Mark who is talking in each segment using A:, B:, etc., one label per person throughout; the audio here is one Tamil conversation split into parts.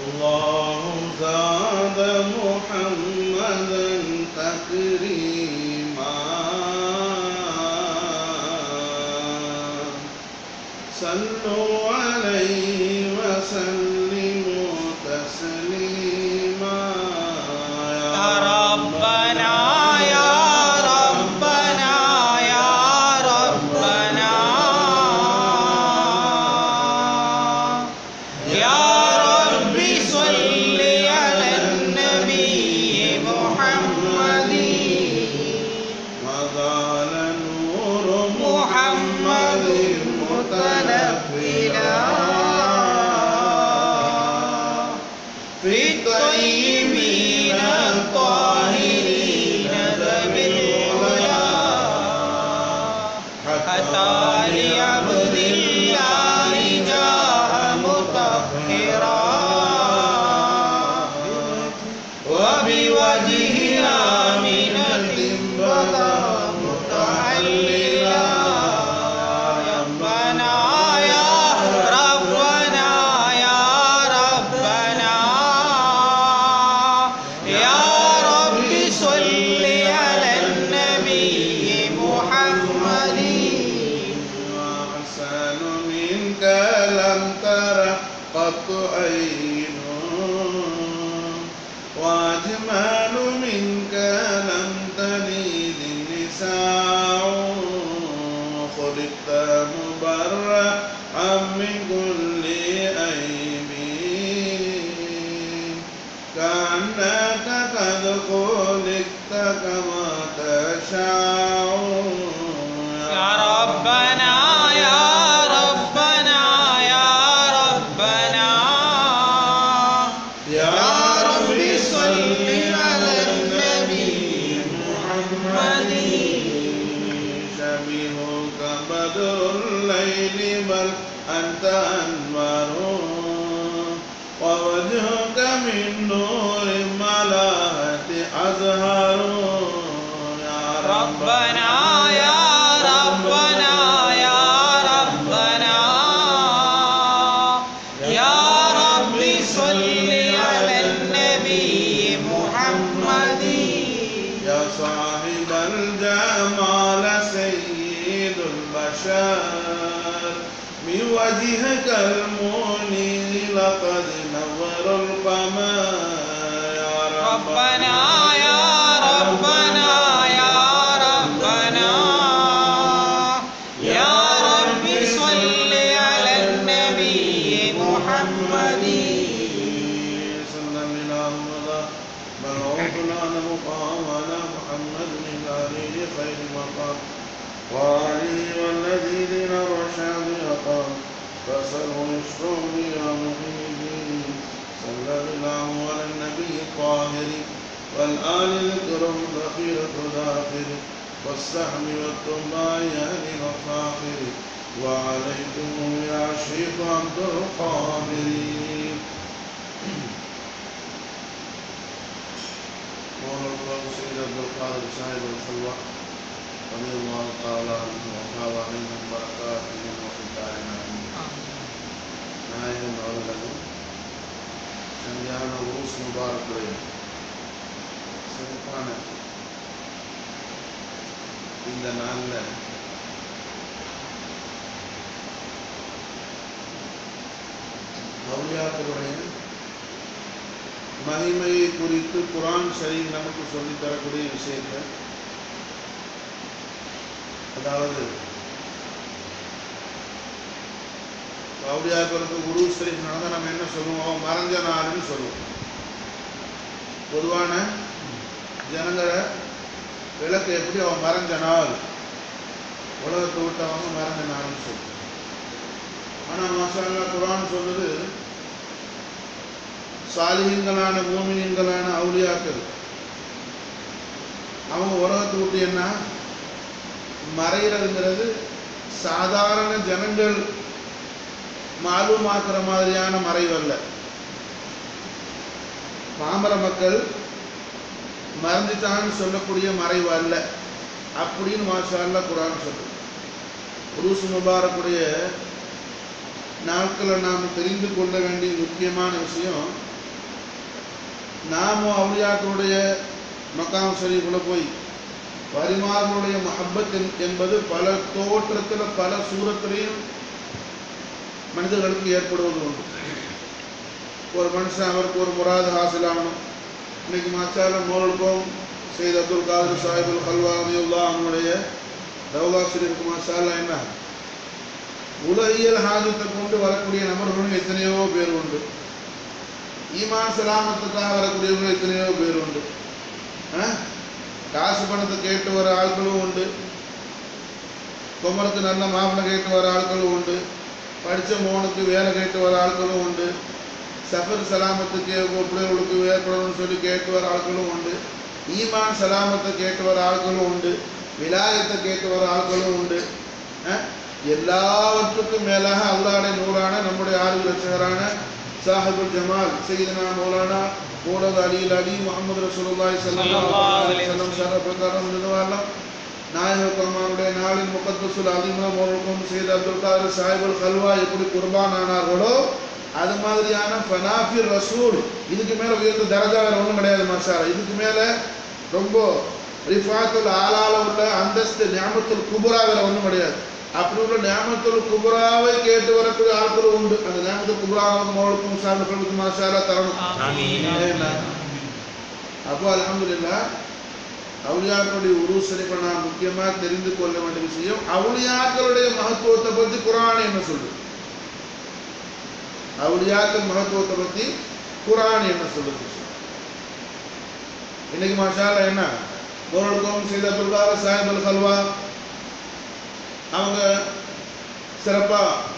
A: الله زاد محمدا تكريما صلوا عليه وسلموا تسليما
B: يا ربنا يا ربنا يا ربنا يا رب صل على النبي محمد
A: وقال نور
B: محمد متنفلا في الطيبين الطاهرين ذوي العلا حتى لعبد الله جاء مطهرا وبوجه آمنة بدا متحللا ربنا يا ربنا يا ربنا يا رب صل على النبي محمد
A: وأحسن منك لم تر قط عين وأجمل منك لم تلد النساء خلقت مبرأ من كل عيب كأنك قد خلقت كما تشاء
B: يا ربنا يا ربنا يا ربنا
A: يا
B: رب صل على النبي محمد
A: شبيهك بدر الليل بل أنت أنور ووجهك من نور ملاة أزهر يا
B: ربنا يا ربنا يا ربنا يا رب صل على النبي محمد
A: يا صاحب الجمال سيد البشر من وجهك المنير لقد نور القمر يا
B: ربنا يا ربنا يا ربنا يا رب صل على النبي محمد
A: صلى الله عليه بل عوفنا مقام على محمد من آله خير مقام وآله والذين الرشاد يقام فسلوا يشفوا يا مهيدين صلى الله على النبي الطاهر والآل الكرم الأخيرة الآخر والسهم والتبع أهل الفاخر وعليكم يا شيخ عبد القادر مولانا سيد عبد القادر صاحب الخلوة رضي الله تعالى عنه وفاض عليهم بركاته وفي الدارين நாயகம் அவர்களும் சரியான ஊஸ் முபாரக்குடைய சிறப்பான இந்த நாளில் அவுளியாக்களுடைய மகிமையை குறித்து குரான் சரி நமக்கு சொல்லித் தரக்கூடிய விஷயத்தை அதாவது அவுளியாக்களுக்கு குரு ஷரீஃப் நடந்தால் நம்ம என்ன சொல்லுவோம் மறைஞ்ச நாள்னு சொல்லுவோம் பொதுவான ஜனங்களை விளக்கு எப்படி அவன் மறைஞ்ச நாள் உலகத்தை விட்டவங்க மறைஞ்ச நாள்னு சொல்லுவோம் ஆனால் மாஷால்லா குரான் சொல்லுது சாலிகங்களான மூமின்களான அவுலியாக்கள் அவங்க உலகத்தை விட்டு என்ன மறைகிறதுங்கிறது சாதாரண ஜனங்கள் மாலுமாக்குற மாதிரியான மறைவு அல்ல பாமர மக்கள் மறைஞ்சிட்டான்னு சொல்லக்கூடிய மறைவு அல்ல அப்படின்னு மாஷால்லா குரான் சொல்லு உருசு முபாரக்குடைய நாட்களை நாம் தெரிந்து கொள்ள வேண்டிய முக்கியமான விஷயம் நாமும் அவுளியாக்களுடைய மக்காம் ஷரீஃபில் போய் பரிமார்களுடைய மஹப்பத் என்- என்பது பல தோற்றத்தில் பல சூரத்திலையும் மனிதர்களுக்கு ஏற்படுவது உண்டு ஒரு மனுஷன் அவருக்கு ஒரு முராது ஹாசில் ஆகணும் இன்னைக்கு மாச்சால மோலுக்கும் செய்த அப்துல் காதர் சாஹிபுல் ஹல்வா அலியுல்லா அவனுடைய ரவுலா ஷரீஃபுக்கு மாஷால்லா என்ன உலகியல் ஹாஜத்தை கொண்டு வரக்கூடிய நபர்களும் எத்தனையோ பேர் உண்டு ஈமான் சலாமத்துக்காக வரக்கூடியவங்க எத்தனையோ பேர் உண்டு ஆ? காசு பணத்தை கேட்டு வர ஆட்களும் உண்டு குமரத்து நல்ல மாப்பிள்ளை கேட்டு வர ஆட்களும் உண்டு படித்த மோனுக்கு வேலை கேட்டு வர ஆட்களும் உண்டு சஃபர் சலாமத்துக்கு பிள்ளைகளுக்கு ஏற்படணும்னு சொல்லி கேட்டு வர ஆட்களும் உண்டு ஈமான் சலாமத்தை கேட்டு வர ஆட்களும் உண்டு விலாயத்தை கேட்டு வர ஆட்களும் உண்டு அஹ், எல்லாவற்றுக்கும் மேலாக அல்லாடைய நூறான நம்முடைய ஆறு லட்சகரான சாஹிபுல் ஜமால் சையதுனா மௌலானா மூலது அலில் அலி முகமது ரசூலுல்லாஹி ஸல்லல்லாஹு அலைஹி வஸல்லம் சர பிரகாரம் நிறுவனம் நாயக பெருமானுடைய நாளின் முகத்துசுல் அதிமா மோலுக்கும் செய்த அப்துல் காதர் சாஹிபுல் கல்வா எப்படி குர்பான் ஆனார்களோ அது மாதிரியான ஃபனாஃபிர் ரசூல் இதுக்கு மேல உயர்ந்த தரஜா வேற ஒன்றும் கிடையாது மாஷாரா இதுக்கு மேல ரொம்ப ரிஃபாத்துல் ஆளால உள்ள அந்தஸ்து ஞாபகத்துல் குபுரா வேற ஒன்றும் கிடையாது அப்படி உள்ள ஞாபகத்துல் குபுராவை கேட்டு வரக்கூடிய ஆட்கள் உண்டு அந்த ஞாபகத்துல் குபுராவுக்கும் மோளுக்கும் சார்புகளுக்கும் மாஷாரா தரணும்
B: ஆமீன்
A: ஏன்னா, அப்போ அல்ஹம்துலில்லா அவுளியாக்களுடைய உரு சரிப்பை நாம் முக்கியமாக தெரிந்து கொள்ள வேண்டிய விஷயம் அவுளியாக்களுடைய மகத்துவத்தை பற்றி குரான் என்ன சொல்லுது அவுளியாக்கள் மகத்துவத்தை பற்றி குரான் என்ன சொல்லுது இன்னைக்கு மாஷால என்ன பொருளுக்கும் செய்த துர்கார சாஹிப் அல் கல்வா அவங்க சிறப்பா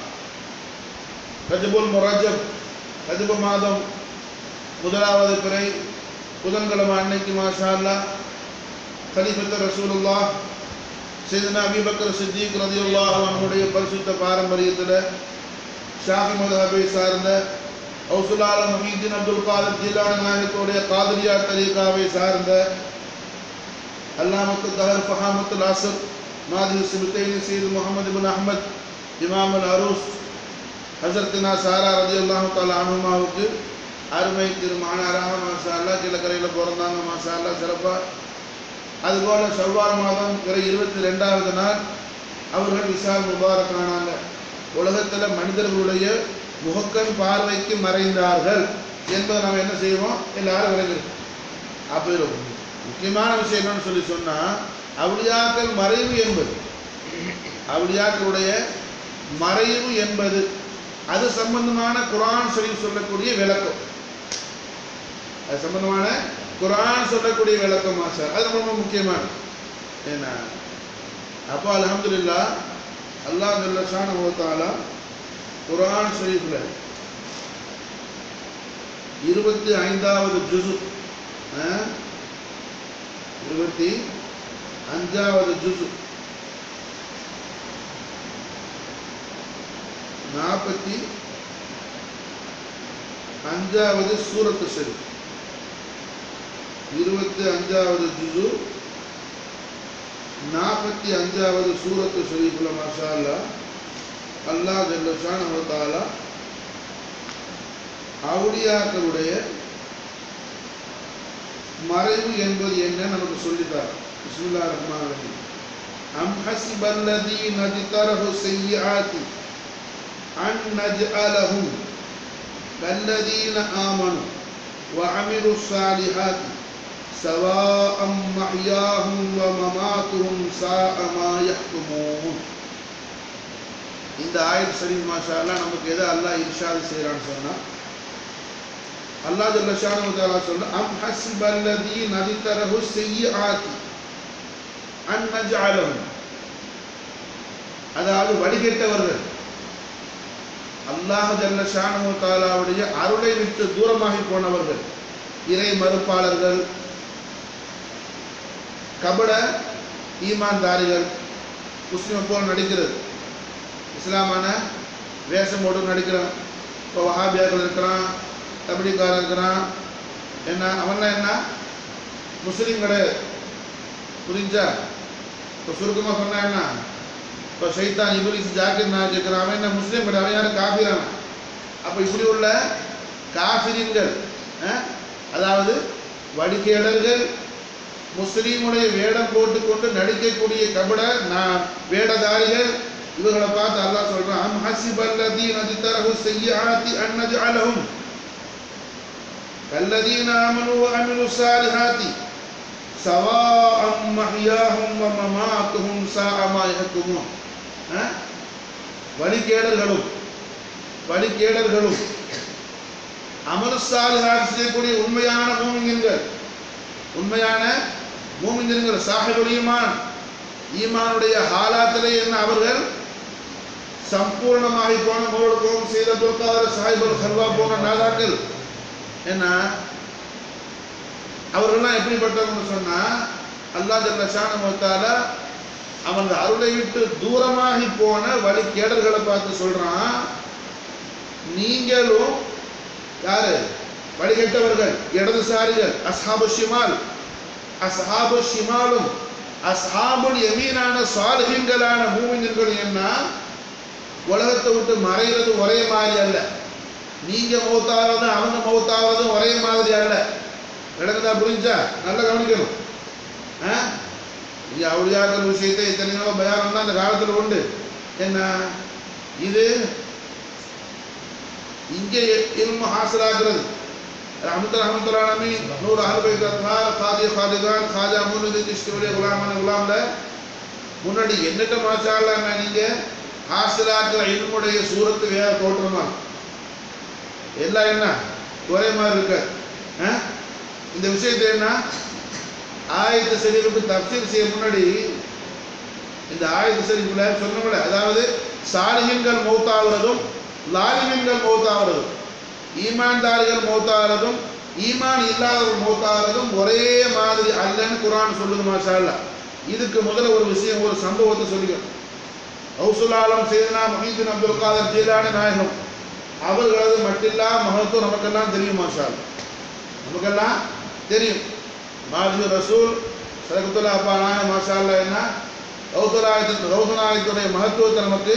A: ரஜபுல் முரஜப் ரஜப மாதம் முதலாவது பிறை புதன்கிழமை அன்னைக்கு மாஷா அல்லா கலிஃபத்து ரசூலுல்லா சைதனா அபிபக்கர் சித்திக் ரதியுல்லாஹ் அவனுடைய பரிசுத்த பாரம்பரியத்தில் ஷாஃபி மதஹபை சார்ந்த ஔசுலாலம் ஹமீதின் அப்துல் காதர் ஜிலான நாயகத்துடைய காதரியா தரீகாவை சார்ந்த அல்லாமத்து தஹர் ஃபஹாமத்துல் அசர் மாதி சிபுத்தைனி சீது முகமது பின் அஹ்மத் இமாம் அல் அரூஸ் ஹசரத்தினா சாரா ரதி அல்லாஹு தாலா அனுமாவுக்கு அருமை திருமானாராக மாஷா அல்லா கீழக்கரையில் பிறந்தாங்க மாஷா அல்லா சிறப்பாக அதுபோல் செவ்வாய் மாதம் பிற இருபத்தி ரெண்டாவது நாள் அவர்கள் விசால் முபாரக் ஆனாங்க உலகத்தில் மனிதர்களுடைய முகக்கண் பார்வைக்கு மறைந்தார்கள் என்பதை நம்ம என்ன செய்வோம் எல்லாரும் விளங்குறோம் அப்போ இதுல முக்கியமான விஷயம் என்னன்னு சொல்லி சொன்னால் அவுளியாக்கள் மறைவு என்பது அவுளியாக்களுடைய மறைவு என்பது அது சம்பந்தமான குரான் சொல்லி சொல்லக்கூடிய விளக்கம் அது சம்பந்தமான குரான் சொல்லக்கூடிய விளக்கம் சார் அது ரொம்ப முக்கியமானது ஏன்னா அப்போ அல்ஹம்துலில்லா அல்லாஹ் ஜல்லஷான ஓத்தாலா குரான் ஷரீஃபில் இருபத்தி ஐந்தாவது ஜுசு அஹ், இருபத்தி அஞ்சாவது ஜுசு நாற்பத்தி அஞ்சாவது சூரத்து சரி இருபத்தி அஞ்சாவது ஜுசு நாற்பத்தி அஞ்சாவது சூரத்து ஷரீஃபுல மாஷா அல்லா அல்லாஹ் ஜல்லஷான் அவத்தாலா அவுளியாக்களுடைய மறைவு என்பது என்ன நமக்கு சொல்லித்தார் பிஸ்மில்லா ரஹ்மான் ரஹீம் அம் ஹசிபல்லதீன ஜிதரஹு செய்யாத்தி அன் நஜ்அலஹும் கல்லதீன ஆமனு وعملوا الصالحات سواء محياهم ومماتهم ساء ما يحكمون இந்த ஆயத் ஷரீஃப் மாஷா அல்லாஹ் நமக்கு எதை அல்லாஹ் இர்ஷாத் செய்கிறான்னு சொன்னா அல்லாஹ் ஜல்ல ஷானு தஆலா சொல்ற அம் ஹஸிபல்லதி நதிதரஹு செய்யாத்தி அன் நஜ்அலஹும் அதாவது வடிகட்டவர்கள் அல்லாஹ் ஜல்ல ஷானு தாலாவுடைய அருளை விட்டு தூரமாகி போனவர்கள் இறை மறுப்பாளர்கள் கபட ஈமான்தாரிகள் முஸ்லிம் போல் நடிக்கிறது இஸ்லாமான வேஷமோடு நடிக்கிறான் இப்போ வஹாபியாக்கள் இருக்கிறான் தபிடிக்காரன் இருக்கிறான் என்ன அவன்லாம் என்ன முஸ்லீம் கிடையாது புரிஞ்சா இப்போ சுருக்கமாக சொன்னா என்ன இப்போ சைத்தான் இபிலிஸ் ஜாக்கிர் நான் கேட்குறான் அவன் என்ன முஸ்லீம் கிடையாது அவன் யாரும் காஃபிரான் அப்போ இப்படி உள்ள காஃபிரின்கள் அஹ், அதாவது வடிகேடர்கள் முஸ்லீமுடைய வேடம் போட்டுக்கொண்டு நடிக்கக்கூடிய கபட நான் வேடதாரிகள் இவர்களை பார்த்து அல்லாஹ் சொல்றான் அம் ஹசிபல்லதீன ஜிதரஹு ஸய்யிஆத்தி அன் நஜ்அலஹும் கல்லதீன ஆமனு வ அமிலு ஸாலிஹாத்தி சவாஅம் மஹ்யாஹும் வ மமாத்துஹும் சாஅ மா யஹ்குமூன் அஹ்? வழிகேடர்களும் வழிகேடர்களும் அமலு ஸாலிஹாத் செய்யக்கூடிய உண்மையான மூமின்கள் உண்மையான மூமின்கள் சாஹிபுல் ஈமான் ஈமானுடைய ஹாலாத்திலே என்ன அவர்கள் சம்பூர்ணமாகி போன மோடுக்கும் செய்த துர்காதர் சாஹிபுல் ஹல்வா போன நாதாக்கள் என்ன அவர்கள்லாம் எப்படிப்பட்டவங்க சொன்னா அல்லாஹ் ஜல்ல ஷானமுத்தால அவன் அருளை விட்டு தூரமாகி போன வழி கேடர்களை பார்த்து சொல்றான் நீங்களும் யாரு வழிகெட்டவர்கள் இடதுசாரிகள் அஸ்ஹாபு ஷிமால் அஸ்ஹாபு ஷிமாலும் அஸ்ஹாபுல் யமீனான சாலிஹீன்களான மூமின்கள் என்ன உலகத்தை விட்டு மறைகிறது ஒரே மாதிரி அல்ல நீங்க மௌத்தாவதும் அவங்க மௌத்தாவதும் ஒரே மாதிரி அல்ல விளக்குதா புரிஞ்சா நல்லா கவனிக்கணும் ஆ? இங்க அவளியாக்கள் விஷயத்தை இத்தனையோ பயானம் தான் அந்த காலத்தில் உண்டு என்ன இது இங்கே இல்மு ஹாசிலாகிறது ரஹமத்து ரஹமத்துல்லாமி நூறு அஹல்பை கத்தார் காதிய காதிகான் காஜா முனுதி திஷ்டியுடைய குலாமான குலாம்ல முன்னாடி என்னட்ட மாச்சால நீங்க ஹாசிலாக்கிற இல்முடைய சூரத்து வேற தோற்றமா எல்லாம் என்ன ஒரே மாதிரி இருக்க ஆ? இந்த விஷயத்தை என்ன ஆயத்து சரிவுக்கு தப்சீர் செய்ய முன்னாடி இந்த ஆயத்து சரிவுல சொன்னோம்ல அதாவது சாலிஹின்கள் மௌத்தாகிறதும் லாலிமின்கள் மௌத்தாகிறதும் ஈமான்தாரிகள் மௌத்தாகிறதும் ஈமான் இல்லாதவர்கள் மௌத்தாகிறதும் ஒரே மாதிரி அல்லன்னு குரான் சொல்லுது மாஷா அல்லாஹ். இதுக்கு முதல்ல ஒரு விஷயம் ஒரு சம்பவத்தை சொல்லிக்கணும் ஹவுசுலாலம் செய்தனா மஹீதின் அப்துல் காதர் ஜீலானி நாயகம் அவர்களது மட்டில்லா மகத்துவம் நமக்கெல்லாம் தெரியும் மாஷா அல்லாஹ். நமக்கெல்லாம் தெரியும் மாஜி ரசூல் சரகுத்துல்லா அப்பா நாய மாஷா அல்லாஹ் என்ன ரவுசலாயத்தின் ரவுசலாயத்துடைய மகத்துவத்தை நமக்கு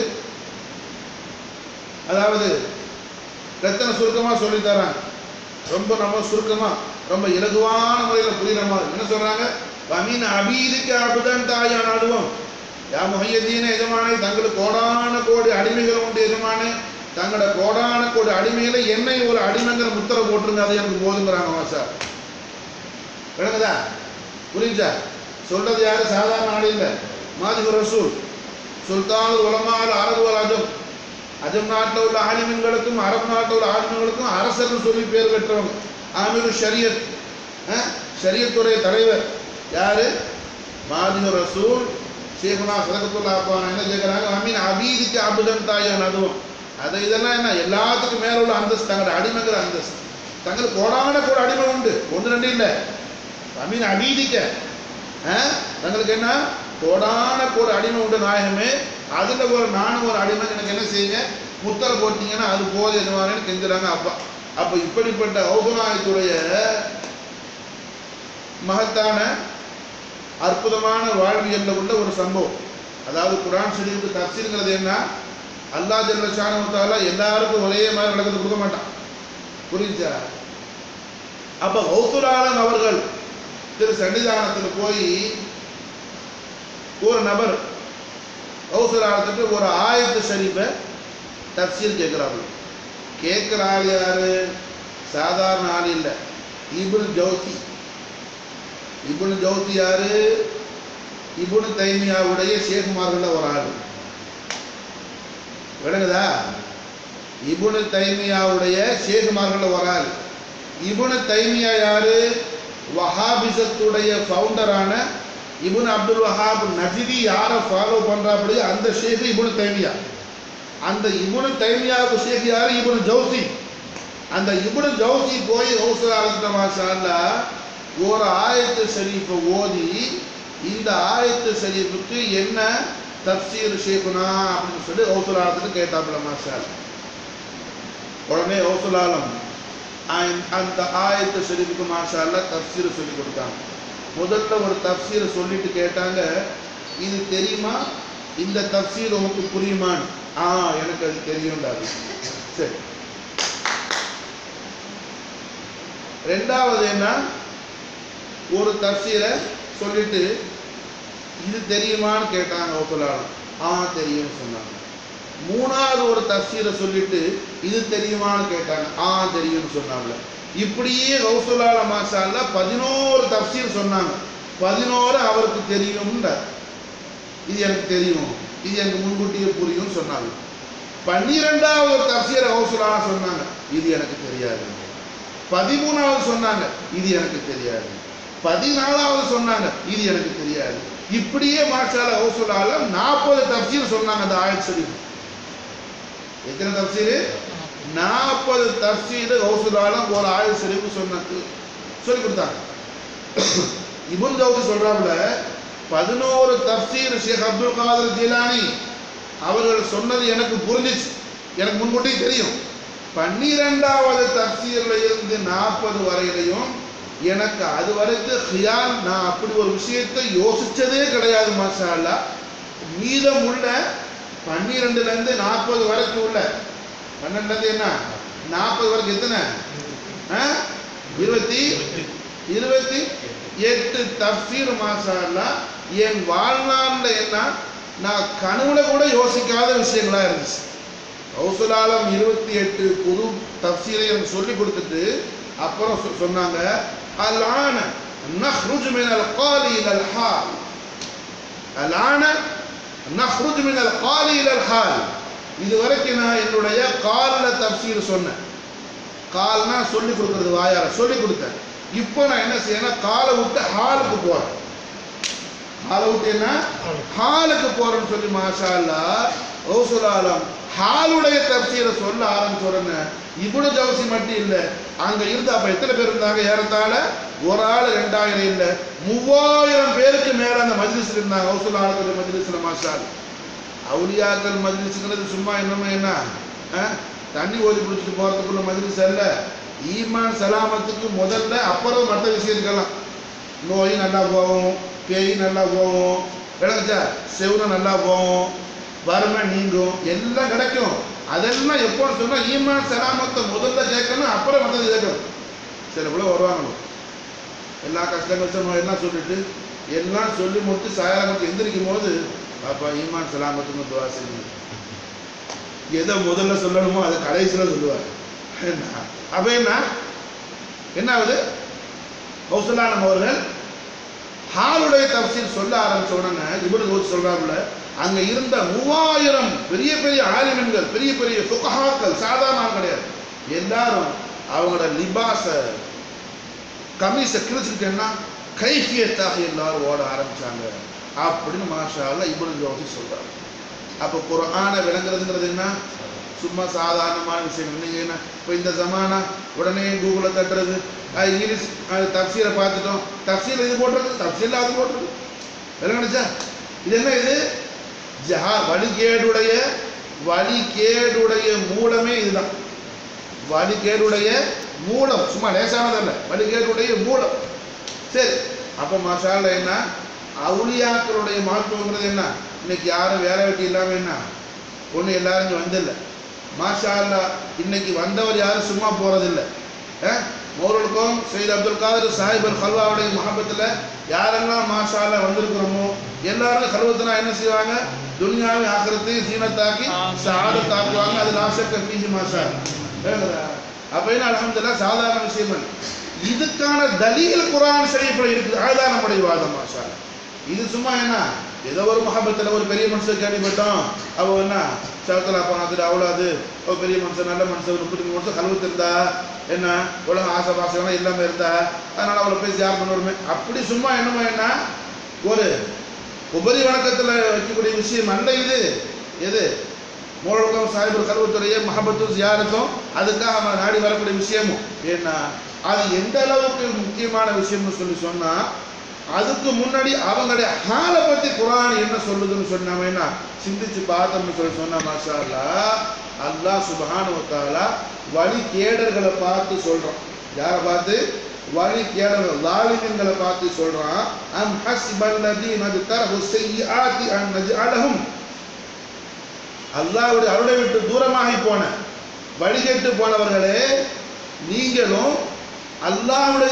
A: அதாவது ரத்தன சுருக்கமா சொல்லி தராங்க ரொம்ப நம்ம சுருக்கமா ரொம்ப இலகுவான முறையில் புரியுற மாதிரி என்ன சொல்றாங்க வமீன் அபீதுக்கு அபுதன் தாயான் ஆடுவோம் யா முஹையதீன எஜமானே தங்களுக்கு கோடான கோடி அடிமைகள் உண்டு எஜமானே தங்களோட கோடான கோடி அடிமைகளை என்னை ஒரு அடிமைங்கிற முத்திரை போட்டுருங்க அது எனக்கு போதுங்கிறாங்க மாசா விளங்குதா புரிஞ்சா சொல்றது யாரு சாதாரண ஆள் இல்லை மாதிரி ரசூல் சுல்தான் உலமால் அரபுவல் அஜம் அஜம் நாட்டில் உள்ள ஆலிமன்களுக்கும் அரபு நாட்டில் உள்ள ஆலிமன்களுக்கும் அரசர்னு சொல்லி பேர் பெற்றவங்க ஆமிரு ஷரியத் அஹ், ஷரியத்துடைய தலைவர் யாரு மாதிரி ரசூல் ஷேகுனா சதகத்துல்லா அப்பா என்ன கேட்குறாங்க அமீன் அபீதிக்கு அபுதன் தாயான் அதுவும் அது இதெல்லாம் என்ன எல்லாத்துக்கும் மேல உள்ள அந்தஸ்து தங்களோட அடிமைங்கிற அந்தஸ்து தங்களுக்கு கோடான கூட அடிமை உண்டு ஒன்று ரெண்டு இல்லை அமீன் அபீதிக்க அஹ், தங்களுக்கு என்ன கோடான கூட அடிமை உண்டு நாயகமே அதுல ஒரு நானும் ஒரு அடிமை எனக்கு என்ன செய்யுங்க முத்தரை போட்டீங்கன்னா அது போதும் என்னவானு கெஞ்சுறாங்க அப்பா அப்ப இப்படிப்பட்ட ஔபநாயத்துடைய மகத்தான அற்புதமான வாழ்வியல்ல உள்ள ஒரு சம்பவம் அதாவது குரான் ஷரீஃபுக்கு தப்சீருங்கிறது என்ன அல்லாஹ் ஜல்ல ஷானவத்தால எல்லாருக்கும் ஒரே மாதிரி நடக்கிறது கொடுக்க மாட்டான் புரிஞ்சா அப்ப கௌசுலாளன் அவர்கள் திரு சன்னிதானத்தில் போய் ஒரு நபர் கௌசுலாளத்துக்கு ஒரு ஆயத்து ஷரீஃபை தப்சீர் கேட்குறாங்க கேட்குற ஆள் யாரு சாதாரண ஆள் இல்லை இபுன் ஜௌசி இபுன் ஜௌசி யாரு இபுன் தைமியாவுடைய ஷேகுமார்கள் ஒரு ஆள் விளங்குதா இபுனு தைமியாவுடைய ஷேகுமார்கள் ஒரு ஆள் இபுனு தைமியா யாரு வஹாபிசத்துடைய ஃபவுண்டரான இபுன் அப்துல் வஹாப் நஜிதி யாரை ஃபாலோ பண்றாப்படி அந்த ஷேக் இபுனு தைமியா அந்த இபுனு தைமியாவுக்கு ஷேக் யாரு இபுனு ஜௌசி அந்த இபுனு ஜௌசி போய் ஹவுசலாலத்த மாஷால்ல ஒரு ஆயத்து ஷரீஃபை ஓதி இந்த ஆயத்து ஷரீஃபுக்கு என்ன தப்சீர் ஷேகுனா அப்படின்னு சொல்லி ஹவுசலாலத்துக்கு கேட்டாப்புல மாஷால் உடனே ஹவுசலாலம் அந்த ஆயத்து ஷரீஃபுக்கு மாஷால்ல தப்சீர் சொல்லி கொடுத்தாங்க முதல்ல ஒரு தப்சீரை சொல்லிட்டு கேட்டாங்க இது தெரியுமா இந்த தப்சீர் உனக்கு புரியுமான்னு ஆ எனக்கு அது தெரியும்டாரு சரி ரெண்டாவது என்ன ஒரு தப்சீரை சொல்லிட்டு இது தெரியுமான்னு கேட்டாங்க ஒப்புலாளம் ஆ தெரியும்னு சொன்னாங்க மூணாவது ஒரு தப்சீரை சொல்லிட்டு இது தெரியுமான்னு கேட்டாங்க ஆ தெரியும்னு சொன்னாங்க இப்படியே கௌசுலால மாசால பதினோரு தப்சீர் சொன்னாங்க பதினோரு அவருக்கு தெரியும்ன்றார் இது எனக்கு தெரியும் இது எனக்கு முன்கூட்டியே புரியும்னு சொன்னாங்க பன்னிரெண்டாவது ஒரு தப்சீரை கௌசுலால சொன்னாங்க இது எனக்கு தெரியாது பதிமூணாவது சொன்னாங்க இது எனக்கு தெரியாது பதினாலாவது சொன்னாங்க இது எனக்கு தெரியாது இப்படியே மாஷால ஹவுசுலால நாற்பது தப்சீர் சொன்னாங்க அந்த ஆயத் ஷரீஃப் எத்தனை தப்சீர் நாற்பது தப்சீர் ஹவுசுலால ஒரு ஆயத் ஷரீஃப் சொன்னது சொல்லி கொடுத்தாங்க இபுன் ஜவுதி சொல்றாப்புல பதினோரு தப்சீர் ஷேக் அப்துல் காதர் ஜீலானி அவர்கள் சொன்னது எனக்கு புரிஞ்சிச்சு எனக்கு முன்கூட்டி தெரியும் பன்னிரெண்டாவது தப்சீர்ல இருந்து நாற்பது வரையிலையும் எனக்கு அது வரைக்கும் ஹியால் நான் அப்படி ஒரு விஷயத்தை யோசிச்சதே கிடையாது மாஷா அல்லா மீதம் உள்ள பன்னிரெண்டுல இருந்து நாற்பது வரைக்கும் உள்ள பன்னெண்டுல இருந்து என்ன நாற்பது வரைக்கும் எத்தனை ஆ? இருபத்தி இருபத்தி எட்டு தப்சீர் மாஷா அல்லா என் வாழ்நாள்ல என்ன நான் கனவுல கூட யோசிக்காத விஷயங்களா இருந்துச்சு கௌசலாலம் இருபத்தி எட்டு புது தப்சீரை எனக்கு சொல்லி கொடுத்துட்டு அப்புறம் சொ- சொன்னாங்க அல்லான நஹ்ருஜ் மின் அல் காலி இலல் ஹால் அல்லான நஹ்ருஜ் மின் அல் காலி இலல் ஹால் இது வரைக்கும் நான் என்னுடைய கால்ல தப்சீர் சொன்னேன் கால்னா சொல்லி கொடுக்கறது வாயால சொல்லி கொடுத்தேன் இப்போ நான் என்ன செய்யணும் காலை விட்டு ஹாலுக்கு போறேன் ஹாலை விட்டு என்ன ஹாலுக்கு போறேன்னு சொல்லி மாஷா அல்லா ரௌசுலாலம் ஹாலுடைய தப்சீரை சொல்ல ஆரம்பிச்ச உடனே இவ்வளவு ஜவசி மட்டும் இல்ல அங்க இருந்து அப்ப எத்தனை பேர் இருந்தாங்க ஏறத்தாழ ஒரு ஆள் ரெண்டாயிரம் இல்ல மூவாயிரம் பேருக்கு மேல அந்த மஜ்லிஸ்ல இருந்தாங்க ரௌசுலாலத்துடைய மஜ்லிஸ்ல மாஷா அல்லா. அவுலியாக்கள் மஜ்லிஸ்ங்கிறது சும்மா என்னமோ என்ன ஆ? தண்ணி ஓதி பிடிச்சிட்டு போறதுக்குள்ள மஜ்லிஸ் அல்ல ஈமான் சலாமத்துக்கு முதல்ல அப்புறம் மற்ற விஷயத்துக்கெல்லாம் நோய் நல்லா போகும் பேய் நல்லா போகும் விளங்குச்சா செவனம் நல்லா போகும் வறுமை நீங்கும் எல்லாம் கிடைக்கும் அதெல்லாம் எப்போன்னு சொன்னா ஈமான் சலாமத்தை முதல்ல கேட்கணும் அப்புறம் மற்றது கேட்கணும் சில போல வருவாங்க எல்லா கஷ்டம் கஷ்டம் எல்லாம் சொல்லிட்டு எல்லாம் சொல்லி முடித்து சாயாரத்துக்கு எந்திரிக்கும் போது பாப்பா ஈமான் சலாமத்துக்கு துவா செய்யுங்க எதை முதல்ல சொல்லணுமோ அதை கடைசியில சொல்லுவார் என்ன அப்ப என்ன என்ன ஆகுது கௌசலானம் அவர்கள் ஹாலுடைய தப்சீல் சொல்ல ஆரம்பிச்ச உடனே இவரு ஒரு சொல்றாப்புல அங்க இருந்த மூவாயிரம் பெரிய பெரிய ஆலிமன்கள் பெரிய பெரிய சுகஹாக்கள் சாதாரண ஆள் கிடையாது எல்லாரும் அவங்களோட லிபாச கமீஸை கிழிச்சுக்கிட்டேன்னா கைஃபியத்தாக எல்லாரும் ஓட ஆரம்பிச்சாங்க அப்படின்னு மாஷா அல்லாஹ் இப்னு ஜோதி சொல்றாரு அப்போ குர்ஆனை விளங்குறதுங்கிறது என்ன சும்மா சாதாரணமான விஷயம் நீங்க என்ன இப்போ இந்த ஜமானா உடனே கூகுளில் தட்டுறது அஹ் இங்கிலீஷ் அது தப்சீரை பார்த்துட்டோம் தப்சீல் இது போட்டுறது தப்சீல் அது போட்டுறது விளங்குனுச்சா இது என்ன இது ஜஹா வழிகேடுடைய வழிகேடுடைய மூலமே இதுதான் வழிகேடுடைய மூலம் சும்மா லேசானதல்ல வழிகேடுடைய மூலம் சரி அப்போ மசாலா என்ன அவுளியாக்களுடைய மகத்துவங்கிறது என்ன இன்னைக்கு யாரும் வேலை வெட்டி இல்லாம என்ன ஒண்ணு எல்லாரும் இங்க வந்தில்ல மாஷா அல்லா இன்னைக்கு வந்தவர் யாரும் சும்மா போறதில்லை மௌரலுக்கும் சையத் அப்துல் காதர் சாஹிப் அல் ஹல்வாவுடைய மஹபத்தில் யாரெல்லாம் மாஷா அல்லா வந்திருக்கிறோமோ எல்லாரும் கல்வத்தினா என்ன செய்வாங்க துனியாவை ஆக்கிரத்தையும் சீனத்தாக்கி சாதத்தாக்குவாங்க அது நாசக்க பீஜி மாஷா விளங்குதா? அப்ப என்ன அல்ஹம்துலில்லாஹ் சாதாரண விஷயம் அல்ல. இதுக்கான தலீல் குரான் ஷரீஃப்ல இருக்குது அதுதான் நம்முடைய வாதம் மாஷா அல்லாஹ். இது சும்மா என்ன ஏதோ ஒரு மஹபத்தில் ஒரு பெரிய மனுஷன் கேள்விப்பட்டோம் அவ என்ன சவத்தில் அப்பா அது அவ்வளோது ஒரு பெரிய மனுஷன் நல்ல மனுஷன் ஒரு முப்பத்தி மூணு வருஷம் கழுவுத்து இருந்தா என்ன உலகம் ஆசை பாசம் இல்லாமல் இருந்தா அதனால அவளை போய் யார் பண்ணுவோமே அப்படி சும்மா என்னமோ என்ன ஒரு உபரி வணக்கத்தில் வைக்கக்கூடிய விஷயம் அல்ல இது எது மூலகம் சாஹிபர் கருவத்துறைய மஹபத்தும் ஜியாரத்தும் அதுக்காக அவன் நாடி வரக்கூடிய விஷயமும் ஏன்னா அது எந்த அளவுக்கு முக்கியமான விஷயம்னு சொல்லி சொன்னா அதுக்கு முன்னாடி அவங்களுடைய ஹாலை பத்தி குரான் என்ன சொல்லுதுன்னு சொன்னாமேனா சிந்திச்சு பார்த்தோம்னு சொல்லி சொன்னா மாஷா அல்லாஹ் அல்லாஹ் சுப்ஹானஹு வ தஆலா வழி கேடர்களை பார்த்து சொல்றான் யாரை பார்த்து வழி கேடர்கள் லாலிமின்களை பார்த்து சொல்றான் அம் ஹஸ்பல்லதீன தரஹு ஸய்யிஆத்தி அன் நஜ்அலஹும் அல்லாஹ்வுடைய அருளை விட்டு தூரமாகி போன வழிகெட்டு போனவர்களே நீங்களும் அல்லாஹ்வுடைய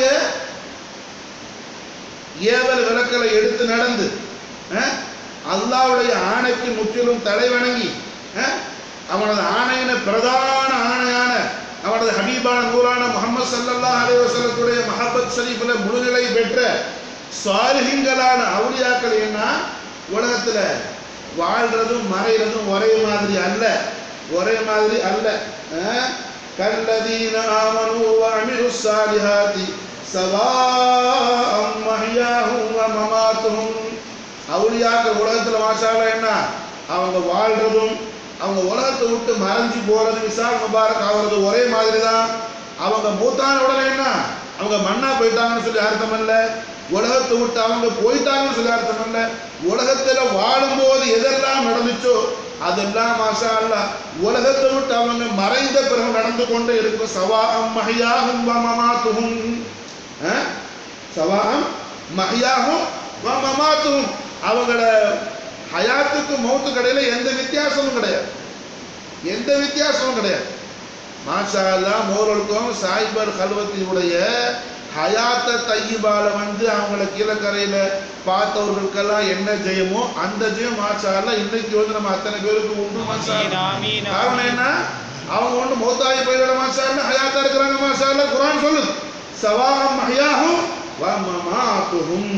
A: ஏவல் விளக்கலை எடுத்து நடந்து அஹ், அல்லாஹ்வுடைய ஆணைக்கு முற்றிலும் தலை வணங்கி அஹ், அவனது ஆணையின பிரதான ஆணையான அவனது ஹபீபான நூறான முகமது ஸல்லல்லாஹு அலைஹி வஸல்லத்துடைய மஹப்பத் ஷரீஃபில் முழுநிலை பெற்ற சாலிஹிங்களான அவுலியாக்கள் என்ன உலகத்துல வாழ்றதும் மறைறதும் ஒரே மாதிரி அல்ல ஒரே மாதிரி அல்ல அஹ்? கல்லதீன ஆமனு வஅமிலு ஸாலிஹாத்தி சவாஅம் மஹ்யாஹும் வ மமாத்துஹும் அவுலியாக்கள் உலகத்துல மாஷால என்ன அவங்க வாழ்றதும் அவங்க உலகத்தை விட்டு மறைஞ்சு போறது விசால் முபாரக் ஆகுறது ஒரே மாதிரி தான் அவங்க மூத்தான உடனே என்ன அவங்க மண்ணா போயிட்டாங்கன்னு சொல்லி அர்த்தம் இல்ல உலகத்தை விட்டு அவங்க போயிட்டாங்கன்னு சொல்லி அர்த்தம் இல்ல உலகத்துல வாழும்போது எதெல்லாம் நடந்துச்சோ அதெல்லாம் மாஷா அல்லாஹ் உலகத்தை விட்டு அவங்க மறைந்த பிறகு நடந்து கொண்டு இருக்கும் சவாம் மஹியாகும் வமமாத்துஹும் அஹ்? சவாம் மஹியாகும் வமமாத்துஹும் அவங்கள ஹயாத்துக்கும் மௌத்து கடையில எந்த வித்தியாசமும் கிடையாது எந்த வித்தியாசமும் கிடையாது மாஷா அல்லாஹ் மோரலுக்கும் சாய்பர் கல்வத்தினுடைய ஹயாத்த தையிபால வந்து அவங்கள கீழக்கரையில பார்த்தவர்களுக்கெல்லாம் என்ன ஜெயமோ அந்த ஜெயம் மாஷா அல்லாஹ் இன்னைக்கு வந்து நம்ம அத்தனை பேருக்கு உண்டு மாஷா
B: ஆமீன்,
A: அல்லாஹ்.
B: ஆமீன்,
A: காரணம்
B: ஆமீன்.
A: என்ன அவங்க ஒன்று மௌத்தாகி போயிட மாஷா அல்லாஹ் ஹயாத்தா இருக்கிறாங்க மாஷா அல்லாஹ் குர்ஆன் சொல்லுது சவாகம் மஹ்யாஹும் வ மமாத்துஹும்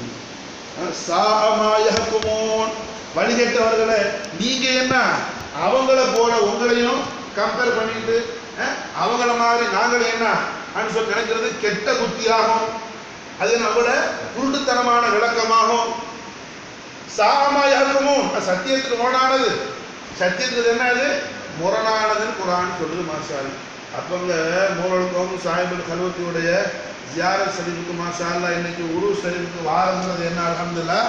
A: சாமா யஹ்குமூன் வழிகெட்டவர்களே நீங்க என்ன அவங்கள போல உங்களையும் கம்பேர் பண்ணிட்டு அஹ், அவங்கள மாதிரி நாங்களும் என்ன அப்படின்னு சொல்லி நினைக்கிறது கெட்ட புத்தியாகும் அது நம்மள குருட்டுத்தனமான விளக்கமாகும் சாமா யஹ்குமூன் அது சத்தியத்துக்கு முரணானது சத்தியத்துக்கு என்ன அது முரணானதுன்னு குரான் சொல்லுது மாஷால் அப்பங்க மூலக்கும் சாஹிபுல் கல்வத்தியுடைய ஜியாரத் ஷரீஃபுக்கு மாஷா அல்லாஹ் இன்னைக்கு உரு ஷரீஃபுக்கு வாரங்கிறது என்ன அல்ஹம்துலில்லாஹ்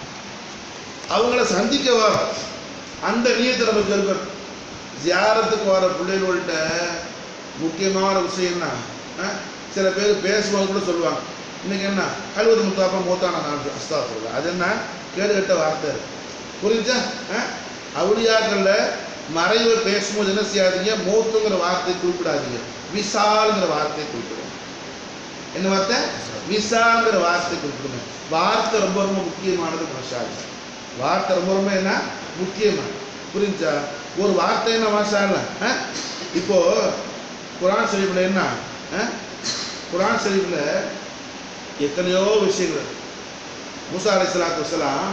A: அவங்கள சந்திக்க வரோம் அந்த நீயத்தை நமக்கு இருக்கணும் ஜியாரத்துக்கு வர பிள்ளைகள்கிட்ட முக்கியமான விஷயம்னா அஹ், சில பேர் பேசும்போது கூட சொல்லுவாங்க இன்னைக்கு என்ன கழுவது முத்தாப்பா மூத்தான நான் அஸ்தா சொல்லுவேன் அது என்ன கேடுகட்ட வார்த்தை புரிஞ்சா அஹ்? அவுளியாக்கள்ல மறைவு பேசும்போது என்ன செய்யாதீங்க மூத்துங்கிற வார்த்தையை குறிப்பிடாதீங்க விசால்ங்கிற வார்த்தையை குறிப்பிடுங்க என்ன வார்த்தை விசாங்கிற வார்த்தை குறிப்பிடுங்க வார்த்தை ரொம்ப ரொம்ப முக்கியமானது மசாலா வார்த்தை ரொம்ப ரொம்ப என்ன முக்கியமானது புரிஞ்சா ஒரு வார்த்தை என்ன மசாலா இப்போ குரான் ஷரீஃப்ல என்ன அஹ்? குரான் ஷரீஃப்ல எத்தனையோ விஷயங்கள் இருக்கு. மூசா அலை சலாத்து வசலாம்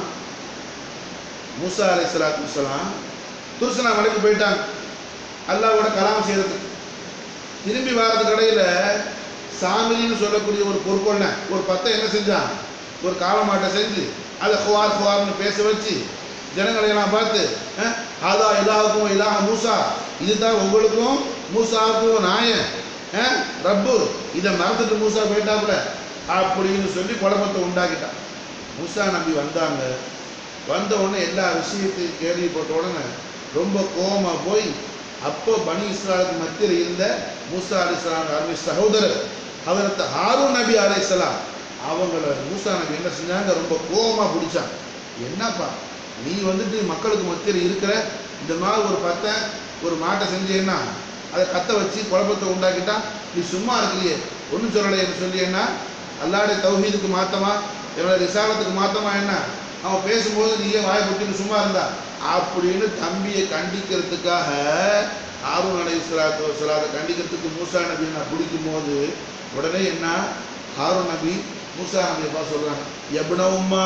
A: மூசா அலை சலாத்து வசலாம் துருசனா மலைக்கு போயிட்டாங்க அல்லாவோட கலாம் செய்யறதுக்கு திரும்பி வாரது கடையில் சாமிலின்னு சொல்லக்கூடிய ஒரு பொறுப்பொண்ண ஒரு பத்தை என்ன செஞ்சான் ஒரு காலமாட்டை செஞ்சு அதை ஹுவார் ஹுவார்னு பேச வச்சு ஜனங்களை எல்லாம் பார்த்து அஹ், ஆதா இலாவுக்கும் இலாஹ மூசா இதுதான் உங்களுக்கும் மூசாவுக்கும் நாயன் அஹ், ரப்பு இதை மறந்துட்டு மூசா போயிட்டாப்புல அப்படின்னு சொல்லி குழப்பத்தை உண்டாக்கிட்டான் மூசா நம்பி வந்தாங்க வந்த உடனே எல்லா விஷயத்தையும் கேள்விப்பட்ட உடனே ரொம்ப கோவமா போய் அப்போ பனி இஸ்ராலுக்கு மத்தியில் இருந்த மூசா அலிஸ்லாம் அருமை சகோதரர் அவரத்த ஹாரூன் நபி அலைஹிஸ்ஸலாம் அவங்கள மூசா நபி என்ன செஞ்சாங்க ரொம்ப கோவமா பிடிச்சாங்க என்னப்பா நீ வந்துட்டு மக்களுக்கு மத்தியில் இருக்கிற இந்த மாதிரி ஒரு பத்தை ஒரு மாட்டை செஞ்சேன்னா அதை கத்த வச்சு குழப்பத்தை உண்டாக்கிட்டா நீ சும்மா இருக்கிறியே ஒன்றும் சொல்லலைன்னு சொல்லி என்ன அல்லாடைய தௌஹீதுக்கு மாத்தமா என்னோட ரிசாலத்துக்கு மாத்தமா என்ன அவன் பேசும்போது நீயே வாய் குட்டின்னு சும்மா இருந்தா அப்படின்னு தம்பியை கண்டிக்கிறதுக்காக ஆர்வம் அலை சலாத்து சலாத்தை கண்டிக்கிறதுக்கு மூசா நபி நான் பிடிக்கும் போது உடனே என்ன ஹாரூன் நபி மூசா நபி அப்பா சொல்றாங்க எப்ன உம்மா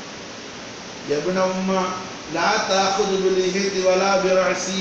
A: எப்ன உம்மா லா தாக்குது பிலிஹிதி வலா பிரசி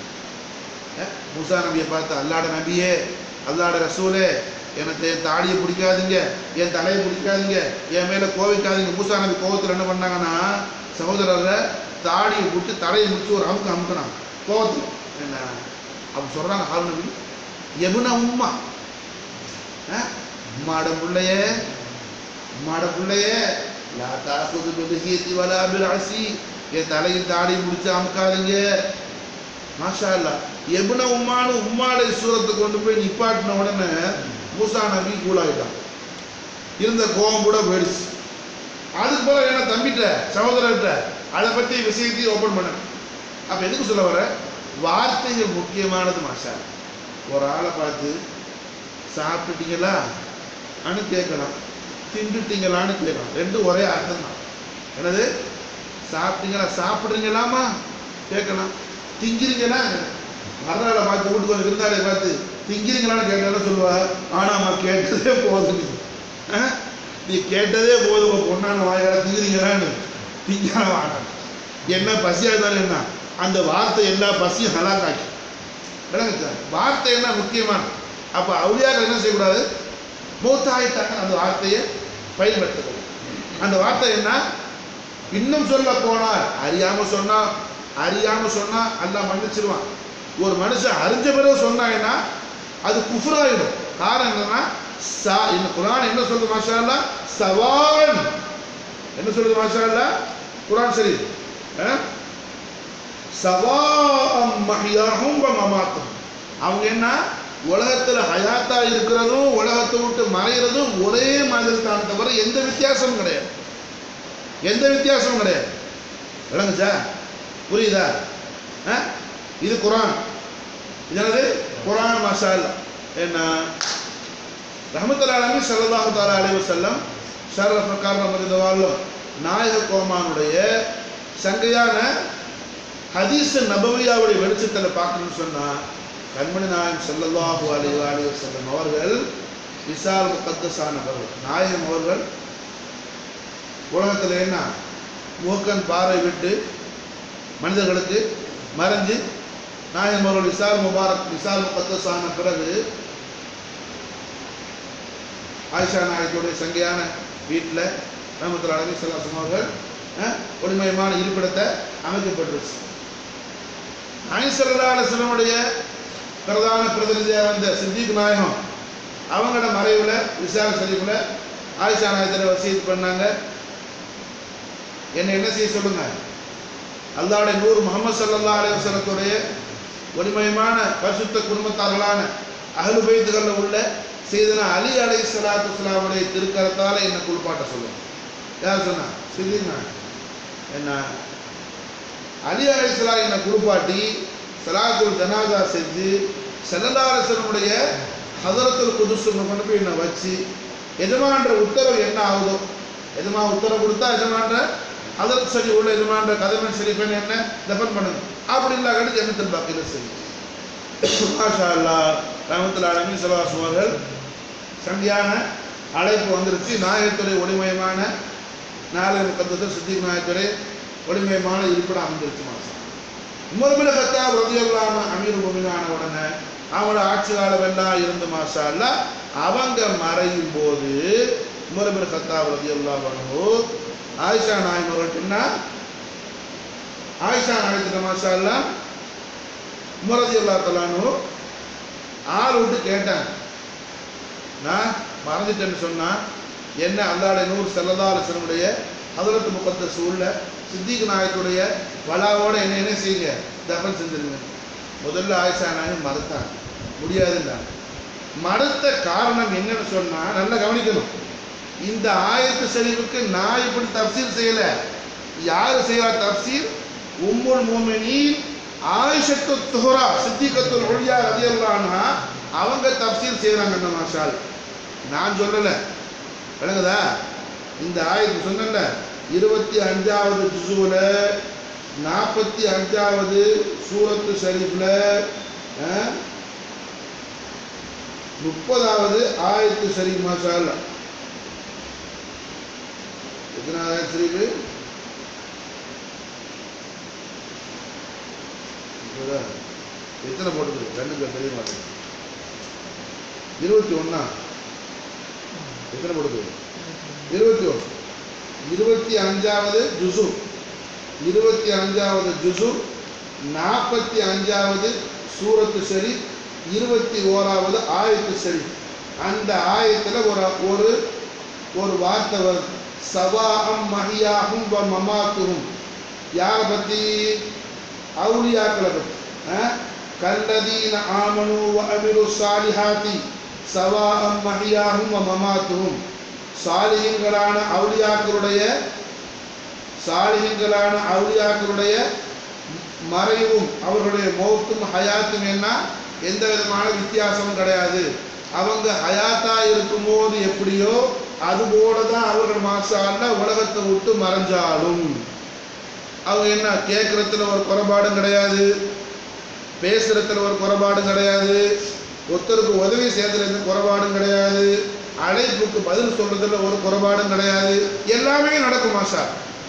A: மூசா நபியை பார்த்து அல்லாட நபியே அல்லாட ரசூலே எனக்கு என் தாடியை பிடிக்காதீங்க என் தலையை பிடிக்காதீங்க என் மேல கோவிக்காதீங்க மூசா நபி கோவத்தில் என்ன பண்ணாங்கன்னா சகோதரரை தாடியை பிடிச்சி தலையை முடிச்சு ஒரு அமுக்கு அமுக்குனாங்க கோவத்தில் என்ன அப்ப சொல்றாங்க ஹாரூன் நபி எபுன உம்மா அஹ், உம்மாட பிள்ளையே உம்மாட பிள்ளையே லா தாக்குது பிலிஹிதி வலா பில்அசி என் தலையும் தாடியும் முடிச்சு அமுக்காதீங்க மாஷா அல்லா எபுன உம்மானு உம்மாட சூரத்தை கொண்டு போய் நிப்பாட்டின உடனே மூசா நபி கூலாயிட்டான் இருந்த கோபம் கூட போயிடுச்சு அதுக்கு போல என்ன தம்பிட்ட சகோதரர்கிட்ட அதை பத்தி விஷயத்தையும் ஓப்பன் பண்ண அப்ப எதுக்கு சொல்ல வர வார்த்தைகள் முக்கியமானது மாஷா ஒரு ஆளை பார்த்து சாப்பிட்டுட்டீங்களா அனு கேட்கலாம் திண்டுட்டீங்களான்னு கேட்கலாம் ரெண்டும் ஒரே அர்த்தம் தான் என்னது சாப்பிட்டீங்களா சாப்பிட்றீங்களாமா கேட்கலாம் திங்கிறீங்களா மறுநாளை பார்த்து வீட்டுக்கு வந்து விருந்தாளை பார்த்து திங்கிறீங்களான்னு கேட்டாலும் சொல்லுவா ஆனாம்மா கேட்டதே போதும் நீ ஆ? நீ கேட்டதே போதும் உங்க பொண்ணான வாயால திங்கிறீங்களான்னு திங்க மாட்டான் என்ன பசியா இருந்தாலும் என்ன அந்த வார்த்தை எல்லா பசியும் ஹலாக்காக்கி விளங்குச்சா வார்த்தை என்ன முக்கியமான அப்ப அவுளியாக்கள் என்ன செய்யக்கூடாது மூத்தாயிட்டாங்க அந்த வார்த்தையை பயன்படுத்தக்கூடாது அந்த வார்த்தை என்ன இன்னும் சொல்ல போனால் அறியாம சொன்னா அறியாம சொன்னா அல்லாஹ் மன்னிச்சிருவான் ஒரு மனுஷன் அறிஞ்ச பிறகு சொன்னாங்கன்னா அது குஃபுராயிடும் காரணம் என்னன்னா சா இந்த குரான் என்ன சொல்லுது மாஷா அல்லாஹ் சவான் என்ன சொல்லுது மாஷா அல்லாஹ் குரான் சரி சவாம் மஹியாஹும் வ மமாத்தும் அவங்க என்ன உலகத்துல ஹயாத்தா இருக்கிறதும் உலகத்தை விட்டு மறைகிறதும் ஒரே மாதிரி தான் தவிர எந்த வித்தியாசமும் கிடையாது எந்த வித்தியாசமும் கிடையாது விளங்குச்சா புரியுதா ஆ? இது குரான் இது என்னது குரான் மசால் என்ன ரஹமத்துல்லாலமி ஸல்லல்லாஹு தஆலா அலைஹி வஸல்லம் ஷரஃப கர்ரம் மரிதவாலும் நாயக கோமானுடைய சங்கையான ஹதீஸ் நபவியாவுடைய வெளிச்சத்தில் பார்க்கணும்னு சொன்னா கண்மணி நாயகம் ஸல்லல்லாஹு அலைஹி அலைஹி வஸல்லம் அவர்கள் விசால் முகத்தஸானவர்கள் நாயகம் அவர்கள் உலகத்தில் என்ன மூக்கன் பார்வை விட்டு மனிதர்களுக்கு மறைஞ்சு நாயகம் அவர்கள் விசால் முபாரக் விசால் முகத்தஸான பிறகு ஆயிஷா நாயகத்துடைய சங்கையான வீட்டில் ரஹமத்துல் அலமி சல்லாசம் அவர்கள் அஹ், ஒளிமயமான இருப்பிடத்தை அமைக்கப்பட்டுருச்சு ஆயிஷல்லா அலுவலமுடைய பிரதான பிரதிநிதியாக வந்த சித்திக் நாயகம் அவங்களோட மறைவில் விசால ஷரீஃபில் ஆயிஷா நாயகத்தில் வசீத் பண்ணாங்க என்ன என்ன செய்ய சொல்லுங்க அல்லாவுடைய நூறு முகமது சல்லா அலைவசலத்துடைய ஒளிமயமான பரிசுத்த குடும்பத்தார்களான அகலு பைத்துகளில் உள்ள செய்தனா அலி அலை சலாத்து வலாமுடைய திருக்கரத்தால் என்ன குளிப்பாட்ட சொல்லுங்க யார் சொன்னா சித்தினா என்ன அலி அலை சலா என்னை குளிப்பாட்டி சலாத்துல் ஜனாதா செஞ்சு செல்லதாரசனுடைய ஹதரத்துல் குதுசு கொண்டு போய் என்னை வச்சு எஜமான்ற உத்தரவு என்ன ஆகுதோ எஜமா உத்தரவு கொடுத்தா எஜமான்ற ஹதரத் சரி உள்ள எஜமான்ற கதவன் சரி பண்ணி என்ன தபன் பண்ணுங்க அப்படி இல்லா கட்டி ஜன்னத்தில் பாக்கியில் சரி மாஷா அல்லா ரஹமத்துல் அலமி சலாஸ் அவர்கள் சங்கியான அழைப்பு வந்துருச்சு நாயகத்துறை ஒளிமயமான நாளை முக்கத்தத்தில் சித்திக் நாயகத்துறை ஒளிமயமான இருப்பிடம் அமைஞ்சிருச்சு மாசம் உமர்பின் கத்தாப் ரதியல்லாம அமீர் முமினான உடனே அவங்களோட ஆட்சி காலமெல்லாம் இருந்து மாஷா அல்லா அவங்க மறையும் போது உமர்பின் கத்தாப் ரதியல்லாம ஆயிஷா நாயம் அவர்கள்ட்ட ஆயிஷா நாயகத்திட்ட மாஷா அல்லா உமரதி அல்லா தலானு ஆள் விட்டு கேட்டாங்க நான் மறந்துட்டேன்னு சொன்னா என்ன அல்லாடைய நூறு செல்லதாரசனுடைய ஹதரத்து முகத்த சூழ்ல சித்திக் நாயத்துடைய வலாவோட என்ன என்ன செய்யுங்க தபன் செஞ்சிருங்க முதல்ல ஆயிஷா நாயகம் மறுத்தாங்க முடியாதுன்றாங்க மறுத்த காரணம் என்னன்னு சொன்னா நல்லா கவனிக்கணும் இந்த ஆயத்து செறிவுக்கு நான் இப்படி தப்சீர் செய்யல யாரு செய்யறா தப்சீர் உம்முல் மூமினீன் ஆயிஷத்து துஹரா சித்திகத்துல் ஒழியா ரதியல்லான்ஹா அவங்க தப்சீர் செய்யறாங்க அந்த மாஷால் நான் சொல்லல விளங்குதா இந்த ஆயத்து சொன்னல இருபத்தி அஞ்சாவது ஜுசுல நாற்பத்தி அஞ்சாவது சூரத்து ஷரீஃப்ல அஹ், முப்பதாவது ஆயத்து ஷரீஃப் மாஷால் எத்தனை ஆயத்து ஷரீஃபு புரியுதா? எத்தனை போட்டுது ரெண்டு பேர் தெரிய மாட்டேங்குது இருபத்தி ஒண்ணா எத்தனை போடுது இருபத்தி ஒன்று இருபத்தி அஞ்சாவது ஜுசு இருபத்தி அஞ்சாவது ஜுசு நாற்பத்தி அஞ்சாவது சூரத்து சரி இருபத்தி ஓராவது ஆயத்து சரி அந்த ஆயத்தில் ஒரு ஒரு ஒரு வார்த்தை வருது சவாஅம் மஹியாகும் வ மமாத்துஹும் யாரை பற்றி அவுலியாக்களை பற்றி கல்லதீன ஆமனு வ அமிரு சாலிஹாத்தி சவாஅம் மஹியாகும் வ மமாத்துஹும் சாலிஹீன்களான அவுலியாக்களுடைய சாலிஹீன்களான அவுலியாக்களுடைய மறைவும் அவர்களுடைய மௌத்தும் ஹயாத்தும் என்ன எந்த விதமான வித்தியாசமும் கிடையாது அவங்க ஹயாத்தா இருக்கும்போது எப்படியோ அதுபோல தான் அவர்கள் மாசால உலகத்தை விட்டு மறைஞ்சாலும் அவங்க என்ன கேட்கறதுல ஒரு குறைபாடும் கிடையாது பேசுறதுல ஒரு குறைபாடும் கிடையாது ஒருத்தருக்கு உதவி செய்யறதுல எந்த குறைபாடும் கிடையாது அழைப்புக்கு பதில் சொல்றதுல ஒரு குறைபாடும் கிடையாது எல்லாமே நடக்கும் மாஷா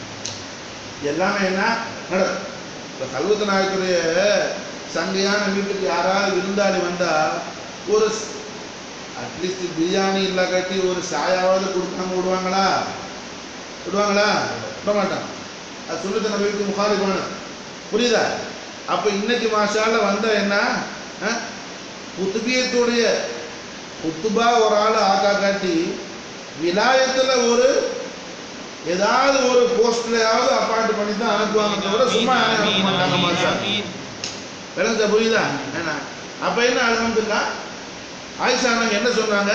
A: எல்லாமே என்ன நடக்கும் இப்போ கல்வத்து நாயக்குடைய சங்கையான வீட்டுக்கு யாராவது விருந்தாளி வந்தா ஒரு அட்லீஸ்ட் பிரியாணி இல்லா கட்டி ஒரு சாயாவது கொடுக்காம விடுவாங்களா விடுவாங்களா விட மாட்டான் அது சுண்ணத்து நபிக்கு முகாலிபான புரியுதா அப்போ இன்னைக்கு மாஷால வந்தா என்ன அஹ், குத்துபியத்துடைய குத்துபா ஒரு ஆள் ஆக்கா காட்டி விலாயத்துல ஒரு ஏதாவது ஒரு போஸ்ட்லயாவது அப்பாயிண்ட் பண்ணி தான் அனுப்புவாங்க தவிர சும்மா யாரையும் அனுப்ப மாட்டாங்க மாஷா விளங்குதா புரியுதா என்ன அப்ப என்ன அலமதுல்லா ஆயிஷா நாங்க என்ன சொன்னாங்க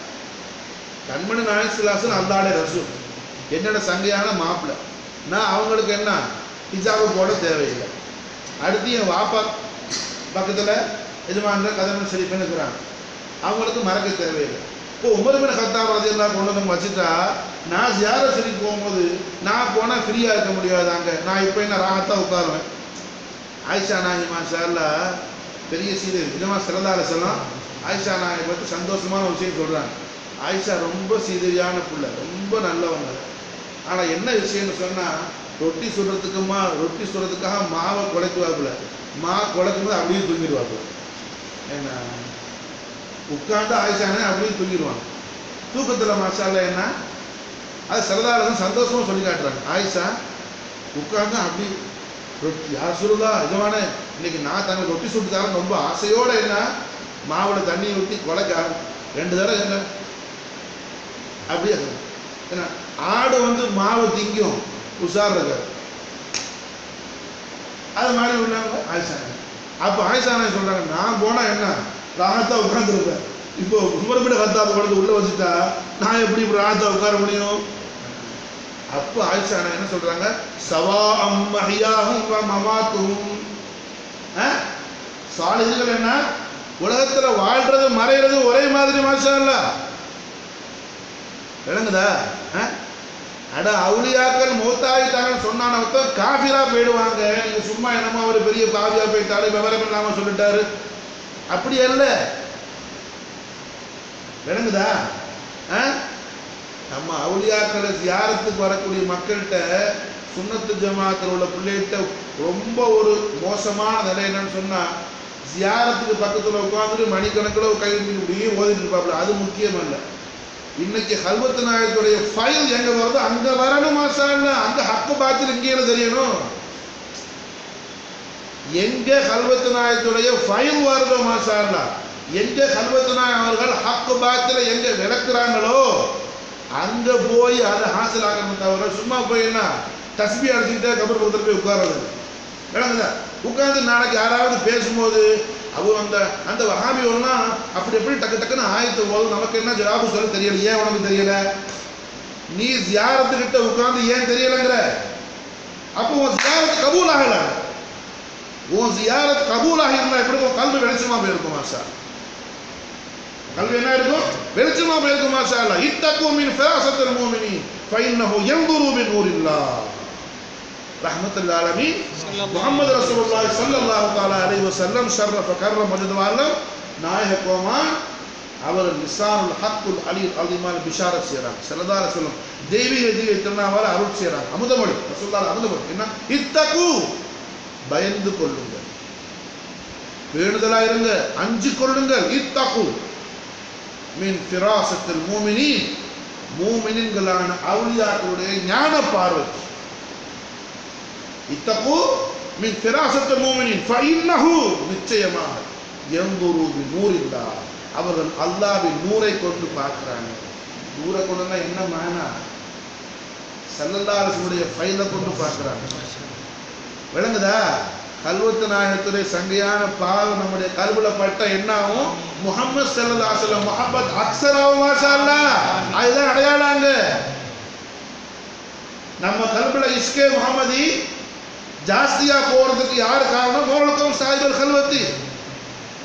A: கண்மணி நாயசுலாசன் அல்லாட ரசூல் என்னோட சங்கையான மாப்பிள்ளை நான் அவங்களுக்கு என்ன ஹிஜாபு போட தேவையில்லை அடுத்து என் வாப்பா பக்கத்துல எஜமான கதமன் ஷெரீஃப்னு இருக்கிறாங்க அவங்களுக்கு மறக்க தேவையில்லை இப்போ உமர் பின் கத்தாப் ரதியல்லாஹு கொண்டு வந்து வச்சுட்டா நான் ஜியார ஷெரீஃப் போகும்போது நான் போனா ஃப்ரீயா இருக்க முடியாது அங்க நான் இப்போ என்ன ராகத்தா உட்காருவேன் ஆயிஷா நாயகி மாஷால்லா பெரிய சீது நிஜமா சிறந்தால சொல்லலாம் ஆயிஷா நாயகி பற்றி சந்தோஷமான விஷயம் சொல்றாங்க ஆயிஷா ரொம்ப சீதையான புள்ள ரொம்ப நல்லவங்க ஆனா என்ன விஷயம்னு சொன்னா ரொட்டி சுடுறதுக்குமா ரொட்டி சுடுறதுக்காக மாவை குலைக்குவாப்புல மா குலைக்கும் போது அப்படியே தூங்கிடுவாப்புல என்ன உட்கார்ந்து ஆயிஷானே அப்படியே தூங்கிடுவாங்க தூக்கத்துல மாஷால்ல என்ன அது சிறதால சந்தோஷமா சொல்லி காட்டுறாங்க ஆயிஷா உட்கார்ந்து அப்படி ரொட்டி யார் சொல்லுதா எஜமானே இன்னைக்கு நான் தங்க ரொட்டி சுட்டு தரேன் ரொம்ப ஆசையோட என்ன மாவுல தண்ணி ஊற்றி குலைக்க ரெண்டு தடவை என்ன அப்படியே என்ன ஆடு வந்து மாவை திங்கும் உஷார் இருக்காது அது மாதிரி உள்ளவங்க ஆயிஷா அப்போ ஆயிஷா நாயகி சொல்றாங்க நான் போனா என்ன ராகத்தா உட்காந்துருப்பேன் இப்போ உமர்பிட கத்தாப்பு கொண்டு உள்ள வச்சுட்டா நான் எப்படி இப்படி ராகத்தா உட்கார முடியும் அப்போ ஆயிஷா நாயகி என்ன சொல்றாங்க சவா அம்மஹியாகும் மமாத்தும் சாலிதுகள் என்ன உலகத்துல வாழ்றது மறைறது ஒரே மாதிரி மாஷா இல்ல விளங்குதா அஹ்? அட அவுளியாக்கள் மூத்தாயிட்டாங்கன்னு சொன்னான ஒருத்தன் காஃபிரா போயிடுவாங்க நீங்க சும்மா என்னமோ அவர் பெரிய பாவியா போயிட்டாரு விவரம் இல்லாம சொல்லிட்டாரு அப்படி அல்ல விளங்குதா அஹ்? நம்ம அவுளியாக்களை ஜியாரத்துக்கு வரக்கூடிய மக்கள்கிட்ட சுன்னத்து ஜமாத்தில் உள்ள பிள்ளைகிட்ட ரொம்ப ஒரு மோசமான நிலை என்னன்னு சொன்னா ஜியாரத்துக்கு பக்கத்துல உட்காந்துட்டு மணிக்கணக்கில் கை இப்படியே ஓதிட்டு இருப்பாப்புல அது முக்கியம் அல்ல இன்னைக்கு ஹல்வத்து நாயகத்துடைய ஃபைல் எங்க வருதோ அங்க வரணும் மாசா அங்க ஹக்கு பாத்தில் இங்கே தெரியணும் எங்க ஹல்வத்து நாயகத்துடைய ஃபைல் வருதோ மாசா எங்க ஹல்வத்து நாயகம் அவர்கள் ஹக்கு பாத்துல எங்க விளக்குறாங்களோ அங்க போய் அதை ஹாசில் ஆகணும் தவிர சும்மா போய் என்ன தஸ்பி அடிச்சுக்கிட்டே கபர் கொடுத்துட்டு போய் உட்கார்றது விளங்குதா உட்கார்ந்து நாளைக்கு யாராவது பேசும்போது அவர் அந்த அந்த வஹாபி ஒன்றா அப்படி எப்படி டக்கு டக்குன்னு ஆயத்து போது நமக்கு என்ன ஜவாபு சொல்ல தெரியல ஏன் உனக்கு தெரியல நீ ஜியாரத்துக்கிட்ட உட்கார்ந்து ஏன் தெரியலங்கிற அப்போ உன் ஜியாரத் கபூல் ஆகல உன் ஜியாரத் கபூல் ஆகியிருந்தா எப்படி உன் கல்வி வெளிச்சமா போயிருக்கும் மாஷா கல்வி என்ன இருக்கும் வெளிச்சமா போயிருக்கும் மாஷா அல்ல இத்தக்கு மின் ஃபிராசத்தில் மூமினி ஃபைன்னஹு யன்துரு பின் நூரில்லா ரஹ்மத்துல் ஆலமீன் முகமது ரசூலுல்லாஹி ஸல்லல்லாஹு தஆலா அலைஹி வஸல்லம் ஷர்ரஃப கர்ரம் மஜ்துவாலம் நாயக கோமான் அவர் லிசானுல் ஹக்குல் அலி அலிமான் பிஷாரத் செய்றாங்க ஸல்லல்லாஹு அலைஹி வஸல்லம் தெய்வீக ஜீவ திருநாவால் அருள் செய்றாங்க அமுதமொழி ரசூலுல்லாஹ் அமுதமொழி என்ன இத்தகு பயந்து கொள்ளுங்கள் பேணுதலா இருங்க அஞ்சு கொள்ளுங்கள் இத்தகு மின் ஃபிராசத்தில் மூமினின் மூமினின்களான அவுலியாக்களுடைய ஞான பார்வை இத்தகு மின் ஃபிராசத்தில் மூமினின் ஃபஇன்னஹு நிச்சயமாக எந்துரு பி நூரில்லா அவர்கள் அல்லாஹ்வின் நூரை கொண்டு பார்க்கிறாங்க நூரை கொண்டுனா என்ன மானா சல்லல்லாஹுடைய ஃபைலை கொண்டு பார்க்கிறாங்க விளங்குதா கல்வத்து நாயகத்துடைய சங்கையான பாவம் நம்முடைய கல்வில பட்ட என்ன ஆகும் முகமது சல்லா சொல்லம் முகமது அக்சராவும் மாஷா அல்லாஹ். அதுதான் அடையாளாங்க நம்ம கல்வில இஸ்கே முகமதி ஜாஸ்தியா போறதுக்கு யார் காரணம் மௌலக்கம் சாஹிபல் கல்வத்தி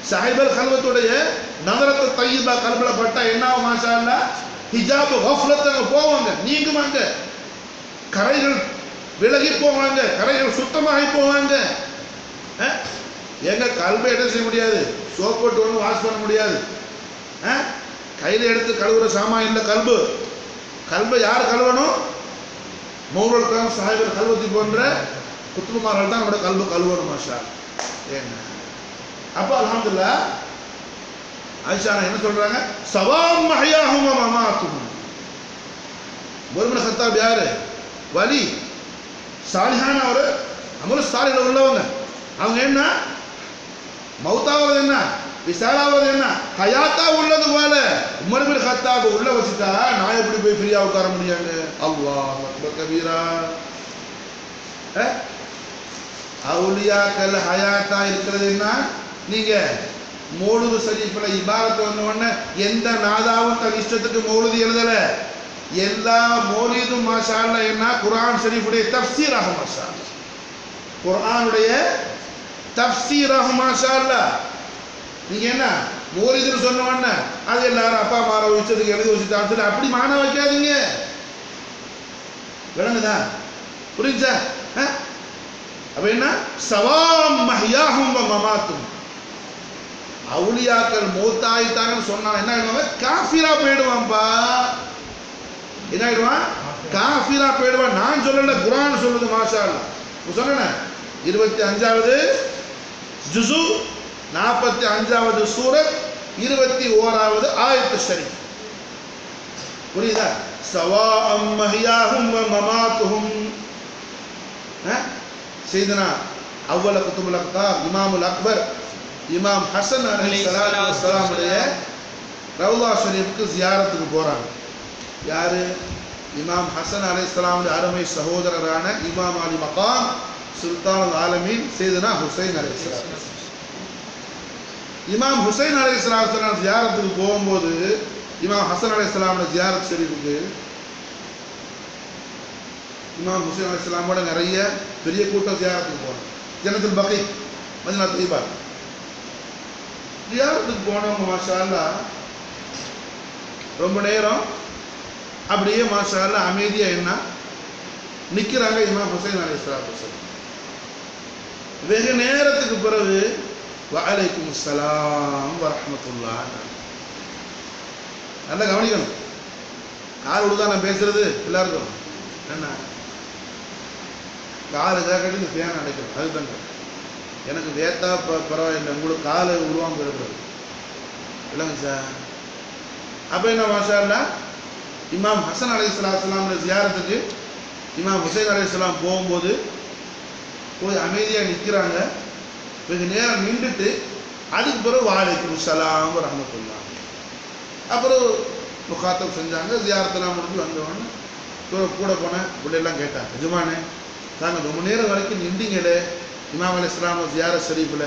A: சாஹிபல் கல்வத்துடைய நகரத்து தையீபா கல்பல பட்டா என்ன ஆகும் மாஷா அல்லா ஹிஜாப் கஃப்லத்தங்க போவாங்க நீங்குவாங்க கரைகள் விலகி போவாங்க கரைகள் சுத்தமாகி போவாங்க அஹ்? எங்க கல்வை என்ன செய்ய முடியாது சோப் போட்டு ஒன்றும் வாஷ் பண்ண முடியாது அஹ்? கையில எடுத்து கழுவுற சாமான் இல்லை கல்பு கல்வை யார் கழுவணும் மௌரல் காம் சாஹிபர் கல்வத்தி போன்ற குத்துமார்கள் தான் நம்மளோட கல்வு கழுவணும் மாஷா என்ன அப்ப அல்ஹம்துலில்லாஹ் ஆயிஷா என்ன சொல்றாங்க சவாம் மஹயாஹும் வ மமாத்துஹும் ஒருமன சத்தாப் யாரு வலி சாலிஹான ஒரு அமல சாலிகள் உள்ளவங்க அவங்க என்ன மௌத்தாவது என்ன விசாலாவது என்ன ஹயாத்தா உள்ளது போல உமர் பின் கத்தாப உள்ள வச்சுட்டா நான் எப்படி போய் ஃப்ரீயா உட்கார முடியாங்க அல்லாஹ் அக்பர் கபீரா அஹ்? அவுலியாக்கள் ஹயாத்தா இருக்கிறது என்ன நீங்க மௌலுது ஷரீஃப்ல இபாரத் வந்த உடனே எந்த நாதாவும் தன் இஷ்டத்துக்கு மௌலுது எழுதல எல்லா மௌலிதும் மாஷா அல்லாஹ் என்ன குர்ஆன் ஷரீஃபுடைய தஃப்சீராக மாஷா அல்லாஹ். குர்ஆனுடைய தஃப்சீராக மாஷா அல்லாஹ். நீங்க என்ன மௌலிதுன்னு சொன்ன உடனே அது எல்லாரும் அப்பா மாற இஷ்டத்துக்கு எழுதி வச்சுட்டான்னு சொல்லி அப்படி மாற வைக்காதீங்க விளங்குதா புரிஞ்சா அஹ்? அப்ப என்ன சவாம் மஹ்யாஹும் வ மமாத்தும் அவுலியாக்கள் மூத்தாயிட்டாங்கன்னு சொன்னா என்ன ஆயிடுவாங்க காஃபிரா போயிடுவான்பா என்ன ஆயிடுவான் காஃபிரா போயிடுவான் நான் சொல்லல குரான் சொல்லுது மாஷா அல்லாஹ் சொன்னேன் இருபத்தி அஞ்சாவது ஜுசு நாற்பத்தி அஞ்சாவது சூரத் இருபத்தி ஓராவது ஆயத்து ஷரீஃப் புரியுதா சவா அம் மஹியாஹும் வ மமாத்துஹும் செய்தனா அவ்வள குத்துபுல் அக்தார் இமாமுல் அக்பர் இமாம் ஹசன் அலி சலாத்து வசலாமுடைய ரவுலா ஷரீஃப்க்கு ஜியாரத்துக்கு போறாங்க யாரு இமாம் ஹசன் அலி இஸ்லாமுடைய அருமை சகோதரரான இமாம் அலி மகாம் சுல்தான் ஆலமீன் செய்தனா ஹுசைன் அலி இஸ்லாம் இமாம் ஹுசைன் அலி இஸ்லாம் ஜியாரத்துக்கு போகும்போது இமாம் ஹசன் அலி இஸ்லாமுடைய ஜியாரத் ஷரீஃபுக்கு இமாம் ஹுசைன் அலி இஸ்லாமோட நிறைய பெரிய கூட்டம் ஜியாரத்துக்கு போனாங்க ஜனத்தில் பகை மதினா தீபா ஜியாரத்துக்கு போனவங்க மாஷா அல்லாஹ் ரொம்ப நேரம் அப்படியே மாஷா அல்லாஹ் அமைதியா என்ன நிக்கிறாங்க இமாம் ஹுசைன் அலி இஸ்லாத்து வெகு நேரத்துக்கு பிறகு வலைக்கும் சலாம் வரஹமத்துல்லா நல்லா கவனிக்கணும் கால் விடுதா நான் பேசுறது எல்லாருக்கும் என்ன காலை கேட்கட்டு இந்த ஃபேன் அடைக்கணும் அதுதாங்க எனக்கு வேத்தா ப பரவாயில்லை உங்களுக்கு காலை உருவாங்க இருக்கிறது இல்லைங்க சார் அப்போ என்ன மாஷா அல்லா இமாம் ஹசன் அலி இஸ்லாத்துலாமுடைய ஜியாரத்துக்கு இமாம் ஹுசைன் அலி இஸ்லாம் போகும்போது போய் அமைதியாக நிற்கிறாங்க வெகு நேரம் நின்றுட்டு அதுக்கு பிறகு வாழைக்கும் சலாம் ரஹமத்துல்லா அப்புறம் முகாத்தம் செஞ்சாங்க ஜியாரத்தெல்லாம் முடிஞ்சு வந்தவொடனே கூட கூட போனேன் பிள்ளைலாம் கேட்டாங்க எஜமானே தாங்க ரொம்ப நேரம் வரைக்கும் நின்றீங்களே இமாம் அலி இஸ்லாம் ஜியார ஷரீஃபில்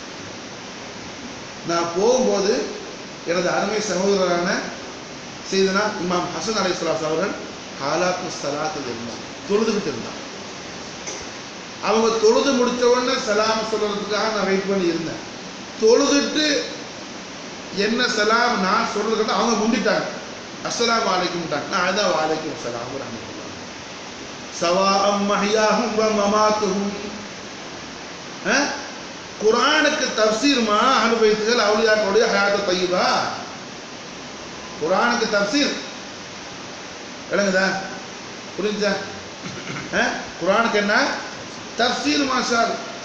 A: நான் போகும்போது எனது அருமை சகோதரரான செய்தனா இமாம் ஹசன் அலி இஸ்லாஸ் அவர்கள் ஹாலாத்து சலாத்து இருந்தாங்க தொழுதுகிட்டு இருந்தாங்க அவங்க தொழுது முடிச்ச உடனே சலாம் சொல்றதுக்காக நான் வெயிட் பண்ணி இருந்தேன் தொழுதுட்டு என்ன சலாம் நான் சொல்றதுக்கு அவங்க முந்திட்டாங்க அஸ்ஸலாமு அலைக்கும்ட்டாங்க நான் அதான் வாலைக்கும் சலாம் ரஹமத்துல்லாஹ் சவாஅம் மஹ்யாஹும் வ மமாத்துஹும் அஹ்? குர்ஆனுக்கு தஃப்சீர்மா அஹ்லு பைத்துகள் அவுலியாக்களுடைய ஹயாத்து தய்யிபா குர்ஆனுக்கு தஃப்சீர் விளங்குதா புரிஞ்சா அஹ்? குர்ஆனுக்கு என்ன தஃப்சீர் மாஷா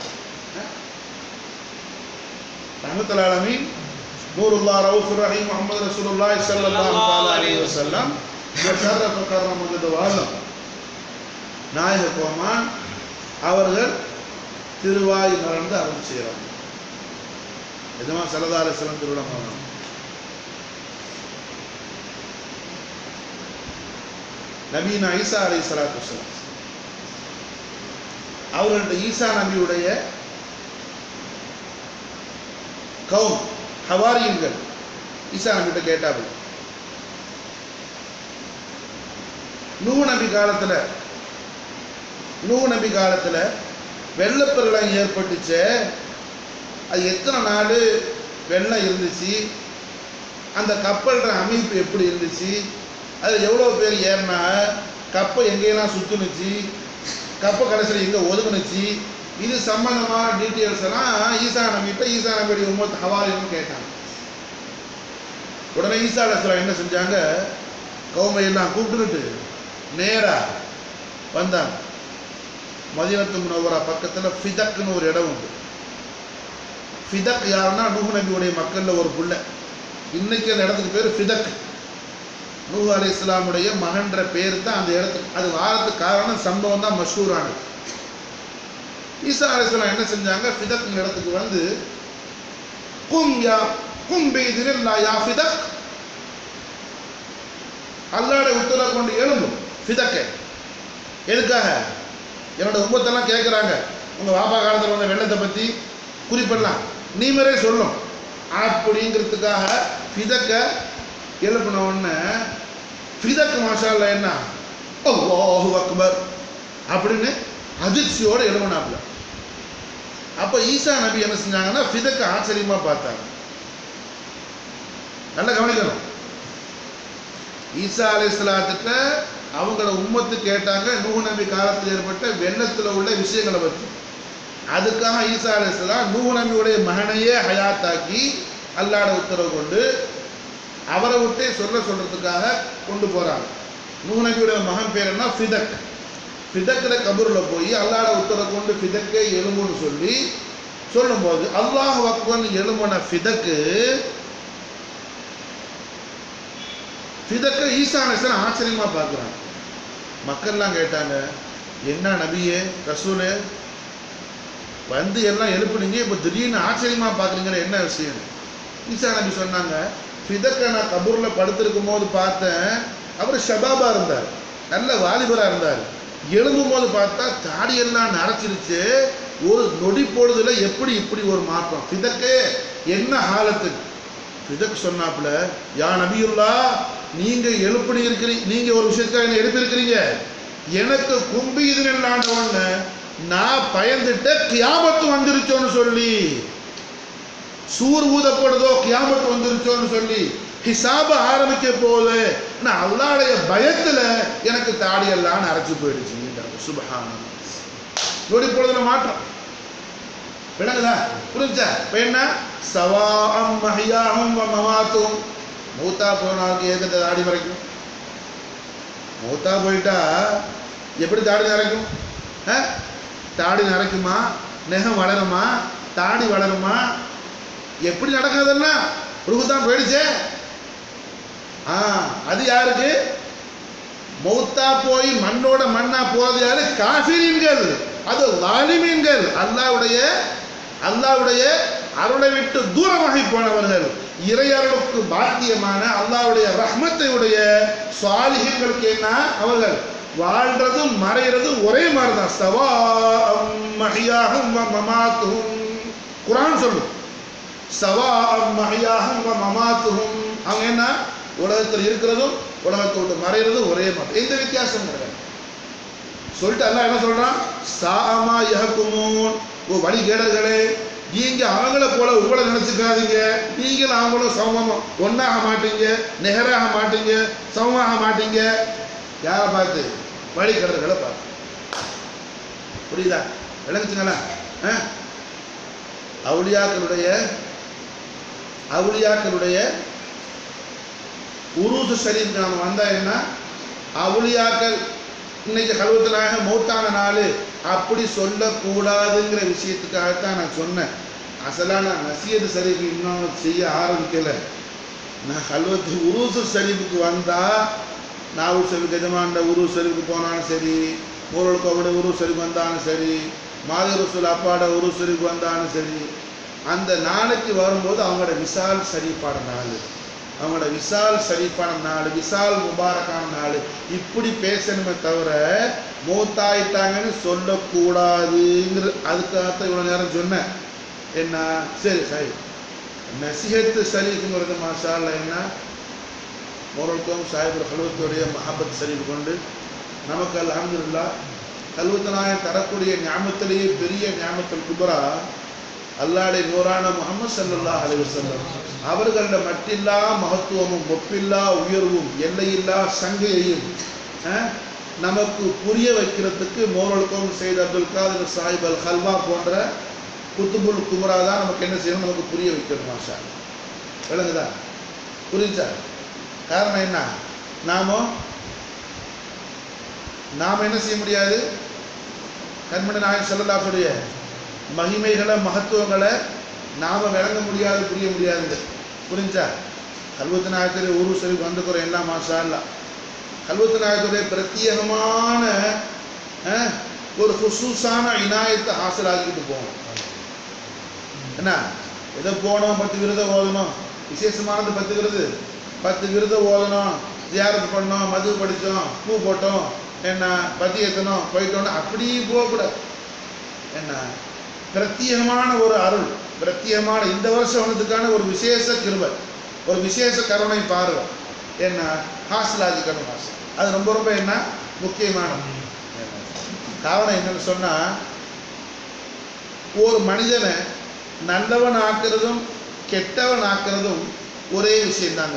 A: ரஹமத்துல் ஆலமீன் நூருல்லா ரவுஃபுர் ரஹீம் முஹம்மது ரசூலுல்லாஹி ஸல்லல்லாஹு தஆலா அலைஹி வஸல்லம் வஷரஃப கர்ரம ஜதவாலம் நாயக கோமான் அவர்கள் திருவாய் மறந்து அருள் செய்கிறாங்க எஜமா சல்லல்லாஹு அலைஹி வஸல்லம் திருவிழா மரணம் நபீனா ஈசா அலைஹி ஸலாத்து வஸலாம் அவர்கள்ட்ட ஈசா நபியுடைய கவுன் ஹவாரியன்கள் ஈசா நபிகிட்ட கேட்டார்கள் நூ நபி காலத்துல நூ நபி காலத்துல வெள்ளப்பெருளம் ஏற்பட்டுச்சே அது எத்தனை நாள் வெள்ளம் இருந்துச்சு அந்த கப்பல்ற அமைப்பு எப்படி இருந்துச்சு அதில் எவ்வளோ பேர் ஏறினாங்க கப்பல் எங்கெல்லாம் சுற்றுனுச்சு கப்பல் கடைசியில் எங்கே ஒதுங்குனுச்சு இது சம்பந்தமான டீட்டெயில்ஸ் எல்லாம் ஈசா நம்பிட்ட ஈசா நம்பியுடைய உம்மத் ஹவாலின்னு கேட்டாங்க உடனே ஈசா அலைஹிஸ்ஸலாம் என்ன செஞ்சாங்க கௌமையெல்லாம் கூப்பிட்டுக்கிட்டு நேரா வந்தாங்க மதீனத்து முனவரா பக்கத்தில் ஃபிதக்னு ஒரு இடம் உண்டு ஃபிதக் யாருன்னா நூஹ் நபியுடைய மக்களில் ஒரு புள்ள இன்னைக்கு அந்த இடத்துக்கு பேர் ஃபிதக் நூஹ் அலி இஸ்லாமுடைய மகன்ற பேர் தான் அந்த இடத்துக்கு அது வாரத்துக்கு காரணம் சம்பவம் தான் மஷூரானது ஈசா அலி இஸ்லாம் என்ன செஞ்சாங்க ஃபிதக் இடத்துக்கு வந்து கும் யா கும் பெய்தினில்லா யா ஃபிதக் அல்லாட உத்தரவை கொண்டு எழும்பும் ஃபிதக்கை எதுக்காக என்னோட உம்மத்தெல்லாம் கேட்குறாங்க உங்கள் வாப்பா காலத்தில் வந்த வெள்ளத்தை பற்றி குறிப்பிடலாம் நீமரே சொல்லும் அப்படிங்கிறதுக்காக ஃபிதக்க எழுப்பின உடனே ஃபிதக் மாஷால்ல என்ன அல்லாஹு அக்பர் அப்படின்னு அதிர்ச்சியோடு எழுப்பினாப்புல அப்போ ஈசா நபி என்ன செஞ்சாங்கன்னா ஃபிதக்க ஆச்சரியமாக பார்த்தாங்க நல்லா கவனிக்கணும் ஈசா அலைஹிஸ்ஸலாத்திட்ட அவங்கள உம்மத்து கேட்டாங்க நூஹ் நபி காலத்தில் ஏற்பட்ட வெள்ளத்தில் உள்ள விஷயங்களை பற்றி அதுக்காக ஈசா அலைஹிஸ்ஸலாம் நூஹ் நபியுடைய மகனையே ஹயாத்தாக்கி அல்லாட உத்தரவு கொண்டு அவரை விட்டே சொல்ல சொல்றதுக்காக கொண்டு போறாங்க நூஹ் நபியுடைய மகன் பேர் என்ன ஃபிதக் ஃபிதக்கிற கபூரில் போய் அல்லாட உத்தரவு கொண்டு ஃபிதக்கே எலும்புன்னு சொல்லி சொல்லும்போது அல்லாஹ் அக்பர்னு எலும்புன ஃபிதக்கு ஃபிதக்க ஈசா அலைஹிஸ்ஸலாம் ஆச்சரியமா பார்க்குறாங்க மக்கள்லாம் கேட்டாங்க என்ன நபியே ரசூலே வந்து எல்லாம் எழுப்புனீங்க இப்போ திடீர்னு ஆச்சரியமா பார்க்குறீங்கிற என்ன விஷயம் ஈசா நபி சொன்னாங்க ஃபிதக்க நான் கபூரில் படுத்திருக்கும் போது பார்த்தேன் அவர் ஷபாபா இருந்தார் நல்ல வாலிபராக இருந்தார் எழும்பும் போது பார்த்தா தாடியெல்லாம் நரைச்சிருச்சு ஒரு நொடி பொழுதுல எப்படி இப்படி ஒரு மாற்றம் ஃபிதக்கே என்ன ஹாலத்து ஃபிதக் சொன்னாப்புல யா நபியுல்லா நீங்க எழுப்பி இருக்கிறீங்க நீங்க ஒரு விஷயத்துக்காக என்ன எழுப்பி இருக்கிறீங்க எனக்கு கும்பி இது இல்லாண்டவன்னு நான் பயந்துட்டு கியாமத்து வந்துருச்சோன்னு சொல்லி சூர் ஊதப்படுதோ கியாமத்து வந்துருச்சோன்னு சொல்லி ஹிசாப ஆரம்பிக்க போது நான் அல்லாடைய பயத்துல எனக்கு தாடியெல்லாம் அரைச்சு போயிடுச்சு சுபஹான நொடி பொழுதுல மாற்றம் விளங்குதா புரிஞ்சா இப்ப என்ன சவாம் மஹியாஹும் வ மமாத்தும் மூத்தா போனாலுக்கு ஏகத்தை தாடி மறைக்கும் மூத்தா போயிட்டா எப்படி தாடி நரைக்கும் ஆ? தாடி நரைக்குமா நெகம் வளருமா தாடி வளருமா எப்படி நடக்காதெல்லாம் ருகு தான் போயிடுச்சே ஆ அது யாருக்கு மௌத்தா போய் மண்ணோட மண்ணா போறது யாரு காஃபிரீன்கள் அது வாலிமீன்கள் அல்லாவுடைய அல்லாவுடைய அருளை விட்டு தூரமாகி போனவர்கள் இறையருளுக்கு பாக்கியமான அல்லாவுடைய ரஹ்மத்தை உடைய சுவாலிகளுக்கு என்ன அவர்கள் வாழ்றதும் மறைறதும் ஒரே மாதிரி தான் சவா மஹியாகும் மமாத்தும் குரான் சொல்லும் சவா மஹியாகும் மமாத்துஹும் அவங்க என்ன உலகத்தில் இருக்கிறதும் உலகத்தை விட்டு மறைகிறதும் ஒரே மாதிரி எந்த வித்தியாசம் கிடையாது சொல்லிட்டு அல்லாஹ் என்ன சொல்றான் சாமா யஹகுமூன் ஓ வழிகேடர்களே நீங்க அவங்கள போல உங்களை நினைச்சுக்காதீங்க நீங்களும் அவங்களும் சமமா ஒன்னாக மாட்டீங்க நிகராக மாட்டீங்க சமமாக மாட்டீங்க யாரை பார்த்து வழிகேடர்களை பார்த்து புரியுதா விளங்குச்சுங்களா ஆ? அவுலியாக்களுடைய அவுலியாக்களுடைய உருது ஷரீஃப் நாம வந்தா என்ன அவுலியாக்கள் இன்னைக்கு கல்வத்தினாக மௌத்தான நாள் அப்படி சொல்லக்கூடாதுங்கிற விஷயத்துக்காகத்தான் நான் சொன்னேன் அசலான நசியது ஷரீஃப் இன்னும் செய்ய ஆரம்பிக்கல நான் கல்வத்து உருசு ஷரீஃபுக்கு வந்தா நாவூர் ஷரீஃப் எஜமாண்ட உரு ஷரீஃபுக்கு போனாலும் சரி மூரல் கோவிட உரு ஷரீஃப் வந்தாலும் சரி மாதி ரசூல் அப்பாட உரு ஷரீஃப் வந்தாலும் சரி அந்த நாளைக்கு வரும்போது அவங்களோட விசால் ஷரீஃபான நாள் அவங்களோட விசால் ஷரீஃபான நாள் விசால் முபாரக்கான நாள் இப்படி பேசணுமே தவிர மூத்தாயிட்டாங்கன்னு சொல்லக்கூடாதுங்கிற அதுக்காகத்தான் இவ்வளோ நேரம் சொன்னேன் என்ன சரி சரி நசிஹத்து ஷரீஃபுங்கிறது மாஷால்ல என்ன மோரல்கம் சாஹிபுல் ஹல்வத்துடைய மஹபத் ஷரீஃப் கொண்டு நமக்கு அல்ஹம்துலில்லாஹ் கல்வத்து நாயன் தரக்கூடிய ஞாபகத்திலேயே பெரிய ஞாபகத்தில் குபரா அல்லாடைய நூறான முகமது ஸல்லல்லாஹு அலைஹி வஸல்லம் அவர்கள மட்டில்லா மகத்துவமும் ஒப்பில்லா உயர்வும் எல்லையில்லா சங்கையையும் அஹ், நமக்கு புரிய வைக்கிறதுக்கு மோரலுக்கும் செய்த அப்துல் காதர் சாஹிப் அல் ஹல்வா போன்ற குத்துபுல் குமரா தான் நமக்கு என்ன செய்யணும் நமக்கு புரிய வைக்கணும் மாஷா விளங்குதா புரிஞ்சா காரணம் என்ன நாம நாம் என்ன செய்ய முடியாது கண்மணி நாயன் செல்லல்லாசுடைய மகிமைகளை மகத்துவங்களை நாம விளங்க முடியாது புரிய முடியாது புரிஞ்சா கல்வத்து நாயகத்தில் ஊரு சரி வந்துக்கிறோம் எல்லாம் மாஷா அல்லா கல்வத்து நாயகத்துடைய பிரத்யேகமான அஹ், ஒரு ஹுசூஸான இனாயத்தை ஹாசலாக்கிட்டு போகணும் என்ன எதை போனோம் பத்து விருதை ஓதணும் விசேஷமானது பத்து விருது பத்து விருதை ஓதணும் ஜியாரத்து பண்ணோம் மது படித்தோம் பூ போட்டோம் என்ன பத்தி ஏற்றணும் போயிட்டோன்னு அப்படி போகக்கூடாது என்ன பிரத்யேகமான ஒரு அருள் பிரத்யேகமான இந்த வருஷம் வந்ததுக்கான ஒரு விசேஷ கிருபை ஒரு விசேஷ கருணை பார்வை என்ன ஹாஸ்லாஜிக்கணும் ஆசை அது ரொம்ப ரொம்ப என்ன முக்கியமானது காரணம் என்னன்னு சொன்னா ஒரு மனிதனை நல்லவன் ஆக்குறதும் கெட்டவன் ஆக்குறதும் ஒரே விஷயம்தாங்க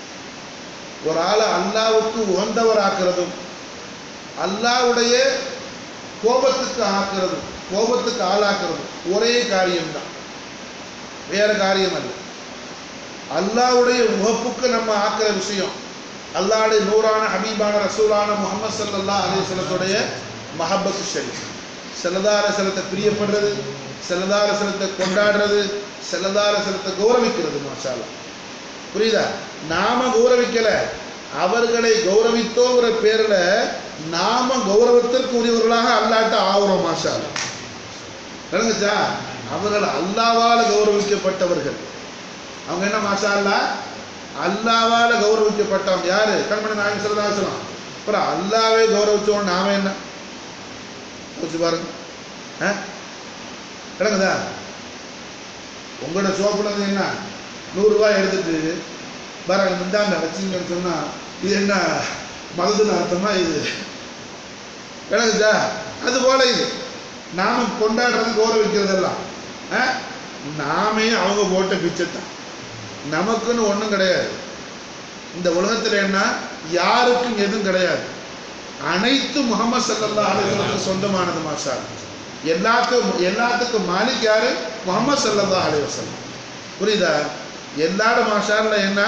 A: ஒரு ஆளை அல்லாவுக்கு உகந்தவர் ஆக்குறதும் அல்லாவுடைய கோபத்துக்கு ஆக்குறதும் கோபத்துக்கு ஆளாக்குறதும் ஒரே காரியம்தான் வேற காரியம் அல்ல அல்லாவுடைய உகப்புக்கு நம்ம ஆக்குற விஷயம் அல்லாவுடைய நூறான ஹபீபான ரசூலான முகமது ஸல்லல்லாஹு அலைஹி வஸல்லத்துடைய மஹப்பத்து ஷரீஃப் செல்லதார செலத்தை பிரியப்படுறது செல்லதார செலத்தை கொண்டாடுறது செல்லதார செலத்தை கௌரவிக்கிறது மாஷாலா புரியுதா நாம கௌரவிக்கல அவர்களை கௌரவித்தோங்கிற பேர்ல நாம கௌரவத்திற்கு உரியவர்களாக அல்லாட்ட ஆகுறோம் மாஷாலா விளங்குச்சா அவர்கள் அல்லாவால கௌரவிக்கப்பட்டவர்கள் அவங்க என்ன மாஷா அல்லா அல்லாவால கௌரவிக்கப்பட்டவங்க யாரு கண்மணி நாயகம் சிறதாசனம் அப்புறம் அல்லாவே கௌரவிச்சோம் நாம என்ன யோசிச்சு பாருங்க ஆ? கிடக்குதா உங்களோட சோப்புல இருந்து என்ன நூறுரூவாய் எடுத்துட்டு பாருங்க இந்தாண்ட வச்சிங்கன்னு சொன்னா இது என்ன மதத்துல அர்த்தமா இது கிடக்குதா அது போல இது நாம கொண்டாடுறது கௌரவிக்கிறதெல்லாம் ஆ? நாமே அவங்க போட்ட பிச்சை தான் நமக்குன்னு ஒன்றும் கிடையாது இந்த உலகத்தில் என்ன யாருக்கும் எதுவும் கிடையாது அனைத்து முகமது ஸல்லல்லாஹு அலைஹி வஸல்லம் சொந்தமானது மாஷா எல்லாத்துக்கும் எல்லாத்துக்கும் மாலிக் யாரு முகமது ஸல்லல்லாஹு அலைஹி வஸல்லம் புரியுதா எல்லாரோட மாஷால என்ன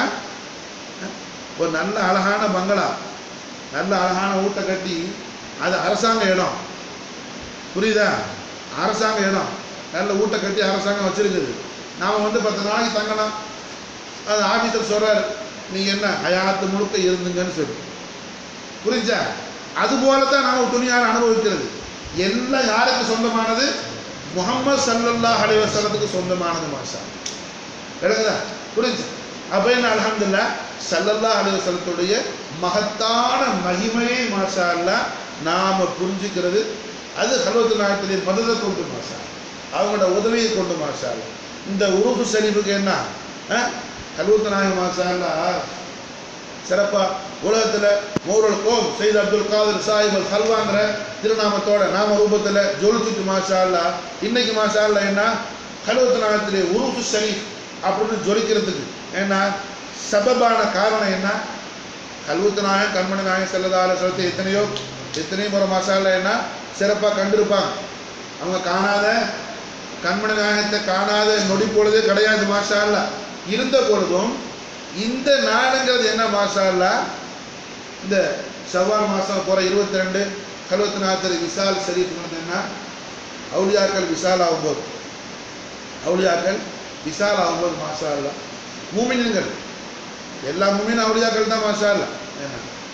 A: ஒரு நல்ல அழகான பங்களா நல்ல அழகான வீட்டை கட்டி அது அரசாங்க இடம் புரியுதா அரசாங்க இடம் நல்ல வீட்டை கட்டி அரசாங்கம் வச்சிருக்குது நாம வந்து பத்து நாளைக்கு தங்கலாம் அது ஆபீசர் சொல்றாரு நீங்க என்ன ஹயாத்து முழுக்க இருந்துங்கன்னு சொல்லி புரிஞ்சா அது போலத்தான் நாம துணியால் அனுபவிக்கிறது எல்லாம் யாருக்கு சொந்தமானது முகமது சல்லல்லாஹு அலைஹி வஸல்லத்துக்கு சொந்தமானது மாஷா விளங்குதா புரிஞ்சு அப்ப என்ன அல்ஹம்துலில்லாஹ் சல்லல்லாஹு அலைஹி வஸல்லத்துடைய மகத்தான மகிமையை மாஷா அல்லாஹ் நாம புரிஞ்சுக்கிறது அது ஹலவத்து நாயகத்திலே மதத்தை கொண்டு மாஷா அவங்களோட உதவியை கொண்டு மாஷா அல்லாஹ். இந்த உருஃபு ஷரீஃபுக்கு என்ன ஹலவத்து நாயகம் மாஷா அல்லாஹ் சிறப்பா உலகத்துல மௌரல் கோம் செய்த அப்துல் காதர் சாஹிப் அல் ஹல்வாங்கிற திருநாமத்தோட நாம ரூபத்துல ஜொலிச்சுட்டு மாஷா அல்லா இன்னைக்கு மாஷா அல்லா என்ன கழுவத்து நாயகத்திலே உருஃபு ஷரீஃப் அப்படின்னு ஜொலிக்கிறதுக்கு ஏன்னா சபபான காரணம் என்ன கல்வத்து நாயகம் கண்மணி நாயகம் செல்லதால சொல்லத்தை எத்தனையோ எத்தனையோ முறை மாஷா அல்லா என்ன சிறப்பாக கண்டிருப்பாங்க அவங்க காணாத கண்மணி நாயகத்தை காணாத நொடி பொழுதே கிடையாது மாஷா அல்லா இருந்த பொழுதும் இந்த நாளுங்கிறது என்ன மாசம் இல்ல இந்த செவ்வாய் மாசம் போற இருபத்தி ரெண்டு கல்வத்து நாத்தர் விசால் ஷரீஃப்ங்கிறது என்ன அவுளியாக்கள் விசால் ஆகும்போது அவுளியாக்கள் விசால் ஆகும்போது மாசா இல்ல மூமின்கள் எல்லா மூமின் அவுளியாக்கள் தான் மாசா இல்ல என்ன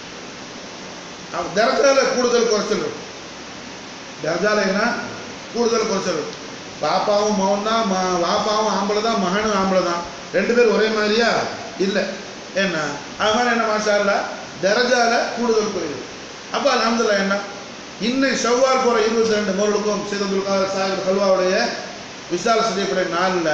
A: அவங்க தரத்தால கூடுதல் குறைச்சல் இருக்கும் தரஜால என்ன கூடுதல் குறைச்சல் இருக்கும் பாப்பாவும் மகன் தான் ம- பாப்பாவும் ஆம்பளை தான் மகனும் ஆம்பளை தான் ரெண்டு பேரும் ஒரே மாதிரியா இல்லை என்ன அது மாதிரி என்ன மாஷால தரஜால கூடுதல் குறைவு அப்போ அல்ஹம்துலில்லாஹ் என்ன இன்னைக்கு செவ்வாய் போகிற இருபத்தி ரெண்டு மோர்களுக்கும் சீதந்துல் காதர் சாஹிப் கல்வாவுடைய விசால செய்யக்கூடிய நாளில்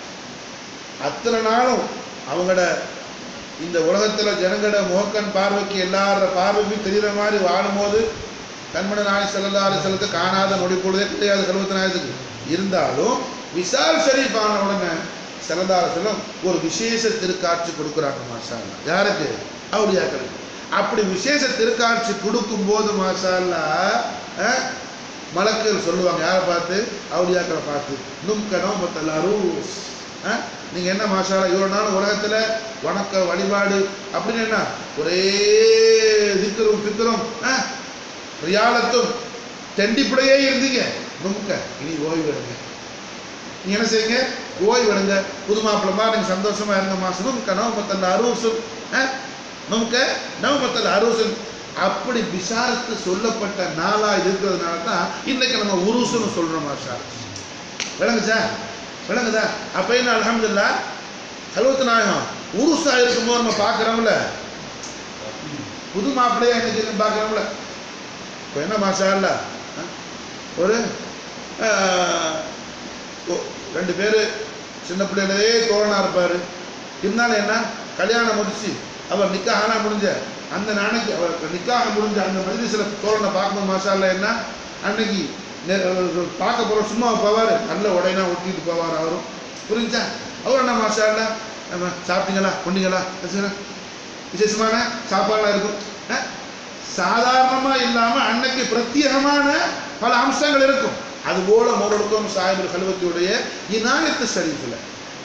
A: அத்தனை நாளும் அவங்களோட இந்த உலகத்தில் ஜனங்களோட முகக்கண் பார்வைக்கு எல்லாரோட பார்வைக்கும் தெரிகிற மாதிரி வாழும்போது கண்மணி நாய் செல்லல்லாறு செலுத்த காணாத நொடி பொழுதே கிடையாது கல்வத்து நாயத்துக்கு இருந்தாலும் விசால் ஷரீஃப் ஆன உடனே செல்லதாரத்திலும் ஒரு விசேஷ திருக்காட்சி கொடுக்குறாங்க மாஷா அல்லாஹ். யாருக்கு அவுலியாக்களுக்கு அப்படி விசேஷ திருக்காட்சி கொடுக்கும் போது மாஷா அல்லாஹ், அஹ், மலக்குகள் சொல்லுவாங்க யாரை பார்த்து அவுலியாக்களை பார்த்து நும் கனோமத்தல் அரூஸ் நீங்க என்ன மாஷாலா இவ்வளவு நாள் உலகத்துல வணக்க வழிபாடு அப்படின்னு என்ன ஒரே திக்கரும் பிக்கரும் ரியாலத்தும் தெண்டிப்படையே இருந்தீங்க நும்க இனி ஓய்வு எடுங்க நீங்க என்ன செய்யுங்க ஓய்வு எடுங்க புது மாப்பிள்ளமா நீங்க சந்தோஷமா இருந்த மாசமும் நவமத்தல் அரூசும் நும்க நவமத்தல் அரூசும் அப்படி விசாரித்து சொல்லப்பட்ட நாளா இருக்கிறதுனால தான் இன்னைக்கு நம்ம உருசுன்னு சொல்றோம் மாஷா விளங்குச்சா விளங்குதா அப்ப என்ன அலமதுல்லா கழுவத்து நாயகம் உருசா இருக்கும்போது நம்ம பார்க்குறோம்ல புது மாப்பிள்ளையா இன்னைக்கு பார்க்குறோம்ல இப்போ என்ன மாஷா இல்ல ஆ? ஒரு ஆ, ஓ- ரெண்டு பேர் சின்ன பிள்ளைகளே தோழனா இருப்பார் இருந்தாலும் என்ன கல்யாணம் முடிச்சு அவர் நிக்காகனா முடிஞ்ச அந்த நாளைக்கு அவர் நிக்காக முடிஞ்ச அந்த மஜ்லிஸில் தோழனை பார்க்கும்போது மாஷா இல்ல என்ன அன்னைக்கு நெ- அவர் பார்க்க போகிற சும்மா போவார் நல்ல உடையனா ஒட்டிட்டு போவார் அவரும் புரிஞ்சா அவர் என்ன மாஷா இல்ல நம்ம சாப்பிட்டீங்களா கொண்டீங்களா விசேஷம்? விசேஷமான சாப்பாடுலாம் இருக்கும் ஆ? சாதாரணமா இல்லாம அன்னைக்கு பிரத்யேகமான பல அம்சங்கள் இருக்கும் அதுபோல மோரடுக்கும் சாஹிபுல் கல்வத்தியுடைய இனாயத்து ஷரீஃபில்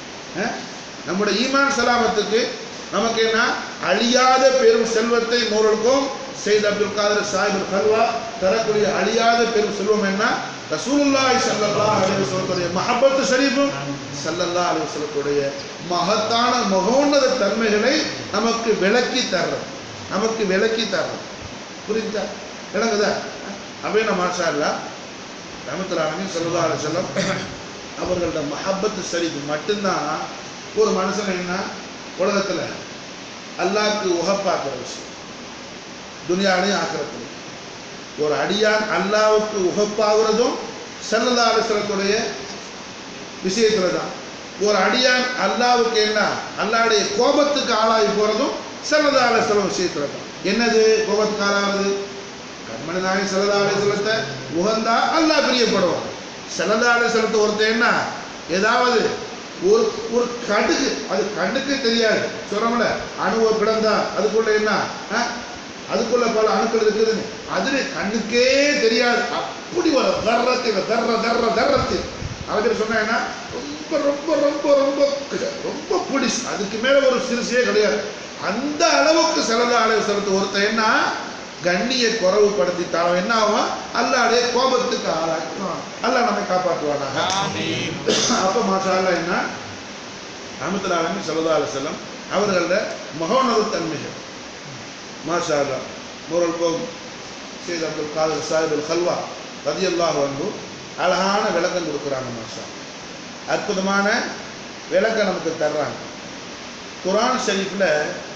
A: நம்முடைய ஈமான் சலாமத்துக்கு நமக்கு என்ன அழியாத பெரும் செல்வத்தை மோரடுக்கும் செய்த அப்துல் காதர் சாஹிபுல் கல்வா தரக்கூடிய அழியாத பெரும் செல்வம் என்ன ரசூலுல்லாஹி ஸல்லல்லாஹு அலைஹி வஸல்லமுடைய மஹப்பத்து ஷரீஃபும் ஸல்லல்லாஹு அலைஹி வஸல்லத்துடைய மகத்தான மகோன்னத தன்மைகளை நமக்கு விளக்கி தர்றது நமக்கு விளக்கி தர்றது புரிஞ்சா விளங்குதா அவைன மாஷா இல்லா ரமத்துலாமி சல்லா அலிசல்லம் அவர்களோட மஹப்பத்து ஷரீஃப் மட்டும்தான் ஒரு மனுஷன் என்ன உலகத்துல அல்லாஹ்க்கு உகப்பாக்குற விஷயம் துனியாலையும் ஆக்கிறதுலையும் ஒரு அடியான் அல்லாவுக்கு உகப்பாகிறதும் சல்லல்லா அலிஸ்லத்துடைய விஷயத்துல தான் ஒரு அடியான் அல்லாவுக்கு என்ன அல்லாவுடைய கோபத்துக்கு ஆளாகி போறதும் சல்லல்லா அலிஸ்லம் விஷயத்துல தான் என்னது கோபத்துக்கு ஆளாகிறது கண்மணி நாயகி சல்லல்லா அலிஸ்லத்தை உகந்தா அல்லாஹ் பிரியப்படுவான் சல்லல்லா அலிஸ்லத்தை ஒருத்தன் என்ன ஏதாவது ஒரு ஒரு கடுகு அது கண்ணுக்கு தெரியாது சொல்றோம்ல அணுவை பிளந்தா அதுக்குள்ள என்ன ஆ? அதுக்குள்ள பல அணுக்கள் இருக்குதுன்னு அது கண்ணுக்கே தெரியாது அப்படி ஒரு தர்றத்தில் தர்ற தர்ற தர்றத்தில் அவங்க சொன்னா ரொம்ப ரொம்ப ரொம்ப ரொம்ப ரொம்ப பிடிஸ் அதுக்கு மேல ஒரு சிறுசே கிடையாது அந்த அளவுக்கு சிலத அளவு செலுத்த ஒருத்தன் என்ன கண்ணியை குறவுபடுத்திட்டான் அவன் என்ன ஆகும் அல்லாடைய கோபத்துக்கு ஆளாக்குவான் அல்லாஹ் நம்மை காப்பாற்றுவானாக
B: ஆமீன்
A: அப்ப மாஷா அல்லாஹ் என்ன அஹமத்துல ஆலமி சல்லா அலுவலம் அவர்களோட மகோனத தன்மைகள் மாஷா அல்லா நூறல் போகும் சீத் அப்துல் காதர் சாஹிப் அல் ஹல்வா ரதியல்லாஹு அன்பு அழகான விளக்கம் கொடுக்குறாங்க மாஷா அற்புதமான விளக்கம் நமக்கு தர்றாங்க குரான் ஷரீஃபில்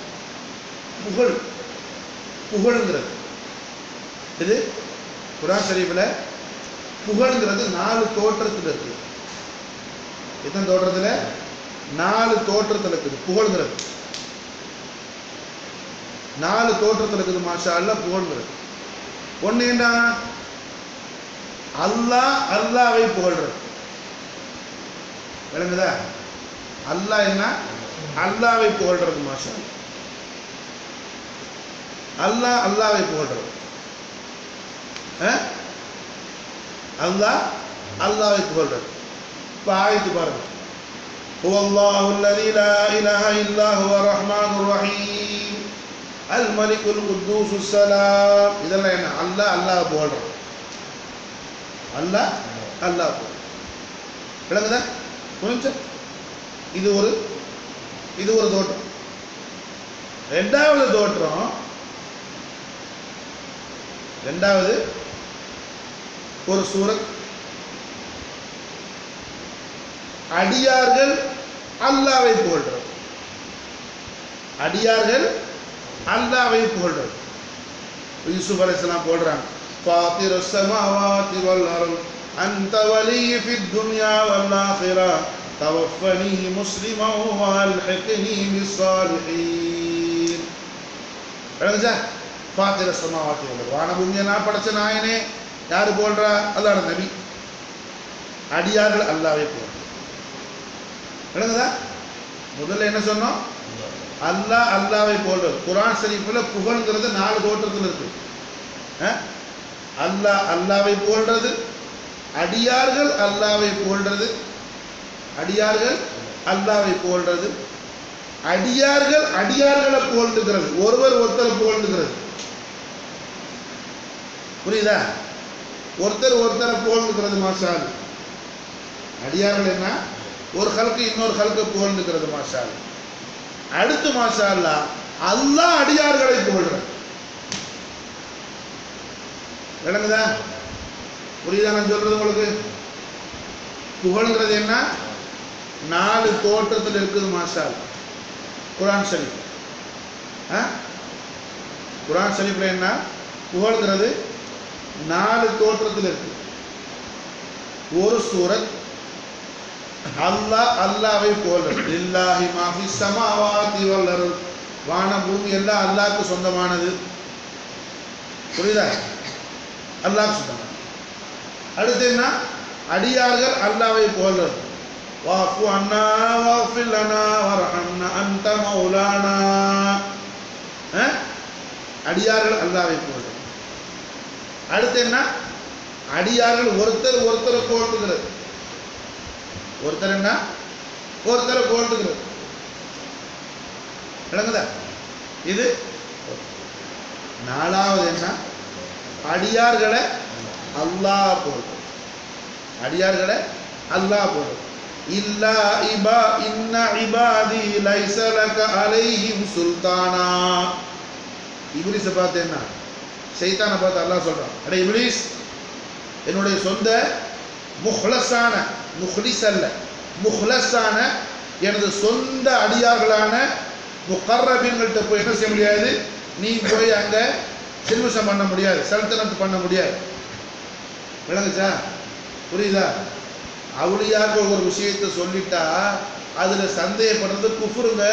A: புகழ் புகழுங்கிறது இது குரான் ஷரீஃபில் புகழுங்கிறது நாலு தோற்றத்தில் இருக்குது எத்தனை தோற்றத்தில் நாலு தோற்றத்தில் இருக்குது புகழ்ங்கிறது நாலு தோற்றத்தில் இருக்குது மாஷா அல்லா புகழ்ங்கிறது ஒன்று என்ன அல்லாஹ் அல்லாவை புகழ்றது விளங்குதா அல்லாஹ் என்ன அல்லாவை புகழ்றது மாஷா அல்லாஹ் அல்லாவை புகழ்றது அஹ்? அல்லாஹ் அல்லாவை புகழ்றது இப்போ ஆயத்து பாருங்க هو الله الذي لا إله إلا هو الرحمن الرحيم الملك القدوس السلام இதெல்லாம் என்ன அல்லாஹ் அல்லாஹ் புகழ்றோம் அல்லாஹ் அல்லாஹ் புகழ் விளங்குதா புரிஞ்சா இது ஒரு இது ஒரு தோற்றம் ரெண்டாவது தோற்றம் ரெண்டாவது ஒரு சூரத் அடியார்கள் அல்லாவை புகழ்றது அடியார்கள் அல்லாவை புகழ்றது யூசுப் அலைஹிஸ்ஸலாம் புகழ்றாங்க ஃபாத்திர السماوات والأرض أنت ولي في الدنيا والآخرة توفني مسلما وألحقني بالصالحين விளங்குச்சா ஃபாத்திர சமாவாத்தி வல்லர் வானபூமியை நான் படைச்ச நாயனே யார் புகழ்றா அல்லாட நபி அடியார்கள் அல்லாவை புகழ்றது விளங்குதா முதல்ல என்ன சொன்னோம் அல்லாஹ் அல்லாவை போல்றது குரான் ஷரீஃபில் புகழ்ங்கிறது நாலு தோற்றத்தில் இருக்கு அஹ்? அல்லாஹ் அல்லாவை போல்றது அடியார்கள் அல்லாவை போல்றது அடியார்கள் அல்லாவை போல்றது அடியார்கள் அடியார்களை புகழ்ந்துக்கிறது ஒருவர் ஒருத்தர் புகழ்ந்துக்கிறது புரியுதா ஒருத்தர் ஒருத்தரை புகழ்ந்துக்கிறது மாஷால் அடியார்கள் என்ன ஒரு கல்க்கு இன்னொரு கல்க்கு புகழ்ந்துக்கிறது மாஷால் அடுத்து மாஷா அல்லா அல்லாஹ் அடியார்களை புகழ்றது விளங்குதா புரியுதா நான் சொல்றது உங்களுக்கு புகழ்ங்கிறது என்ன நாலு தோற்றத்தில் இருக்குது மாஷா அல்லாஹ். குரான் ஷரீஃப் ஆ? குரான் ஷரீஃப்ல என்ன புகழ்ங்கிறது நாலு தோற்றத்தில் இருக்கு ஒரு சூரத் அல்லாஹ் அல்லாவை போல்றது லில்லாஹி மாஃபி சமாவாதி வல் அர்த் வான பூமி எல்லாம் அல்லாஹ்க்கு சொந்தமானது புரியுதா அல்லாஹ்க்கு சொந்தமானது அடுத்து என்ன அடியார்கள் அல்லாவை போல்றது வாஃபு அண்ணா வாஃபில் லனா வர்ஹம்னா அன்த மௌலானா அஹ்? அடியார்கள் அல்லாவை போல்றது அடுத்து என்ன அடியார்கள் ஒருத்தர் ஒருத்தரை போல்றுகிறது ஒருத்தர் என்ன ஒருத்தரை போல்றுகிறது விளங்குதா இது நாலாவது என்ன அடியார்களை அல்லாஹ் போல்றது அடியார்களை அல்லாஹ் போல்றது இல்லா இபா இன்ன இபாதி லைஸ லக அலைஹிம் சுல்தானா இப்லீஸை பார்த்து என்ன சைத்தானை பார்த்து அல்லாஹ் சொல்றான் அடே இப்லீஸ் என்னுடைய சொந்த முஹ்லஸான முஹ்லிஸ் அல்ல முஹ்லஸான எனது சொந்த அடியார்களான முக்கர்ரபீன்கள்ட்ட போய் என்ன செய்ய முடியாது நீ போய் அங்க சில்மிஷம் பண்ண முடியாது சல்தனத்து பண்ண முடியாது விளங்குச்சா புரியுதா அவுளியார்கள் ஒரு விஷயத்தை சொல்லிட்டா அதுல சந்தேகப்படுறது குஃபுருங்க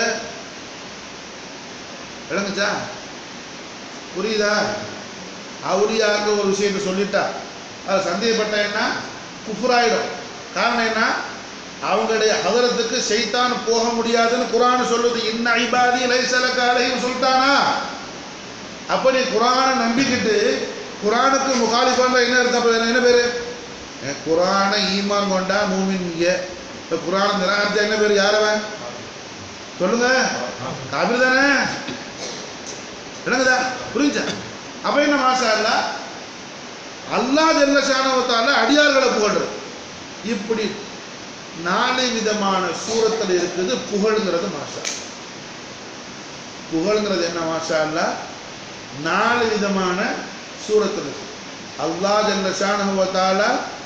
A: விளங்குச்சா புரியுதா அவுளியாக்க ஒரு விஷயத்தை சொல்லிட்டா அது சந்தேகப்பட்டா என்ன குஃபுராயிடும் காரணம் என்ன அவங்களுடைய ஹதரத்துக்கு சைத்தான் போக முடியாதுன்னு குரான் சொல்லுது இன்ன ஐபாதி லைசலக்க அலையும் சொல்லிட்டானா அப்ப நீ குரானை நம்பிக்கிட்டு குரானுக்கு முகாலிஃபான என்ன இருக்கு அப்ப என்ன பேரு அஹ் குரானை ஈமான் கொண்டா மூமின் இங்க இப்ப குரானை நிராகரிச்சா என்ன பேரு யாரவன் சொல்லுங்க காபிர் தானே விளங்குதா புரிஞ்சா அப்ப என்ன மாசா இல்ல அல்லாஹ் ஜல்லஷானவத்தால அடியார்களை புகழ்றது இப்படி நாலு விதமான சூரத்தில் இருக்குது புகழ்ங்கிறது மாஷா புகழ்ங்கிறது என்ன மாஷா அல்ல நாலு விதமான சூரத்தில் இருக்கு அல்லாஹ் ஜல்லஷானவத்தால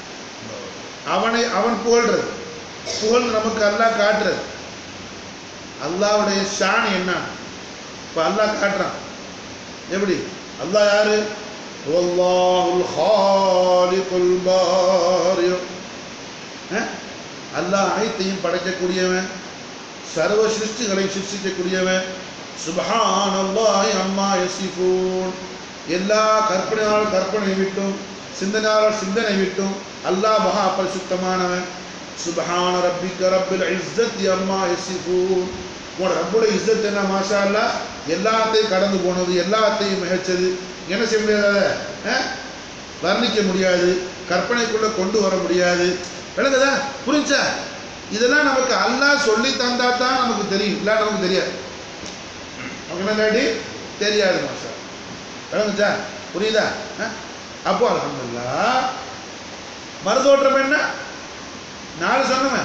A: அவனை அவன் புகழ்றது புகழ் நமக்கு அல்லாஹ் காட்டுறது அல்லாஹ்வுடைய ஷான் என்ன இப்போ அல்லாஹ் காட்டுறான் எப்படி அல்லாஹ் யாரு வல்லாஹுல் ஹாலிகுல் பாரி அஹ்? அல்லாஹ் அனைத்தையும் படைக்கக்கூடியவன் சர்வ சிருஷ்டிகளை சிருஷ்டிக்கக்கூடியவன் சுபஹான் அல்லாஹ் அம்மா யசிஃபூன் எல்லா கற்பனையால் கற்பனை விட்டும் சிந்தனையால் சிந்தனை விட்டும் அல்லாஹ் மகா பரிசுத்தமானவன் சுபஹான ரப்பிக்க ரப்பில் இஸ்ஸத் அம்மா யசிஃபூன் உன் ரப்புடைய இஸ்ஸத் என்ன மாஷா அல்லாஹ் எல்லாத்தையும் கடந்து போனது எல்லாத்தையும் மிகச்சது என்ன செய்ய முடியாது அதை அஹ்? வர்ணிக்க முடியாது கற்பனைக்குள்ள கொண்டு வர முடியாது விளங்குதா புரிஞ்சா இதெல்லாம் நமக்கு அல்லாஹ் சொல்லி தந்தா தான் நமக்கு தெரியும் இல்லை நமக்கு தெரியாது நமக்கு என்ன இல்லாட்டி தெரியாது மாஷா விளங்குச்சா புரியுதா அஹ்? அப்போ அல்ஹம்துலில்லாஹ் மறுதோற்றம் என்ன நாலு சொன்னவன்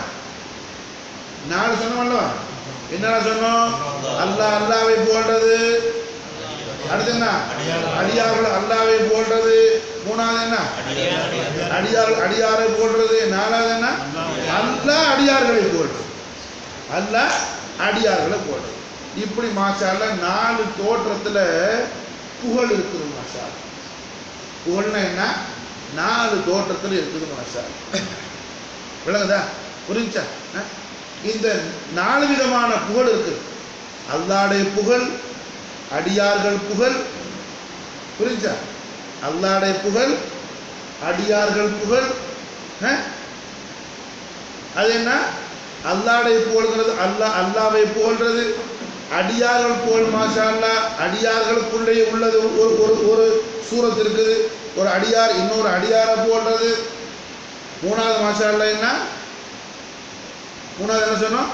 A: நாலு சொன்னவன்லவா என்னடா சொன்னோம் அல்லாஹ் அல்லாவை போன்றது அடுத்து என்ன அடியார்கள் அல்லாவை போன்றது மூணாவது என்ன அடியார் அடியாரை போன்றது நாலாவது என்ன அல்லாஹ் அடியார்களை போன்றது அல்லாஹ் அடியார்களை போன்றது இப்படி மாஷால நாலு தோற்றத்துல புகழ் இருக்குது மாஷா புகழ்னா என்ன நாலு தோற்றத்துல இருக்குது மாஷா விளங்குதா புரிஞ்சா அஹ்? இந்த நாலு விதமான புகழ் இருக்குது அல்லாடைய புகழ் அடியார்கள் புகழ் புரிஞ்சா அல்லாடைய புகழ் அடியார்கள் புகழ் அஹ்? அது என்ன அல்லாடை போல்கிறது அல்லாஹ் அல்லாவை போல்றது அடியார்கள் போல் மாஷா அல்லா அடியார்களுக்குள்ளே உள்ளது ஒரு ஒரு ஒரு சூரத் இருக்குது ஒரு அடியார் இன்னொரு அடியாரை போல்றது மூணாவது மாஷா அல்லா என்ன மூணாவது என்ன சொன்னோம்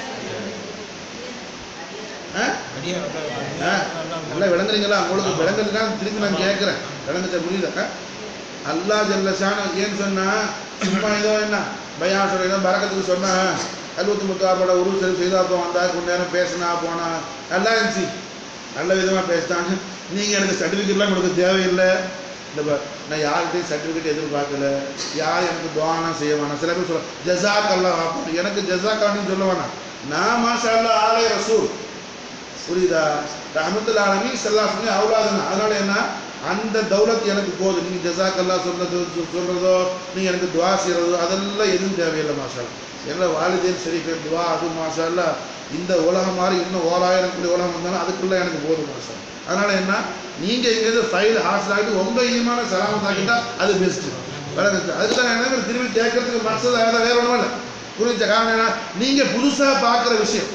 A: ஆ? ஆ? நல்லா விளங்குறீங்களா உங்களுக்கு விளங்குறதுனா திருப்பி நான் கேட்குறேன் விளங்குச்சா புரியுதா அல்லா ஜல்லஷான ஏன்னு சொன்னா சும்மா ஏதோ என்ன பையன் சொல்ல ஏதோ பறக்கத்துக்கு சொன்னா அறுபத்தி முத்தாப்போட உருவ சரி செய்தாப்போ வந்தா கொஞ்ச நேரம் பேசினா போனா நல்லா இருந்துச்சு நல்ல விதமாக பேசிட்டாங்க நீங்கள் எனக்கு சர்டிஃபிகேட்லாம் கொடுக்க தேவையில்லை இந்த ப- நான் யார்கிட்டையும் சர்டிஃபிகேட் எதிர்பார்க்கல யார் எனக்கு துவானம் செய்ய வேணாம் சில பேர் சொல்ல ஜசாக் அல்லா வாப்போம் எனக்கு ஜசாக்கான்னு சொல்ல வேணாம் நான் மாஷா அல்லா ஆலய ரசூல் புரியுதா ரஹமத்துல் ஆலமி சல்லாஸ்மி அவுலாதன் அதனால என்ன அந்த தௌலத் எனக்கு போதும் நீங்க ஜசாக்கல்லா சொல்றது சொ- சொல்றதோ நீங்க எனக்கு துவா செய்யறதோ அதெல்லாம் எதுவும் தேவையில்லை மாஷா எல்லாம் வாலிதேன் ஷெரீஃபே துவா அது மாஷா அல்லா இந்த உலகம் மாதிரி இன்னும் ஓராயிரம் கோடி உலகம் வந்தாலும் அதுக்குள்ள எனக்கு போதும் மாஷா அதனால என்ன நீங்க எங்கேயாவது ஃபைல் ஹாஸ்டல் ஆகிட்டு உங்க ஈமான சலாமத் ஆகிட்டா அது பெஸ்ட் அதுக்கு தான் என்ன திரும்பி கேட்கறதுக்கு மனசு வேற வேற ஒன்றும் இல்லை புரிஞ்ச காரணம் என்ன நீங்க புதுசா பார்க்குற விஷயம்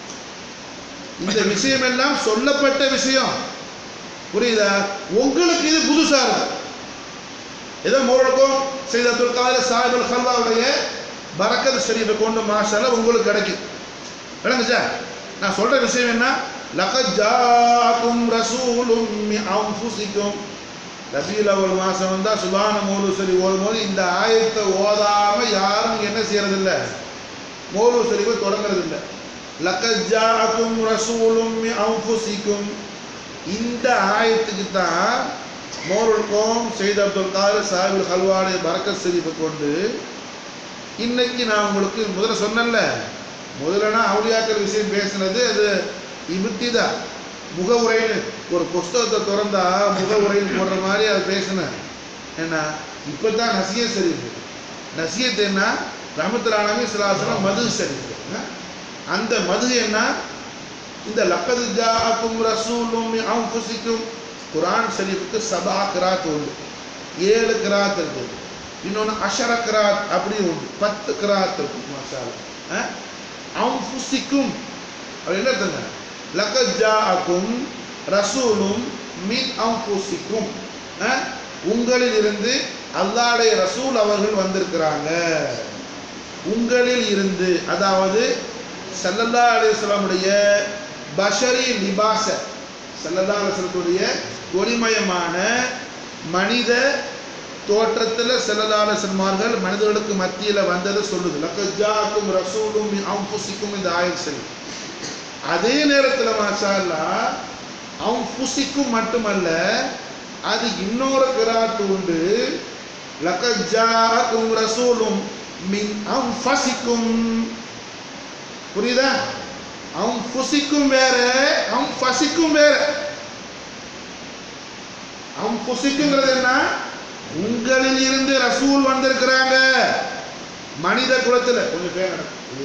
A: இந்த விஷயம் எல்லாம் சொல்லப்பட்ட விஷயம் புரியுதா உங்களுக்கு இது புதுசா இருக்கு ஏதோ மூரலுக்கும் செய்த அப்துல் காதர் சாஹிபுல் ஹல்வாவுடைய பரக்கத் ஷரீஃபை கொண்டு மாஷால உங்களுக்கு கிடைக்கும் விளங்குச்சா நான் சொல்ற விஷயம் என்ன லகத் ஜாக்கும் ரசூலும் மின் அன்ஃபுசிக்கும் ரபீல் அவல் மாசம் வந்தா சுபான மௌலு சரி ஓதும்போது இந்த ஆயத்தை ஓதாம யாரும் என்ன செய்யறதில்ல மௌலு சரிவை தொடங்குறது இல்லை லக்கத் ஜாக்கும் ரசூலும் மின் அன்ஃபுசிக்கும் இந்த ஆயத்துக்கு தான் மோருல்கோம் செய்த அப்துல் காதர் சாஹிபுல் ஹல்வாடைய பரக்கத் ஷரீஃபை கொண்டு இன்னைக்கு நான் உங்களுக்கு முதல்ல சொன்னேன்ல முதல்ல நான் அவுலியாக்கள் விஷயம் பேசினது அது இபுத்திதா முகவுரைன்னு ஒரு புஸ்தகத்தை திறந்தா முகவுரைன்னு போடுற மாதிரி அது பேசினேன் என்ன இப்போ தான் நசிய ஷரீஃப் நசியத் என்ன ரஹமத்துல் ஆலமி சிலாசனம் மது ஷரீஃப் என்ன? அந்த மது என்ன இந்த லக்கது ஜாஅக்கும் ரசூலும் மின் அன்ஃபுசிக்கும் குர்ஆன் ஷரீஃபுக்கு சபா கிராத் உண்டு ஏழு கிராத் இருக்குது இன்னொன்று அஷர கிராத் அப்படி உண்டு பத்து கிராத் இருக்கு மாஷா அல்லாஹ். அன்ஃபுசிக்கும் அப்படி என்ன அர்த்தங்க லக்கத் ஜாஅக்கும் ரசூலும் மின் அன்ஃபுசிக்கும் அஹ், உங்களில் இருந்து அல்லாஹ்வுடைய ரசூல் அவர்கள் வந்திருக்கிறாங்க உங்களில் இருந்து அதாவது சல்லல்லா அலிஸ்லாமுடைய பஷரி லிபாச சல்லல்லா அலிஸ்லத்துடைய ஒளிமயமான மனித தோற்றத்தில் சல்லல்லா அலிஸ்லமார்கள் மனிதர்களுக்கு மத்தியில் வந்ததை சொல்லுது லக்கஜாக்கும் ரசூலும் மின் அன்ஃபுசிக்கும் இந்த ஆயத் சரி அதே நேரத்தில் மாஷா அல்லாஹ் அன்ஃபுசிக்கும் மட்டுமல்ல அது இன்னொரு கிராத்து உண்டு லக்கஜாக்கும் ரசூலும் மின் அன்ஃபசிக்கும் புரியுதா அவன் புசிக்கும் வேற அவன் பசிக்கும் வேற அவன் புசிக்குங்கிறது என்ன உங்களில் இருந்து ரசூல் வந்திருக்கிறாங்க மனித குலத்துல கொஞ்சம் பேர்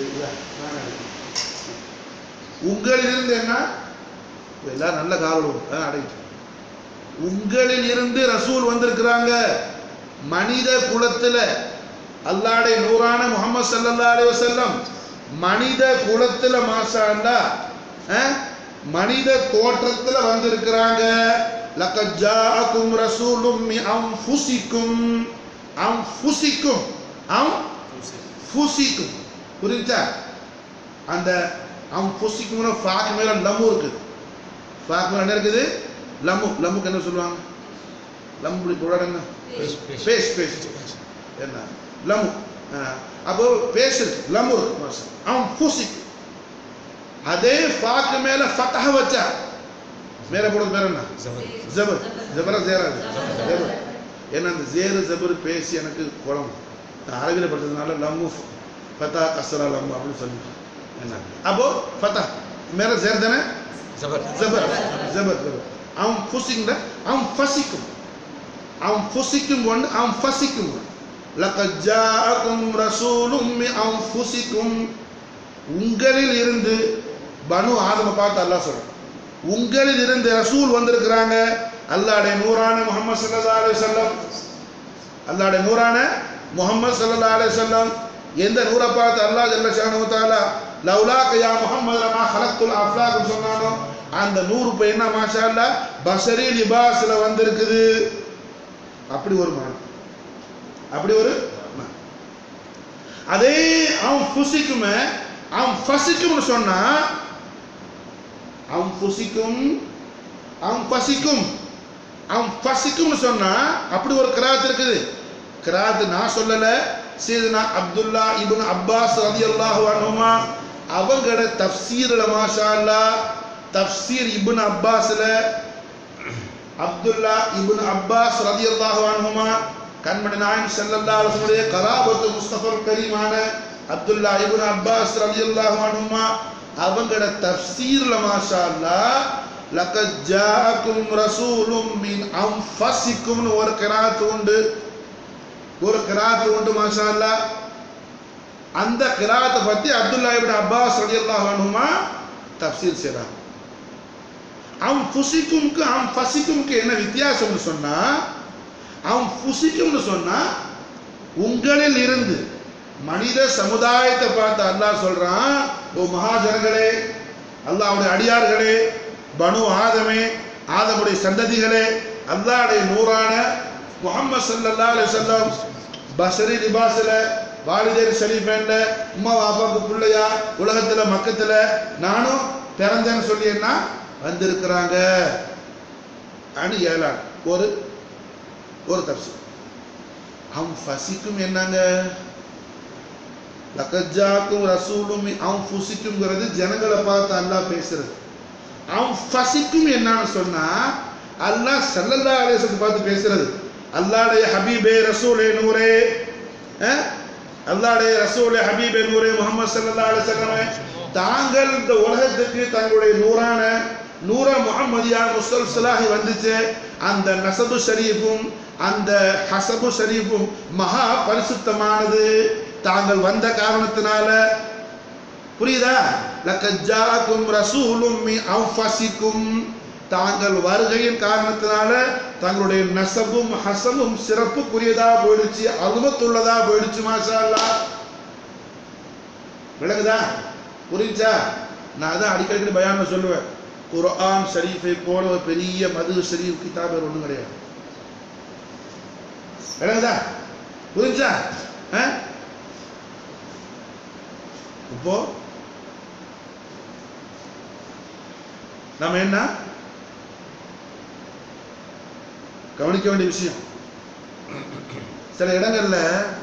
A: உங்களில் இருந்து என்ன எல்லாம் நல்ல காவலும் அடையிட்டு உங்களில் இருந்து ரசூல் வந்திருக்கிறாங்க மனித குலத்துல அல்லாடைய நூறான முகமது ஸல்லல்லாஹு அலைஹி வஸல்லம் மனித குலத்துல மாஷா அல்லாஹ் அஹ், மனித தோற்றத்துல வந்திருக்கிறாங்க லக்கத் ஜாஅக்கும் ரசூலும் மின் அன்ஃபுசிக்கும் அன்ஃபுசிக்கும் அன்ஃபுசிக்கும் புரிஞ்சா அந்த அன்ஃபுசிக்கும்னு ஃபாக்கு மேல லம்மு இருக்குது ஃபாக்கு மேல என்ன இருக்குது லம்மு லம்முக்கு என்ன சொல்லுவாங்க லம்மு இப்படி போடாத என்ன பேஸ் பேஸ் என்ன லம்மு அஹ், அப்போ பேஸ் இருக்கு லம்மு இருக்கு மாஷா. அவன் பூசிக்கு அதே ஃபாக்கு மேல ஃபத்தஹ வச்சா மேல போடுறது பேர் என்ன ஜபர் ஜபரா ஜேரா இது? ஜபர் ஏன்னா அந்த ஜேரு ஜபர் பேசி எனக்கு குழம்பு நான் அரபியில் படிச்சதுனால லம்மு ஃபத்தா கசரா லம்மு அப்படின்னு சொல்லிட்டு என்ன அப்போ ஃபத்தா மேல ஜேர் தானே
B: ஜபர்
A: ஜபர் ஜபர் ஜபர் அவன் புசிங்கிற அவன் பசிக்கும் அவன் புசிக்கும் கொண்டு அவன் பசிக்கும் லக்கத் ஜாஅக்கும் ரசூலும் மின் அன்ஃபுசிக்கும் உங்களில் இருந்து பனு ஆதம பார்த்து அல்லாஹ் சொல்றான் உங்களில் இருந்து ரசூல் வந்திருக்கிறாங்க அல்லாஹ்வுடைய நூறான முஹம்மது ஸல்லல்லாஹு அலைஹி வஸல்லம் அல்லாஹ்வுடைய நூறான முஹம்மது ஸல்லல்லாஹு அலைஹி வஸல்லம் எந்த நூரை பார்த்து அல்லாஹ் ஜல்ல ஷானு தாலா லவ்லாக யா முஹம்மது லமா ஹலக்துல் அஃப்லாக்னு சொன்னானோ அந்த நூறு இப்போ என்ன மாஷா அல்லா பஷரி லிபாஸ்ல வந்திருக்குது அப்படி ஒரு மனம் அப்படி ஒரு மனம். அதே அவன் புசிக்குமே அவன் பசிக்கும்னு சொன்னா அவன் புசிக்கும் அவன் பசிக்கும் அவன் பசிக்கும்னு சொன்னா அப்படி ஒரு கிராத் இருக்குது கிராத் நான் சொல்லல சீதனா அப்துல்லா இப்னு அப்பாஸ் ரலியல்லாஹு அன்ஹுமா அவங்களோட தஃப்சீர்ல மாஷா அல்லாஹ் தஃப்சீர் இப்னு அப்பாஸ்ல அப்துல்லா இப்னு அப்பாஸ் ரலியல்லாஹு அன்ஹுமா கண்மணி நாயகம் ஸல்லல்லாஹு அலைஹி வஸல்லம் கராபத்து முஸ்தஃபர் கரீமான அப்துல்லா இப்னு அப்பாஸ் ரலியல்லாஹு அன்ஹுமா அவங்களோட தஃப்சீர்ல மாஷா அல்லாஹ் லக்கத் ஜாஅக்கும் ரசூலும் மின் அன்ஃபஸிக்கும்னு ஒரு கிராத் உண்டு ஒரு கிராத் உண்டு மாஷா அல்லாஹ் அந்த கிராத்தை பத்தி அப்துல்லா இப்னு அப்பாஸ் ரலியல்லாஹு அன்ஹுமா தஃப்சீர் செய்றாங்க அவன் புசிக்கும்க்கு அவன் பசிக்கும்க்கு என்ன வித்தியாசம்னு சொன்னா அவன் புசிக்கும்னு சொன்னா உங்களில் இருந்து மனித சமுதாயத்தை பார்த்து அல்லாஹ் சொல்றான் ஓ மகாஜனங்களே அல்லாஹ்வுடைய அடியார்களே பனு ஆதமே ஆதமுடைய சந்ததிகளே அல்லாஹ்வுடைய நூறான முஹம்மது ஸல்லல்லாஹு அலைஹி வஸல்லம் பஷரி லிபாஸ்ல வாலிதேர் ஷரீஃபேன்ல உம்மா பாப்பாக்கு பிள்ளையா உலகத்துல மக்கத்துல நானும் பிறந்தேன்னு சொல்லி என்ன வந்திருக்கிறாங்க அணு ஏழான் ஒரு ஒரு தப்சு அவன் ஃபசிக்கும் என்னங்க லக்கஜாக்கும் ரசூலும் அவன் ஃபுசிக்குங்கிறது ஜனங்களை பார்த்து அல்லாஹ் பேசுறது அவன் ஃபசிக்கும் என்னன்னு சொன்னா அல்லாஹ் சல்லல்லா அலேசத்தை பார்த்து பேசுறது அல்லாடைய ஹபீபே ரசூலே நூரே அஹ்? அல்லாடைய ரசூலே ஹபீபே நூரே முகமது சல்லல்லா அலிசல்லமே தாங்கள் இந்த உலகத்துக்கு தங்களுடைய நூறான நூற முகமதியா முசல்சலாகி வந்துச்சு அந்த நசபு ஷரீஃபும் அந்த ஹசபு ஷரீஃபும் மகா பரிசுத்தமானது தாங்கள் வந்த காரணத்தினால புரியுதா லக்கஜாக்கும் ரசூலும் மின் அன்ஃபஸிக்கும் தாங்கள் வருகையின் காரணத்தினால தங்களுடைய நசபும் ஹசபும் சிறப்புக்குரியதா போயிடுச்சு அருமத்துள்ளதா போயிடுச்சு மாஷா அல்லாஹ் விளங்குதா புரிஞ்சா நான் அதான் அடிக்கடி பயான்ல சொல்லுவேன் குர்ஆன் ஷரீஃபை போல ஒரு பெரிய மது ஷரீஃப் கிதாப் வேற ஒண்ணும் கிடையாது விளங்குதா புரிஞ்சா ஆ? இப்போ நம்ம என்ன கவனிக்க வேண்டிய விஷயம் சில இடங்கள்ல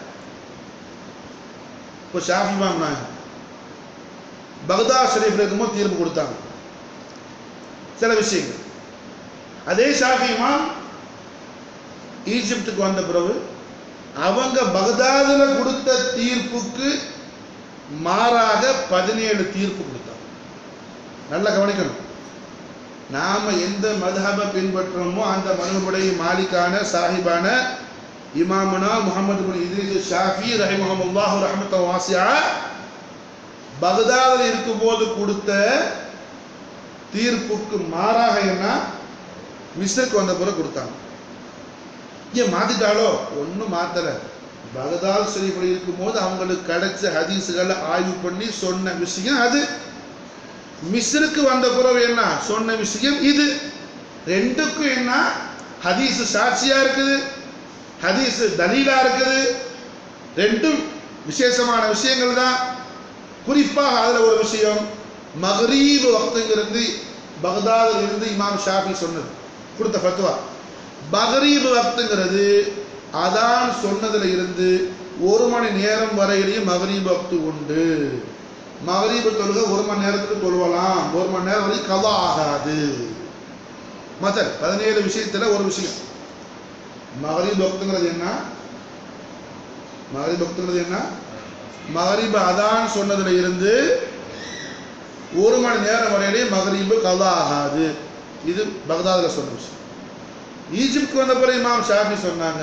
A: இப்போ ஷாஃபி வாங்கினாங்க பக்தாத் ஷரீஃப்ல இருக்கும்போது தீர்ப்பு கொடுத்தாங்க சில விஷயங்கள் அதே ஷாஃபி இமாம் ஈஜிப்டுக்கு வந்த பிறகு அவங்க பகதாதுல கொடுத்த தீர்ப்புக்கு மாறாக பதினேழு தீர்ப்பு கொடுத்தாங்க நல்லா கவனிக்கணும் நாம எந்த மதுஹபை பின்பற்றுறோமோ அந்த மதுஹபுடைய மாலிக்கான சாஹிபான இமாமுனா முகமது பின் இத்ரிஸ் ஷாஃபி ரஹிமஹமுல்லாஹு ரஹமத்த வாசியா பகதாதில் இருக்கும்போது கொடுத்த தீர்ப்புக்கு மாறாக என்ன மிஸ்ருக்கு வந்த பிறகு கொடுத்தாங்க ஏன் மாத்திட்டாலோ ஒன்றும் மாத்தல பகதாத் ஷரீஃபில் இருக்கும்போது அவங்களுக்கு கிடைச்ச ஹதீஸுகளை ஆய்வு பண்ணி சொன்ன விஷயம் அது மிஸ்ருக்கு வந்த பிறகு என்ன சொன்ன விஷயம் இது ரெண்டுக்கும் என்ன ஹதீஸ் சாட்சியா இருக்குது ஹதீஸ் தலீலா இருக்குது ரெண்டும் விசேஷமான விஷயங்கள் தான் குறிப்பாக அதுல ஒரு விஷயம் மகரீப் வக்துங்கிறது பக்தாதில் இருந்து இமாம் ஷாஃபி சொன்னது கொடுத்த ஃபத்வா மகரீப் வக்துங்கிறது அதான் சொன்னதுல இருந்து ஒரு மணி நேரம் வரையிலையும் மகரீப் வக்து உண்டு மகரீபு தொழுகை ஒரு மணி நேரத்துக்கு தொழுவலாம் ஒரு மணி நேரம் வரைக்கும் கதா ஆகாது மத்தல் பதினேழு விஷயத்துல ஒரு விஷயம் மகரீப் வக்துங்கிறது என்ன மகரீப் வக்துங்கிறது என்ன மகரீப் அதான் சொன்னதுல இருந்து ஒரு மணி நேரம் வரையிலே மகரீபு கதா ஆகாது இது பக்தாதுல சொன்ன விஷயம் ஈஜிப்டுக்கு வந்த பிறகு இமாம் ஷாஃபி சொன்னாங்க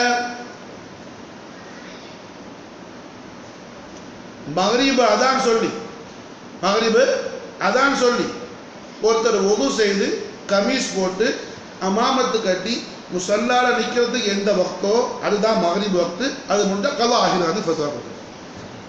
A: மகரீபு அதான் சொல்லி மகரீபு அதான் சொல்லி ஒருத்தர் ஒது செய்து கமீஸ் போட்டு அமாமத்து கட்டி முசல்லால நிக்கிறதுக்கு எந்த வக்தோ அதுதான் மகரீப் வக்து அது முன்ன கதா ஆகிறது ஃபத்வா கொடுத்தாங்க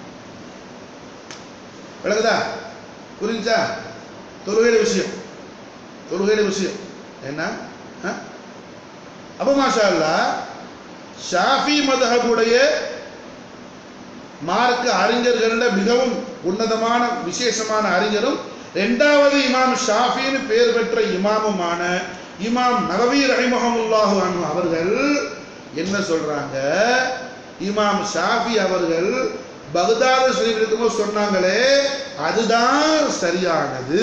A: விளக்குதா புரிஞ்சா தொழுகையில விஷயம் தொழுகையில விஷயம் என்ன ஆ? அப்ப மாஷா அல்லாஹ் ஷாஃபி மதஹபுடைய மார்க்க அறிஞர்கள்ல மிகவும் உன்னதமான விசேஷமான அறிஞரும் இரண்டாவது இமாம் ஷாஃபின்னு பேர் பெற்ற இமாமுமான இமாம் நவவி ரஹிமஹமுல்லாஹு அன்ஹு அவர்கள் என்ன சொல்றாங்க இமாம் ஷாஃபி அவர்கள் பக்தாது ஷரீஃப் இருக்கும்போது சொன்னாங்களே அதுதான் சரியானது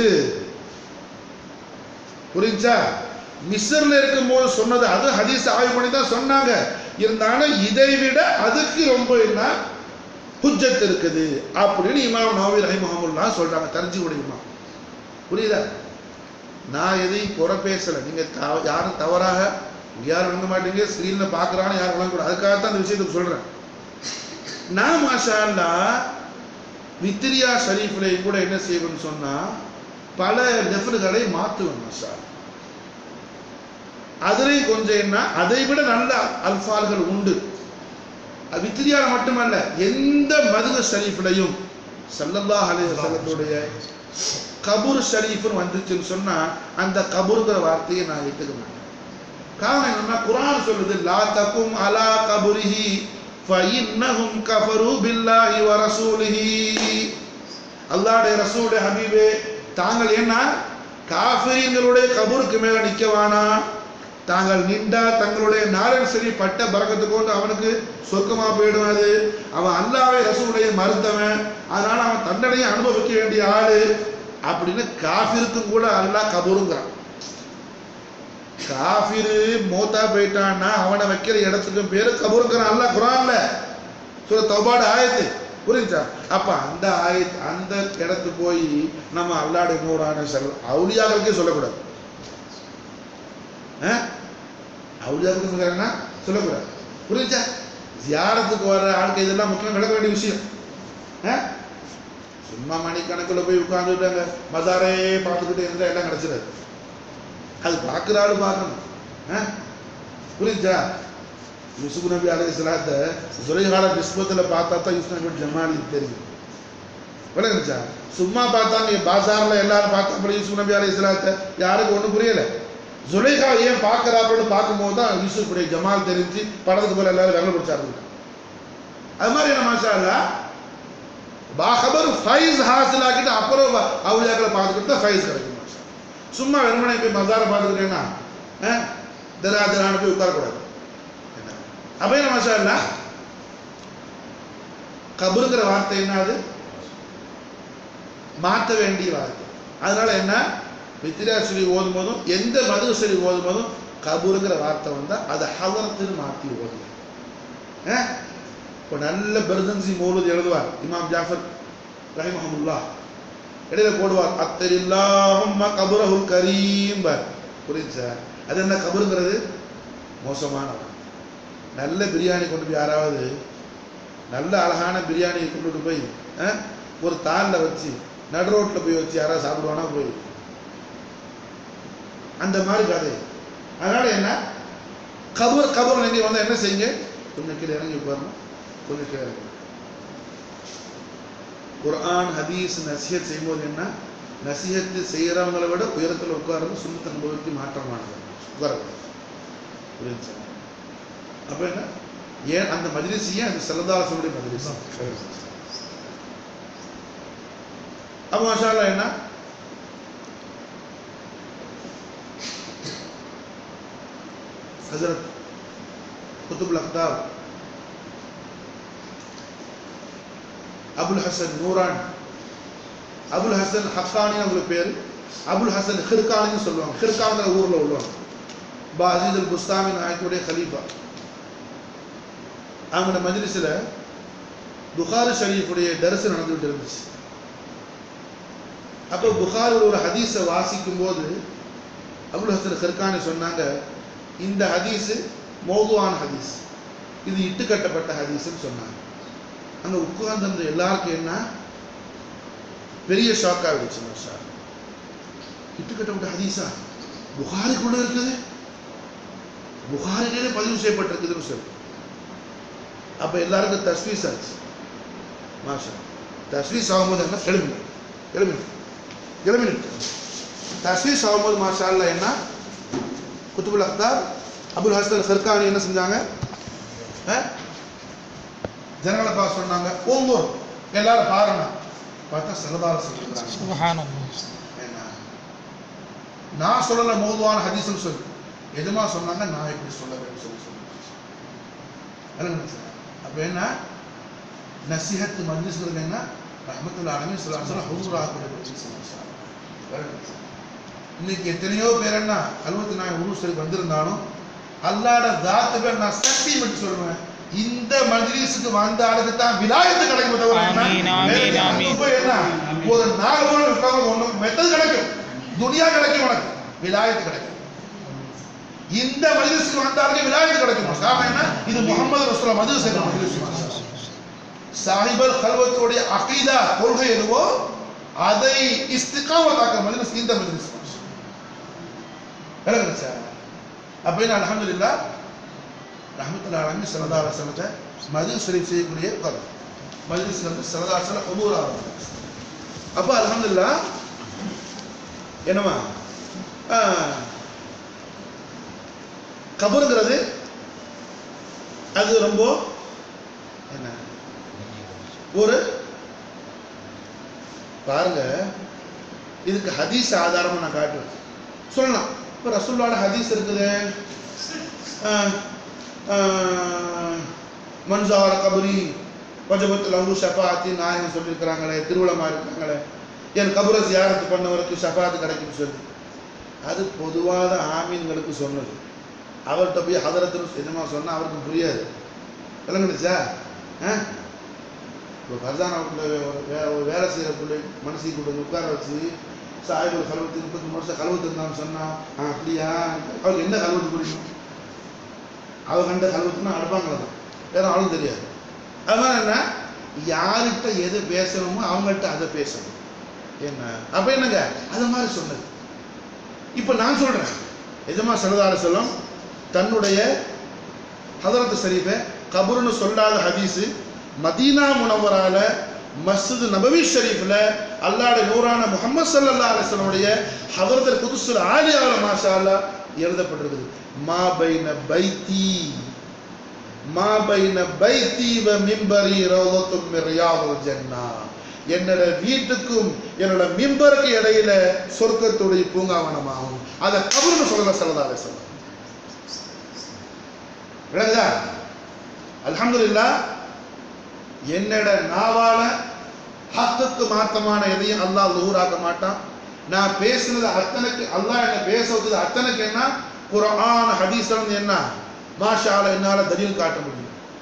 A: புரிஞ்சா மிஸ்ர்ல இருக்கும்போது சொன்னது அது ஹதீஸ் ஆய்வு பண்ணி தான் சொன்னாங்க இருந்தாலும் இதை விட அதுக்கு ரொம்ப என்ன ஹுஜ்ஜத் இருக்குது அப்படின்னு இமாம் நவவி ரஹிமஹமுல்லா சொல்றாங்க தர்ஜிவுடைய இமாம் புரியுதா நான் எதையும் குறை பேசல நீங்க தவ- யாரும் தவறாக யாரும் விளங்க மாட்டீங்க ஸ்கிரீன்ல பாக்குறான்னு யாரும் விளங்க அதுக்காக தான் இந்த விஷயத்துக்கு சொல்றேன் நான் மாஷா அல்லாஹ் வித்ரியா ஷரீஃப்லையும் கூட என்ன செய்வேன்னு சொன்னா பல நெஃபல்களை மாற்றுவேன் மாஷா அல்லாஹ். அதுலேயும் கொஞ்சம் என்ன அதை விட நல்ல அல்ஃபால்கள் உண்டு அது வித்ரியால மட்டுமல்ல எந்த மதுக ஷரீஃப்லையும் ஸல்லல்லாஹு அலைஹி வஸல்லத்துடைய கபூர் ஷரீஃப்னு வந்துச்சுன்னு சொன்னா அந்த கபூருங்கிற வார்த்தையை நான் ஏற்றுக்க மாட்டேன் காரணம் என்னன்னா குர்ஆன் சொல்லுது லா தகும் அலா கபுரிஹி ஃபஇன்னஹும் கஃபரு பில்லாஹி வ ரசூலிஹி அல்லாஹ்வுடைய ரசூலுடைய ஹபீபே தாங்கள் என்ன காஃபிரீங்களுடைய கபூருக்கு மேல நிக்கவானா தாங்கள் நின்றா தங்களுடைய நாரன் சரி பட்ட பறக்கத்து கொண்டு அவனுக்கு சொர்க்கமா போயிடும் அது அவன் அல்லாவே ரசூலுடைய மறுத்தவன் அதனால அவன் தண்டனையை அனுபவிக்க வேண்டிய ஆளு அப்படின்னு காஃபிருக்கும் கூட அல்லாஹ் கபூருங்கிறான் காஃபிரு மோத்தா போயிட்டான்னா அவனை வைக்கிற இடத்துக்கும் பேரு கபூருங்கிறான் அல்லாஹ் குரான்ல சொல்ல தௌபாட ஆயத்து புரிஞ்சா அப்ப அந்த ஆயத் அந்த இடத்துக்கு போய் நம்ம அல்லாட நூறான செல் அவுளியாக்களுக்கே சொல்லக்கூடாது அவுளியாக்களுக்கு சொல்றாங்கன்னா சொல்லக்கூடாது புரிஞ்சா ஜியாரத்துக்கு வர ஆட்கள் இதெல்லாம் முக்கியம் நடக்க வேண்டிய விஷயம் ஆ? சும்மா மணிக்கணக்கில் போய் உட்காந்துட்டாங்க மதாரே பார்த்துக்கிட்டு இருந்தால் எல்லாம் கிடச்சிடாது அது பார்க்குற ஆளு பார்க்கணும் ஆ? புரிஞ்சா யூசுப் நபி அலை சலாத்தை துரைகால நிஸ்பத்தில் பார்த்தா தான் யூசுப் நபி ஜமாலி தெரியும் விளங்குச்சா சும்மா பார்த்தாங்க பாசாரில் எல்லாரும் பார்த்தா யூசுப் நபி அலை சலாத்தை யாருக்கும் ஒன்றும் புரியலை ஜுலைஹா ஏன் பார்க்குறாப்புன்னு பார்க்கும்போது தான் யூசுஃபுடைய ஜமால் தெரிஞ்சு படத்துக்கு போல எல்லாரும் விரல பிடிச்சாருங்க அது மாதிரி என்ன மாஷா அல்லா பாஹபர் ஃபைஸ் ஹாசில் ஆக்கிட்டு அப்புறம் அவளியாக்களை பார்த்துக்கிட்டு தான் ஃபைஸ் கிடைக்கும் மாஷா சும்மா வெறுமனை போய் மசாரை பார்த்துக்கிட்டேன்னா திரா திரான்னு போய் உட்காரக்கூடாது என்ன? அப்ப என்ன மாஷா அல்லா கபருங்கிற வார்த்தை என்ன அது மாற்ற வேண்டிய வார்த்தை அதனால என்ன வித்திரா சொல்லி ஓதும் போதும் எந்த மது சொல்லி ஓதும் போதும் கபூருங்கிற வார்த்தை வந்தா அதை ஹவரத்துன்னு மாற்றி ஓதுங்க ஆ? இப்போ நல்ல பெர்தன்சி மௌலூத் எழுதுவார் இமாம் ஜாஃபர் ரஹிமஹமுல்லா இடையில போடுவார் அத்தரில்லாஹும்ம கபுரஹுல் கரீம் பார் புரியுது சார் அது என்ன கபருங்கிறது மோசமானவன் நல்ல பிரியாணி கொண்டு போய் யாராவது நல்ல அழகான பிரியாணியை கொண்டுட்டு போய் ஆ, ஒரு தாளில் வச்சு நடு ரோட்டில் போய் வச்சு யாராவது சாப்பிடுவானா போய் அந்த மாதிரி கதை அதனால என்ன கபூர் கபூர் நீங்க வந்து என்ன செய்யுங்க கொஞ்சம் கீழே இறங்கி உட்காரணும் கொஞ்சம் கீழே இறங்கி குர்ஆன் ஹதீஸ் நசிஹத் செய்யும்போது என்ன நசிஹத்து செய்யறவங்களை விட உயரத்தில் உட்கார்றது சுண்ணத்தை அனுபவத்தி மாற்றமானது உட்காரக்கூடாது புரியுது அப்ப என்ன ஏன் அந்த மஜ்லிஸ் ஏன் அந்த செல்லதாசனுடைய மஜ்லிஸ் அப்ப மாஷா அல்லாஹ் என்ன ஹசரத் குத்துபுல் அக்தார் அபுல் ஹசன் நூரான் அபுல் ஹசன் ஹக்கானி அவங்களுக்கு பேர் அபுல் ஹசன் ஹிர்கானின்னு சொல்லுவாங்க ஹிர்காங்கிற ஊர்ல உள்ளவங்க பா அசீஸ் அல் புஸ்தாமி நாயக்குடைய கலீஃபா அவங்க மஜ்லிஸில் புகாரி ஷரீஃபுடைய தரிசு நடந்துகிட்டு இருந்துச்சு அப்போ புகாரில் ஒரு ஹதீஸை வாசிக்கும் போது அபுல் ஹசன் ஹிர்கானி சொன்னாங்க இந்த ஹதீஸு மௌதுவான ஹதீஸ் இது இட்டு கட்டப்பட்ட ஹதீஸ்னு சொன்னாங்க அங்கே உட்கார்ந்திருந்த எல்லாருக்கும் என்ன பெரிய ஷாக் ஆகிடுச்சு மாஷா இட்டு கட்டப்பட்ட ஹதீஸா புகாரிக்குள்ள இருக்குது புகாரிலே பதிவு செய்யப்பட்டிருக்குதுன்னு சொல்லி அப்ப எல்லாருக்கும் தஸ்வீஸ் ஆச்சு மாஷா தஸ்வீஸ் ஆகும்போது என்ன எழுதுங்க ஏழு மினிட் ஏழு மினிட் தஸ்வீஸ் ஆகும்போது மாஷா அல்லாஹ் என்ன குத்துபுல் அக்தார் அபுல் ஹசன் சர்கானி என்ன செஞ்சாங்க அஹ்? ஜனங்களை பார்க்க சொன்னாங்க ஒவ்வொரு எல்லாரும் பாருங்க பார்த்தா செலதார சொல்லிருக்காங்க
B: சுபஹானல்லாஹ்
A: என்ன நான் சொல்லல மோதுவான ஹதீஸ்னு சொல்லு எதுமா சொன்னாங்க நான் எப்படி சொல்ல வேண்டும் சொல்லி சொல்லுங்க அப்ப என்ன நசிஹத் மஜ்லிஸ்ங்கிறது என்ன ரஹமத்துல் ஆலமீன் ஸல்லல்லாஹு அலைஹி வஸல்லம் ஹுசூர் ஆகக்கூடிய மஜ்லிஸ் மாஷா இன்னைக்கு எத்தனையோ பேர் என்ன அறுபத்தி நாலு உரு சரி வந்திருந்தாலும் அல்லாட தாத்து பேர் நான் சக்தி மட்டும் சொல்லுவேன் இந்த மஜ்லிஸுக்கு வந்த ஆளுக்கு தான் விலாயத்து கிடைக்கும் தவிர என்ன?
B: ஆமீன், ஆமீன்,
A: வேற
B: ஆமீன்.
A: எதுக்கும் போய் என்ன ஒரு நாலு மூணு உட்கார்ந்து ஒண்ணு மெத்தது கிடைக்கும் துனியா கிடைக்கும் உனக்கு விலாயத்து கிடைக்கும் இந்த மஜ்லிஸுக்கு வந்தாலுக்கு விலாயத்து கிடைக்கும் காரணம் என்ன இது முகமது ரசூல் மஜ்லிஸ் என்ற மஜ்லிஸ் சாஹிபல் கல்வத்துடைய அகீதா கொள்கை எதுவோ அதை இஸ்திகாமத்தாக்க மஜ்லிஸ் இந்த மஜ்லிஸ் விளங்குது சார் அப்ப என்ன அல்ஹம்துலில்லா ரஹமத்துல்லா அலமி சல்லா அலுவலத்தை மஜ்லிஸ் ஷரீஃப் செய்யக்கூடிய உட்காரம் மஜ்லிஸ் வந்து சல்லா அலுவலம் ஒவ்வொரு ஆரம்பிச்சு அப்ப அல்ஹம்துலில்லா என்னமா ஆஹ், கபருங்கிறது அது ரொம்ப என்ன ஒரு பாருங்க இதுக்கு ஹதீஸ் ஆதாரமா நான் காட்டுவேன் சொல்லலாம் இப்போ ரசூல்லோட ஹதீஸ் இருக்குது ஆஹ், ஆஹ், மன்சார கபரி வஜபத் லஹு ஷஃபாத்தி நாயகம் சொல்லியிருக்கிறாங்களே திருவிழமா இருக்காங்களே என் கபரை ஜியாரத்து பண்ணவருக்கு ஷஃபாத்து கிடைக்கும்னு சொல்லி அது பொதுவான ஆமீன்களுக்கு சொன்னது அவர்கிட்ட போய் ஹதரத்துன்னு என்னமா சொன்னா அவருக்கு புரியாது விளங்குனுச்சா ஆ இப்போ ஃபர்தானா வீட்டில் வே ஒரு வேலை செய்கிற பிள்ளை மனசு கூட உட்கார வச்சு சாஹிபுல் கல்வத்து முப்பத்தி மூணு வருஷம் கல்வத்து இருந்தான்னு சொன்னா ஆ அப்படியா அவருக்கு என்ன கல்வத்து புரியும் அவ கண்ட கல்வத்துனா அனுப்பாங்களா தான் வேற ஆளும் தெரியாது அது மாதிரி என்ன யார்கிட்ட எது பேசணுமோ அவங்கள்ட்ட அதை பேசணும் என்ன அப்ப என்னங்க அது மாதிரி சொன்னது இப்போ நான் சொல்றேன் எஜமா சரதார செல்லம் தன்னுடைய ஹதரத் ஷரீஃபை கபருன்னு சொல்லாத ஹதீஸு மதீனா முனவரால மஸ்ஜித் நபவி ஷரீஃப்ல அல்லாஹ்வுடைய நூறான முஹம்மது ஸல்லல்லாஹு அலைஹி வஸல்லமுடைய ஹதரத் குதுஸுல் ஆலியாவுல மாஷா அல்லாஹ் எழுதப்பட்டிருக்குது மா பைன பைத்தி மா பைன பைத்தி வ மிம்பரி ரௌலத்தும் மின் ரியாதுல் ஜன்னா என்னோட வீட்டுக்கும் என்னோட மிம்பருக்கு இடையில சொர்க்கத்துடைய பூங்காவனமாகும் அதை கபருன்னு சொல்லல ஸல்லல்லாஹு அலைஹி வஸல்லம் விளங்குதா அல்ஹம்துலில்லாஹ் என்னோட நாவால ஹக்குக்கு மாத்தமான எதையும் அல்லாஹ் லூராக்க மாட்டான் நான் பேசுனது அத்தனைக்கு அல்லாஹ் என்ன பேச வச்சது அத்தனைக்கு என்ன குர்ஆன் ஹதீஸ் வந்து என்ன மாஷா அல்லாஹ் என்னால தலீல் காட்ட முடியும்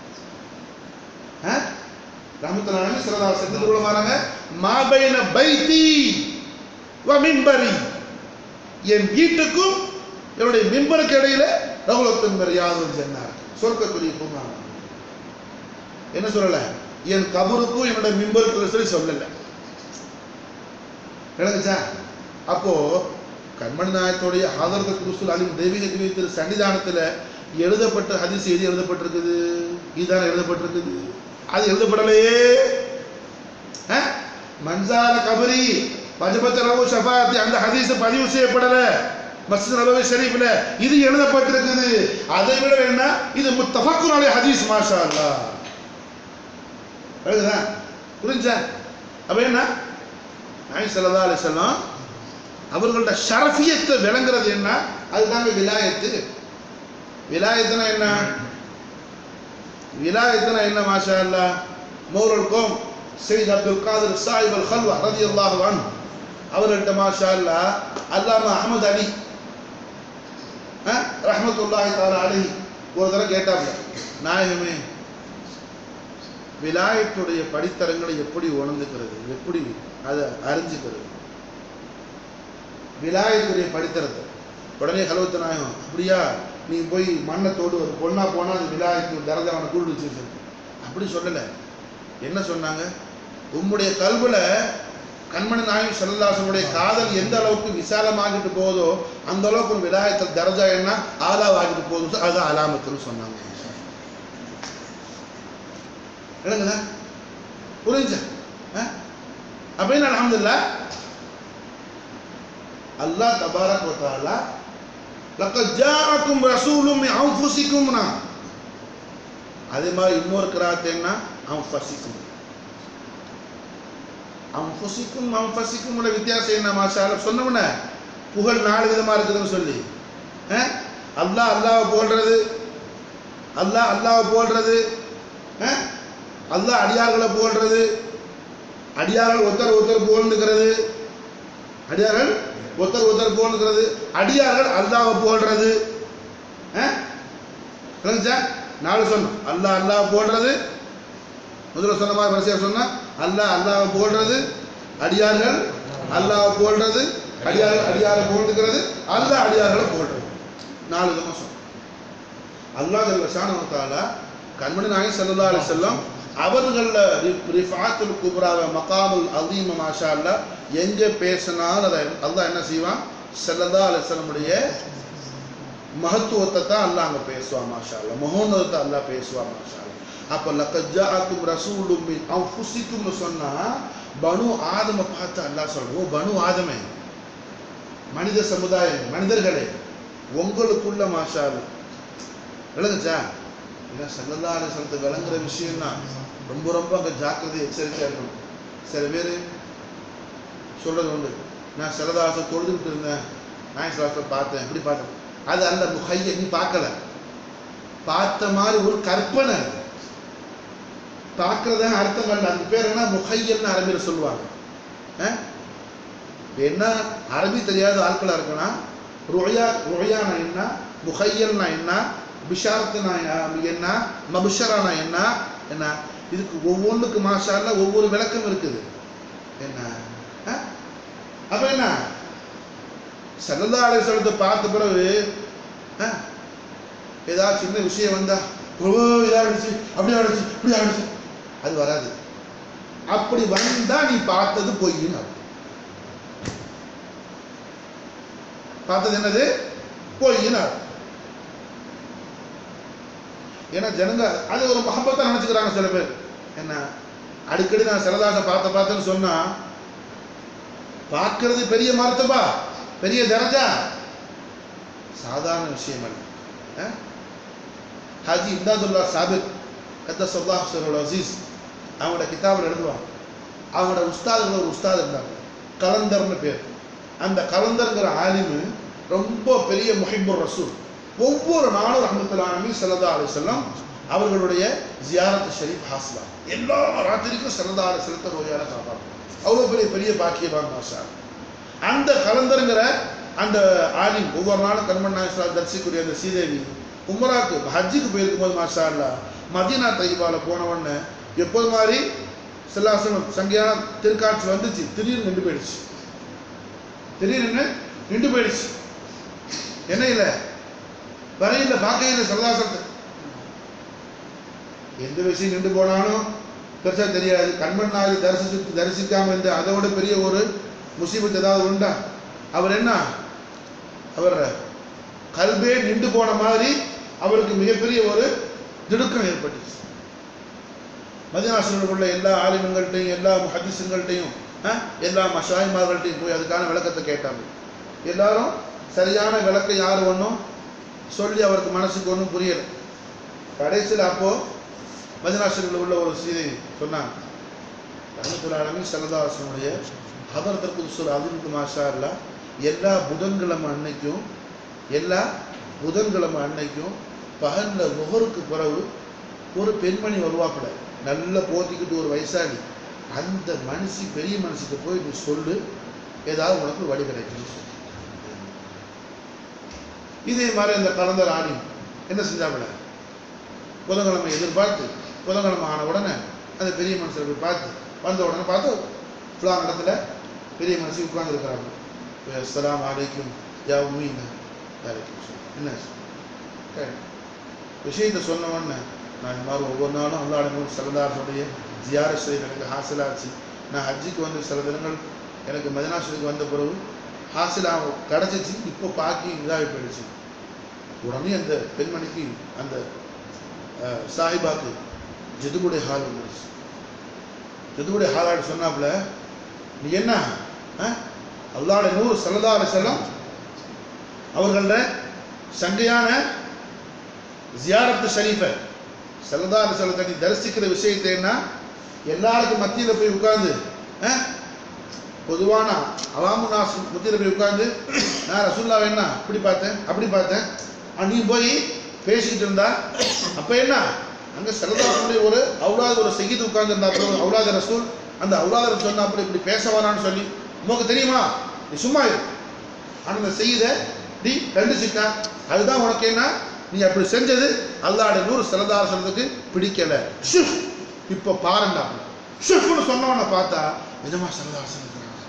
A: ரஹமத்துல்லாஹி ஸல்லல்லாஹு அலைஹி வஸல்லம் வராங்க மா பைன பைத்தி வ மிம்பரி என் வீட்டுக்கும் என்னுடைய மிம்பருக்கு இடையில ரகுலத்தின் மரியாதை ஜன்னா சொர்க்கக்குரிய பூங்கா என்ன சொல்லல என் கபருக்கும் என்னோட மிம்பருக்கு சொல்லி சொல்லல விளங்குச்சா அப்போ கண்மணி நாயத்துடைய ஆதரத குருசுல் அலிம் தெய்வீக திரு சன்னிதானத்துல எழுதப்பட்ட ஹதீஸ் எது எழுதப்பட்டிருக்குது இதுதான் எழுதப்பட்டிருக்குது அது எழுதப்படலையே அஹ்? மன்சார கபரி பஜபத் ரவு ஷஃபாத்தி அந்த ஹதீஸ் பதிவு செய்யப்படல மஸ்ஜித் நபவி ஷரீஃப்ல இது எழுதப்பட்டிருக்குது அதை விட என்ன இது முத்தஃபக்குர் அலை ஹதீஸ் மாஷா அல்லாஹ் எழுதுதா புரிஞ்சா அப்ப என்ன நாய் சல்லா அலிசல்லாம் அவர்களோட ஷரஃபியத்தை விளங்குறது என்ன அதுதாங்க விலாயத்து விலாயத்துனா என்ன விலாயத்துனா என்ன மாஷா அல்லா மௌரல் கோம் சையத் அப்துல் காதர் சாஹிப் அல் ஹல்வா ரதி அல்லாஹ் அன் அவர்கள்ட்ட மாஷா அல்லா அல்லாம அஹமது அலி ரஹமத்துல்லாஹி தாலா அலி ஒரு தடவை கேட்டாப்ல நாயகமே விலாயத்துடைய படித்தரங்களை எப்படி உணர்ந்துக்கிறது எப்படி அதை அறிஞ்சுக்கிறது விலாயத்துடைய படித்தரத்தை உடனே கலவத்த நாயகம் அப்படியா நீ போய் மண்ணை தோடு ஒரு பொண்ணா போனா அது விலாயத்து தரதவனை கூடு வச்சு அப்படி சொல்லலை என்ன சொன்னாங்க உம்முடைய கல்வில கண்மணி நாயகம் செல்லல்லாசனுடைய காதல் எந்த அளவுக்கு விசாலமாகிட்டு போதோ அந்த அளவுக்கு ஒரு விலாயத்தில் தரஜா என்ன ஆதாவாகிட்டு போகுது அதுதான் அலாமத்துன்னு சொன்னாங்க விளங்குதா புரிஞ்ச அப்ப அப்படின்னு அல்ஹம்துலில்லாஹ் அல்லாஹ் தபாரக் வ தஆலா லக்கத் ஜாஅக்கும் ரசூலும் மின் அன்ஃபுசிக்கும்னா அதே மாதிரி இன்னொரு கிராத் என்ன அன்ஃபசிக்கும் அன்ஃபுசிக்கும் அன்ஃபசிக்கும் உள்ள வித்தியாசம் என்ன மாஷா அல்லாஹ் சொன்னவன புகழ் நாலு விதமா இருக்குதுன்னு சொல்லி அஹ்? அல்லாஹ் அல்லாஹ் புகழ்றது அல்லாஹ் அல்லாஹ் புகழ்றது அஹ்? அல்லாஹ் அடியார்களை புகழ்றது அடியார்கள் ஒருத்தர் ஒருத்தர் புகழ்ந்துக்கிறது அடியார்கள் ஒருத்தர் ஒருத்தர் புகழ்ந்துக்கிறது அடியார்கள் அல்லாஹ்வை புகழ்றது அஹ்? விளங்குச்சா நாலு சொன்னோம் அல்லாஹ் அல்லாஹ் புகழ்றது முதல்ல சொன்ன மாதிரி வரிசையா சொன்னா அல்லாஹ் அல்லாஹ்வை புகழ்றது அடியார்கள் அல்லாஹ்வை புகழ்றது அடியார்கள் அடியாரை புகழ்ந்துக்கிறது அல்லாஹ் அடியார்களை புகழ்றது நாலு விதமா சொன்னோம் அல்லாஹ் ஜல்ல ஷானஹு தஆலா கண்மணி நாயகம் ஸல்லல்லாஹு அலைஹி வஸல்லம் அவர்கள்ல ரி- ரிஃபாத்துல் குப்ராவ மகாமுல் அதீம மாஷா அல்லாஹ் எங்க பேசினாலும் அதை அல்லாஹ் என்ன செய்வான் ஸல்லல்லாஹு அலைஹி வஸல்லமுடைய மகத்துவத்தை தான் அல்லாஹ் அங்க பேசுவான் மாஷா அல்லாஹ் மகோன்னதத்தை அல்லாஹ் பேசுவான் மாஷா அல்லாஹ் அப்ப லக்கத் ஜாஅக்கும் ரசூலும் மின் அன்ஃபுசிக்கும்னு சொன்னா பனு ஆதம பார்த்து அல்லாஹ் சொல்றான் ஓ பனு ஆதமே மனித சமுதாயம் மனிதர்களே உங்களுக்குள்ள மாஷா அல்லாஹ் விளங்குச்சா இல்லை சல்லல்லா அலிஸ்லத்து விளங்குற விஷயம்னா ரொம்ப ரொம்ப அங்கே ஜாக்கிரதை எச்சரிக்கையாக இருக்கணும் சில பேர் சொல்றது உண்டு நான் சிலதாசை தொழுதுகிட்டு இருந்தேன் நான் சிலதாசை பார்த்தேன் இப்படி பார்த்தேன் அது அல்ல முகைய நீ பார்க்கல பார்த்த மாதிரி ஒரு கற்பனை அது. பார்க்கறதா அர்த்தம் அல்ல அதுக்கு பேர் என்ன முகையல்னு அரபியில் சொல்லுவாங்க அஹ்? என்ன அரபி தெரியாத ஆட்களா இருக்குன்னா ருயா ருயானா என்ன முகையல்னா என்ன பிஷாரத்துனா என்ன மபுஷரானா என்ன என்ன இதுக்கு ஒவ்வொன்றுக்கு மாஷால ஒவ்வொரு விளக்கம் இருக்குது என்ன அஹ்? அப்ப என்ன சல்லல்லா அலைஹிஸ்ஸலாத்தை பார்த்த பிறகு அஹ், ஏதாவது சின்ன விஷயம் வந்தா ஓ இதா ஆயிடுச்சு அப்படி ஆயிடுச்சு இப்படி ஆயிடுச்சு அது வராது அப்படி வந்தா நீ பார்த்தது பொய்ன்னு அர்த்தம். பார்த்தது என்னது பொய்ன்னு அர்த்தம். ஏன்னா ஜனங்க அது ஒரு மஹப்பத்தா நினைச்சுக்கிறாங்க சில பேர் என்ன அடிக்கடி நான் சிலதாசை பார்த்த பார்த்தேன்னு சொன்னா பார்க்கிறது பெரிய மருத்துவா பெரிய தரஜா சாதாரண விஷயம் அல்ல அஹ்? ஹாஜி இம்தாதுல்லா சாபிக் கத்த சொல்லாஹ் சரோல் அசீஸ் அவங்களோட கிதாபில் எழுதுவாங்க அவங்களோட உஸ்தாதுல ஒரு உஸ்தாத் இருந்தாங்க கலந்தர்னு பேர் அந்த கலந்தர்ங்கிற ஆலிமு ரொம்ப பெரிய முஹிபுர் ரசூல் ஒவ்வொரு நாளும் ரஹமத்துல்லானமி சல்லா அலிசல்லாம் அவர்களுடைய ஜியாரத் ஷரீஃப் ஹாஸ்லா எல்லா ராத்திரிக்கும் சல்லா அலிசல்லத்தை ரோயால காப்பாங்க அவ்வளோ பெரிய பெரிய பாக்கியவான் மாஷா அந்த கலந்தருங்கிற அந்த ஆலிம் ஒவ்வொரு நாளும் கண்மன் நாயஸ்லாம் தரிசிக்கூடிய அந்த சீதேவி உமராக்கு ஹஜ்ஜுக்கு போயிருக்கும் போது மாஷா அல்லா மதீனா தைபால போன உடனே எப்போது மாதிரி சிலாசனம் சங்கியான திருக்காட்சி வந்துச்சு திடீர்னு நின்று போயிடுச்சு திடீர்னு நின்று போயிடுச்சு என்ன இல்லை வரையில பார்க்கையில் சல்லாசனத்தை எந்த விஷயம் நின்று போனாலும் பெருசா தெரியாது கண்மன் நாயகி தரிசிச்சு தரிசிக்காம இருந்த அதோட பெரிய ஒரு முசீபத் ஏதாவது உண்டா அவர் என்ன அவர் கல்வே நின்று போன மாதிரி அவருக்கு மிகப்பெரிய ஒரு திடுக்கம் ஏற்பட்டுச்சு மதினாசனில் உள்ள எல்லா ஆலிமங்கள்ட்டையும் எல்லா ஹதீஸுங்கள்ட்டையும் எல்லா மஷாய்மார்கள்ட்டையும் போய் அதுக்கான விளக்கத்தை கேட்டாங்க எல்லாரும் சரியான விளக்கம் யார் ஒன்றும் சொல்லி அவருக்கு மனசுக்கு ஒன்றும் புரியலை கடைசியில் அப்போ மதினாசனில் உள்ள ஒரு செய்தி சொன்னாங்க ரஹமத்துல் ஆலமின் சல்லதாசனுடைய ஹதரத்திற்கு சொல் அதிர்ந்து மாஷா இல்ல எல்லா புதன்கிழமை அன்னைக்கும் எல்லா புதன்கிழமை அன்னைக்கும் பகல்ல முகருக்கு பிறகு ஒரு பெண்மணி வருவாப்புல நல்லா போத்திக்கிட்டு ஒரு வயசாளி அந்த மனுஷி பெரிய மனுஷிக்கு போய் நீ சொல்லு ஏதாவது உனக்கு வழி கிடைக்கும்னு சொல்லு இதே மாதிரி அந்த கலந்த ராணி என்ன செஞ்சாப்புல புதன்கிழமை எதிர்பார்த்து புதன்கிழமை ஆன உடனே அந்த பெரிய மனுஷரை போய் பார்த்து வந்த உடனே பார்த்து ஃபுல்லாக இடத்துல பெரிய மனுஷன் உட்கார்ந்துருக்கிறாங்க அஸ்ஸலாமு அலைக்கும் யா உம்மீன வலைக்கும் சலாம். என்ன சரி. விஷயத்தை சொன்ன உடனே நான் இந்த மாதிரி ஒவ்வொரு நாளும் அல்லாடமும் சரதாசனுடைய ஜியார ஷரீஃப் எனக்கு ஹாசிலாச்சு நான் ஹஜ்ஜுக்கு வந்து சில தினங்கள் எனக்கு மதினா ஷரீஃப் வந்த பிறகு ஹாசிலா கிடச்சிச்சு இப்போ பாக்கி இதாகி போயிடுச்சு உடனே அந்த பெண்மணிக்கு அந்த அஹ், சாஹிபாக்கு ஜெதுவுடைய ஹால் வந்துருச்சு ஜெதுவுடைய ஹாலாடு சொன்னாப்புல நீ என்ன அல்லாட நூறு செல்லதார செல்லம் அவர்கள சங்கையான ஜியாரத்து ஷரீஃபை செல்லதார செல்லத்தை நீ தரிசிக்கிற விஷயத்தை என்ன எல்லாருக்கும் மத்தியில் போய் உட்கார்ந்து அஹ், பொதுவான அவாமு நாஸ் மத்தியில் போய் உட்கார்ந்து நான் ரசூல்லாவை என்ன இப்படி பார்த்தேன் அப்படி பார்த்தேன் ஆ, நீ போய் பேசிக்கிட்டு இருந்தா அப்ப என்ன அங்க செல்லதாசனுடைய ஒரு அவுலாத ஒரு செய்தி உட்கார்ந்து இருந்தா அவுலாத ரசூல் அந்த அவுலாத ரசூல் சொன்னா அப்படி இப்படி பேச வரான்னு சொல்லி உனக்கு தெரியுமா நீ சும்மா இரு ஆனா அந்த செய்த நீ கண்டிச்சிட்டா அதுதான் உனக்கு என்ன நீ அப்படி செஞ்சது அல்லாட நூறு செலதார சொல்றதுக்கு பிடிக்கல ஷிஃப் இப்போ பாருண்டா ஷிஃப்னு சொன்னவனை பார்த்தா நிஜமா செலதாசன்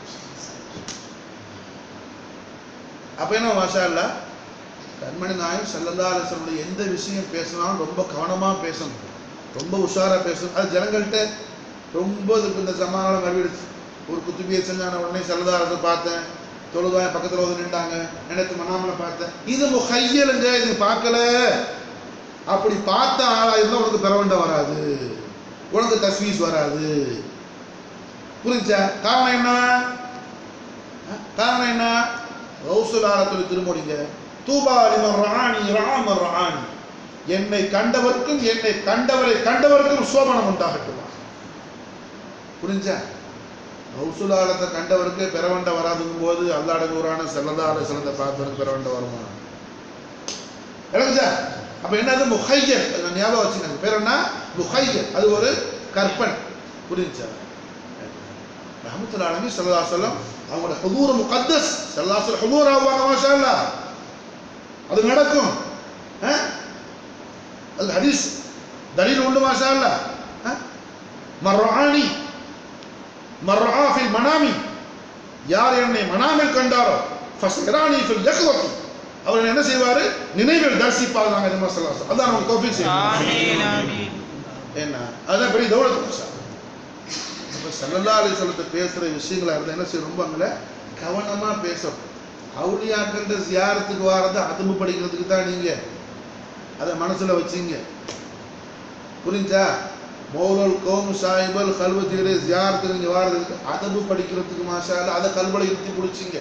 A: அப்ப என்ன மாஷா இல்ல கண்மணி நாயம் செல்லதாரசனுடைய எந்த விஷயம் பேசினாலும் ரொம்ப கவனமா பேசணும் ரொம்ப உஷாரா பேசணும் அது ஜனங்கள்கிட்ட ரொம்ப இதுக்கு இந்த சமாதானம் மறுவிடுச்சு ஒரு குத்துபியை செஞ்சான உடனே செல்லதாரசர் பார்த்தேன் தொழுதாய் பக்கத்துல வந்து நின்றாங்க நினைத்து மனாமலை பார்த்தேன் இது முகையலுங்க இது பார்க்கல அப்படி பார்த்த ஆளா இருந்தா உனக்கு பெறவண்ட வராது உனக்கு தஸ்வீஸ் வராது புரிஞ்சா காரணம் என்ன அஹ், காரணம் என்ன ரவுசுல் ஆலத்துடைய திருமொழிங்க தூபா லிமன் ரஹானி ராம ரஹானி என்னை கண்டவர்க்கும் என்னை கண்டவரை கண்டவர்க்கும் சோபனம் உண்டாகட்டும் புரிஞ்சா ரவுசுல் ஆலத்தை கண்டவருக்கு பெறவண்ட வராதுங்கும் போது அல்லாட நூறான செல்லதால சிறந்த பார்த்தவருக்கு பெறவண்ட வருமா விளங்குச்சா அப்ப என்னது முஹையல் அது நான் ஞாபகம் வச்சுக்கோங்க பேர் என்ன முஹையல் அது ஒரு கற்பனை புரிஞ்சா ரஹமத்துல் ஆலமி சல்லா சொல்லம் அவங்களோட ஹுதூர் முகத்தஸ் சல்லா சொல்ல ஹுதூர் ஆவாங்க மாஷா அல்லாஹ். அது நடக்கும் அஹ்? அது ஹதீஸ் தலீல் உண்டு மாஷா அல்லாஹ். அஹ்? மர்ஆனி மர்ஆ ஃபில் மனாமி யார் என்னை மனாமில் கண்டாரோ ஃபஸ்ரானி ஃபில் யக்வத்தி அவர் என்ன செய்வாரு நினைவில் தரிசிப்பார் நாங்க இந்த சொல்லலாம் அதான் நமக்கு தௌஃபீக் செய்யணும்
B: ஆமீன் ஆமீன்
A: என்ன அதான் பெரிய தௌலத் மாஷா அப்ப சல்லல்லா அலி சொல்லத்தை பேசுற விஷயங்களா இருந்தா என்ன செய்யும் ரொம்ப அங்கே கவனமா பேசணும் அவுளியாக்கின்ற ஜியாரத்துக்கு வாரது அதும்பு படிக்கிறதுக்கு தான் நீங்க அதை மனசுல வச்சீங்க புரிஞ்சா மௌலல் கோம் சாஹிபல் கல்வத்தீடு ஜியாரத்துக்கு நீங்க வாரதுக்கு அதபு படிக்கிறதுக்கு மாஷால அதை கல்வலை இருத்தி குடிச்சிங்க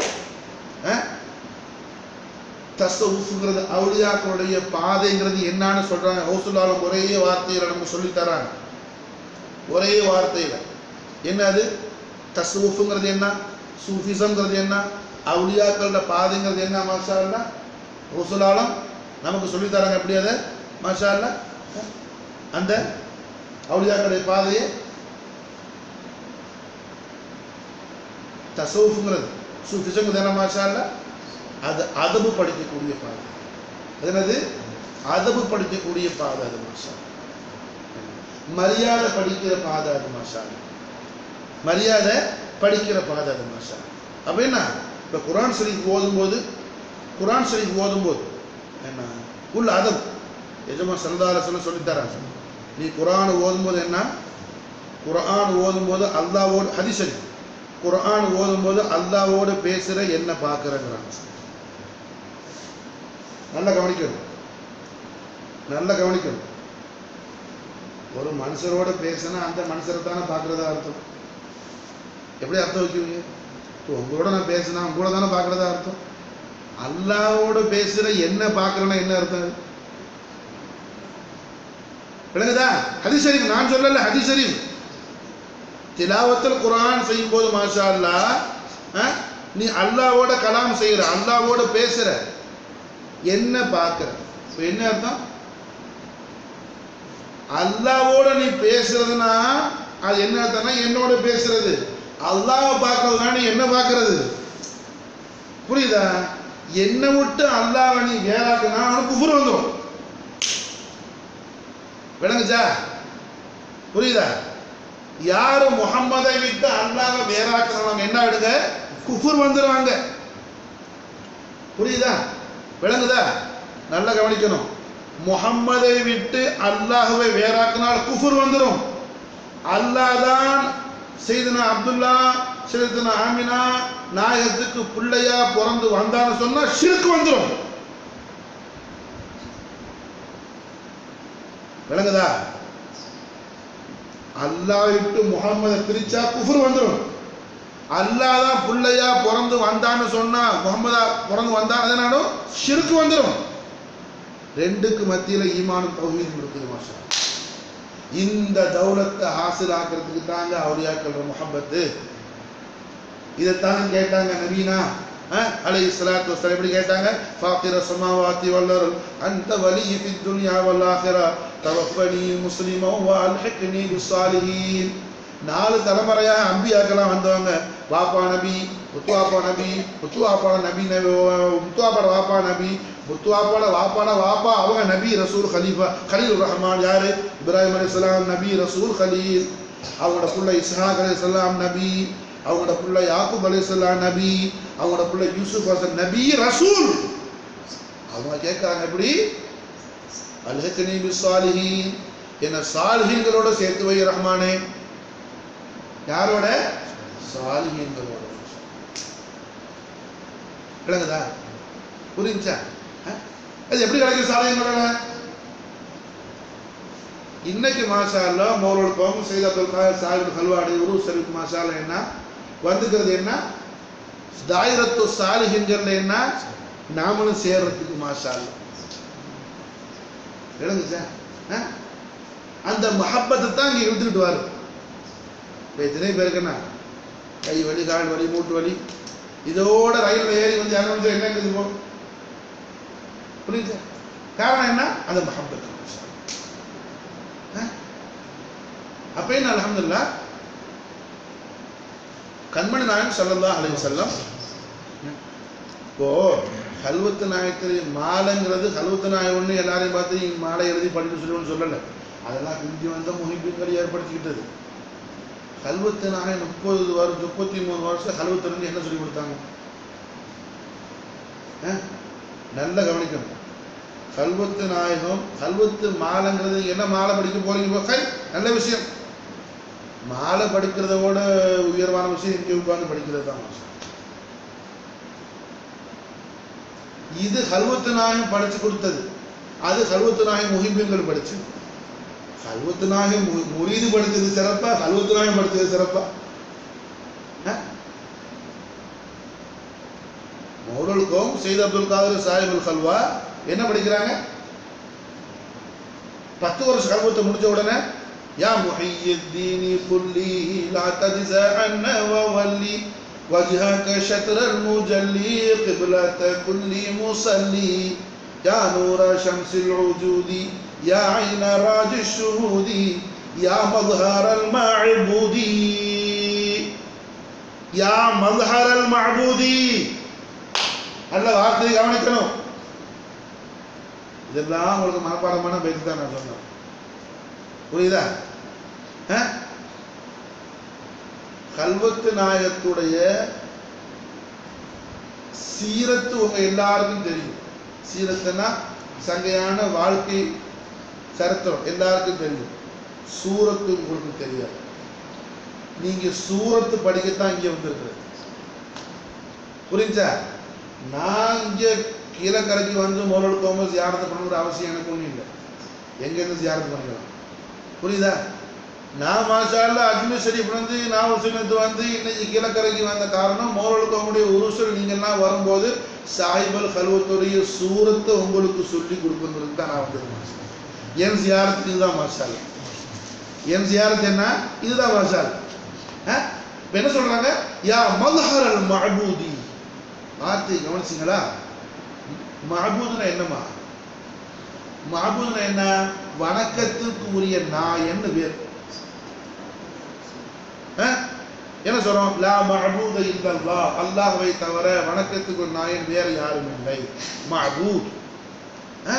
A: தசவுஃப்ங்கிறது அவுளியாக்களுடைய பாதைங்கிறது என்னன்னு சொல்றாங்க ஹவுசுல்லாலும் ஒரே வார்த்தையில நம்ம சொல்லித் தராங்க ஒரே வார்த்தையில என்னது தஸ்வுஃப்ங்கிறது என்ன சூஃபிசம்ங்கிறது என்ன அவுலியாக்களோட பாதைங்கிறது என்ன மாஷா அல்லா ரசூலாலம் நமக்கு சொல்லித் தராங்க எப்படி அதை மாஷா அல்லா அந்த அவுலியாக்களுடைய பாதையை தசவுஃப்ங்கிறது சூஃபிசம்ங்கிறது என்ன மாஷா அல்லா அது அதபு படிக்கக்கூடிய பாதை அது என்னது அதபு படிக்கக்கூடிய பாதை அது மாஷா மரியாதை படிக்கிற பாதை அது மாஷா அல்லாஹ். மரியாதை படிக்கிற பாதை அது மாஷா அல்லாஹ். அப்ப என்ன இப்ப குரான் ஷரீஃப் ஓதும்போது குரான் ஷரீஃப் ஓதும்போது என்ன உள்ள அதம் எஜமா சரதாரசன சொல்லித்தராங்க நீ குரான் ஓதும்போது என்ன குரான் ஓதும்போது அல்லாவோடு ஹதிசரி குரான் ஓதும்போது அல்லாவோடு பேசுற என்ன பார்க்குறேங்கிறாங்க நல்லா கவனிக்கணும் நல்லா கவனிக்கணும் ஒரு மனுஷரோட பேசினா அந்த மனுஷரை தானே பார்க்குறதா அர்த்தம் எப்படி அர்த்தம் வைக்குவீங்க இப்போ உங்களோட நான் பேசினா உங்களோட தானே பார்க்குறதா அர்த்தம் அல்லாவோட பேசுற என்ன பார்க்குறேன்னா என்ன அர்த்தம் அது? விளங்குதா ஹதீஸ் ஷரீஃப் நான் சொல்லல ஹதீஸ் ஷரீஃப் திலாவத்தில் குர்ஆன் செய்யும்போது மாஷா அல்லாஹ் ஆ, நீ அல்லாவோட கலாம் செய்யற அல்லாவோட பேசுற என்ன பார்க்குற இப்போ என்ன அர்த்தம் அல்லாவோட நீ பேசுறதுனா அது என்ன அர்த்தம்னா என்னோட பேசுறது அல்லாவை பார்க்கறதுனா நீ என்ன பார்க்கறது புரியுதா என்னை விட்டு அல்லாவை நீ வேறாக்குனா அவனுக்கு குஃபுர் வந்துடும் விளங்குச்சா புரியுதா யாரு முகம்மதை விட்டு அல்லாவை வேறாக்குறவங்க என்ன ஆயிடுங்க குஃபுர் வந்துடுவாங்க புரியுதா விளங்குதா நல்லா கவனிக்கணும் முகம்மதை விட்டு அல்லாஹ்வை வேறாக்கினால் குஃபுர் வந்துடும் அல்லாஹ் தான் செய்தனா அப்துல்லா செய்தனா ஆமினா நாயகத்துக்கு பிள்ளையா பிறந்து வந்தான்னு சொன்னா ஷிர்க் வந்துடும் விளங்குதா அல்லாஹ் விட்டு முகம்மதை பிரிச்சா குஃபுர் வந்துடும் அல்லாஹ் தான் புள்ளையா பிறந்து வந்தான்னு சொன்னா முகமதா பிறந்து வந்தான் அதனாலும் ஷிருக்கு வந்துடும் ரெண்டுக்கு மத்தியில ஈமானும் தௌஹீதும் இருக்குது மாஷா இந்த தௌலத்தை ஹாசில் ஆக்கிறதுக்கு தாங்க அவரியாக்கள் முகப்பத்து இதைத்தாங்க கேட்டாங்க நவீனா அலை இஸ்லாத்து வஸ்லாம் எப்படி கேட்டாங்க ஃபாத்திர சமாவாத்தி வல்லர் அந்த வலி ஃபி துன்யா வல் ஆখিরা தவஃபனி முஸ்லிமா வ அல்ஹிக்னி பிஸ்ஸாலிஹீன் நாலு தலைமுறையாக அம்பியாக்கெல்லாம் வந்தவங்க வாப்பா நபி முத்துவாப்பா நபி முத்துவாப்பா நபி நபி முத்துவாப்பாட வாப்பா நபி முத்துவாப்பாட வாப்பாட வாப்பா அவங்க நபி ரசூல் ஹலீஃபா கலீல் ரஹ்மான் யாரு இப்ராஹிம் அலைஹிஸ்ஸலாம் நபி ரசூல் கலீல் அவங்களோட புள்ள இஸ்ஹாக் அலைஹிஸ்ஸலாம் நபி அவங்களோட புள்ள யாக்கூப் அலைஹிஸ்ஸலாம் நபி அவங்களோட புள்ள யூசுப் ஹசன் நபி ரசூல் அவங்க கேட்கறாங்க எப்படி அல்ஹக்னி பிஸ்ஸாலிஹீன் என்ன சாலிஹீன்களோட சேர்த்து வை ரஹ்மானே யாரோட சாலிஹீன்களோட விளங்குதா புரிஞ்சா அது எப்படி கிடைக்கும் சாலிஹீன்களோட இன்னைக்கு மாஷால்ல மௌலோட கோமு செய்த அப்துல் காதர் சாஹிப் ஹல்வாடி உரு ஷரீப் மாஷால என்ன வந்துக்கிறது என்ன தாயிரத்து சாலிஹின்கள்ல என்ன நாமளும் சேர்றதுக்கு மாஷால்ல விளங்குச்சா ஆ? அந்த மஹப்பத்தை தான் இங்க இழுத்துக்கிட்டு வாரு இப்போ எத்தனை பேருக்குன்னா கை வலி கால் வலி மூட்டு வலி இதோட ரயில்ல ஏறி வந்து இறங்க என்ன இருக்குது போ புரியுது காரணம் என்ன அந்த மஹப்பத் அப்ப என்ன அல்ஹம்துலில்லாஹ் கண்மணி நாயகம் ஸல்லல்லாஹு அலைஹி வஸல்லம் இப்போ கல்வத்து நாயகத்திரி மாலைங்கிறது கல்வத்து நாயகம்னு எல்லாரையும் பார்த்து நீங்க மாலை எழுதி படிக்க சொல்லுவோம்னு சொல்லலை அதெல்லாம் பிந்தி வந்த முஹிப்பின்கள் ஏற்படுத்திக்கிட்டது கல்வத்து நாயகம் முப்பது வருஷம் முப்பத்தி மூணு வருஷம் கல்வத்துல இருந்து என்ன சொல்லி கொடுத்தாங்க ஆ? நல்லா கவனிக்கணும் கல்வத்து நாயகம் கல்வத்து மாலைங்கிறது என்ன மாலை படிக்க போறீங்க இப்போ? ஹை, நல்ல விஷயம் மாலை படிக்கிறத விட உயர்வான விஷயம் இங்கே உட்கார்ந்து படிக்கிறது தான் விஷயம். இது கல்வத்து நாயகம் படிச்சு கொடுத்தது அது கல்வத்து நாயகம் முஹிபின்கள் படிச்சு கல்வத்து நாயகம் மு- முரீது படித்தது சிறப்பா கல்வத்து நாயகம் படித்தது சிறப்பா ஆ? மௌலலுக்கும் செய்த அப்துல் காதர் சாஹிபுல் கல்வா என்ன படிக்கிறாங்க பத்து வருஷம் கல்வத்தை முடிச்ச உடனே யா முஹியத்தீனி குல்லி லா தஜ்ஸா அன்ன வவல்லி وجهك شطر المجلي قبلة كل مصلي يا نور شمس الوجود يا عين راج الشهود يا مظهر المعبود يا مظهر المعبود நல்ல வார்த்தையை கவனிக்கணும் இதெல்லாம் உங்களுக்கு மனப்பாடமான பேச்சு தான் நான் சொன்னேன் புரியுதா ஆ? கல்வத்து நாயகத்துடைய சீரத்து உங்க எல்லாருக்கும் தெரியும் சீரத்துனா சங்கையான வாழ்க்கை சரித்திரம் எல்லாருக்கும் தெரியும் சூரத்து உங்களுக்கு தெரியாது நீங்க சூரத்து படிக்கத்தான் இங்க வந்திருக்கிறது புரிஞ்சா நான் இங்க கீழக்கரைக்கு வந்து மோரல் கோமஸ் யாரத்தை பண்ணுங்கிற அவசியம் எனக்கு ஒன்றும் இல்லை எங்க இருந்து ஜியாரத்து பண்ணிக்கலாம் புரியுதா நான் மாஷால்ல அஜ்மீர் ஷரீஃப் வந்து நான் சுனத்து வந்து இன்னைக்கு கீழக்கரைக்கு வந்த காரணம் மோரல் கோமுடைய உருசல் நீங்கள்லாம் வரும்போது சாஹிபல் கல்வத்துடைய சூரத்தை உங்களுக்கு சொல்லி கொடுக்கணுங்கிறது தான் நான் வந்தது மாஷா என் ஜியாரத்துக்கு இதுதான் மாஷால் என் ஜியாரத் என்ன இதுதான் மாஷால் ஆ? இப்ப என்ன சொல்றாங்க யா மல்ஹர் அல் மஅபூதி வார்த்தை கவனிச்சிங்களா மஅபூதுனா என்னமா மஅபூதுனா என்ன வணக்கத்திற்கு உரிய நாயன்னு பேர் ஆ? என்ன சொல்றோம் லா மஅபூத இல்லல்லா அல்லாஹ்வை தவிர வணக்கத்துக்கு ஒரு நாயன் வேற யாரும் இல்லை மஅபூத் ஆ?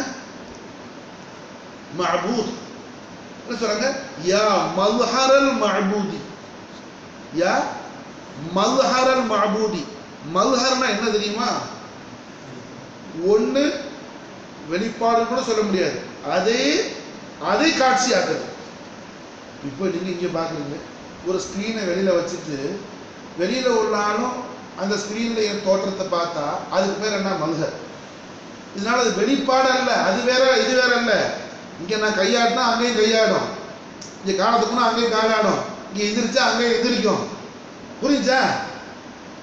A: மஅபூத் என்ன சொல்றாங்க யா மல்ஹரல் மஅபூதி யா மல்ஹரல் மஅபூதி மல்ஹர்னா என்ன தெரியுமா ஒண்ணு வெளிப்பாடு கூட சொல்ல முடியாது அதே அதை காட்சியாக்குது இப்போ நீங்க இங்க பாக்குறீங்க ஒரு ஸ்கிரீனை வெளியில வச்சுட்டு வெளியில உள்ளாலும் அந்த ஸ்கிரீன்ல என் தோற்றத்தை பார்த்தா அதுக்கு பேர் என்ன மல்ஹர் இதனால அது வெளிப்பாடு அல்ல அது வேற இது வேற அல்ல இங்க நான் கையாட்டினா அங்கேயும் கையாடும் இங்க காலத்துக்குன்னா அங்கேயும் காலாடும் இங்க எந்திரிச்சா அங்கேயும் எந்திரிக்கும் புரிஞ்சா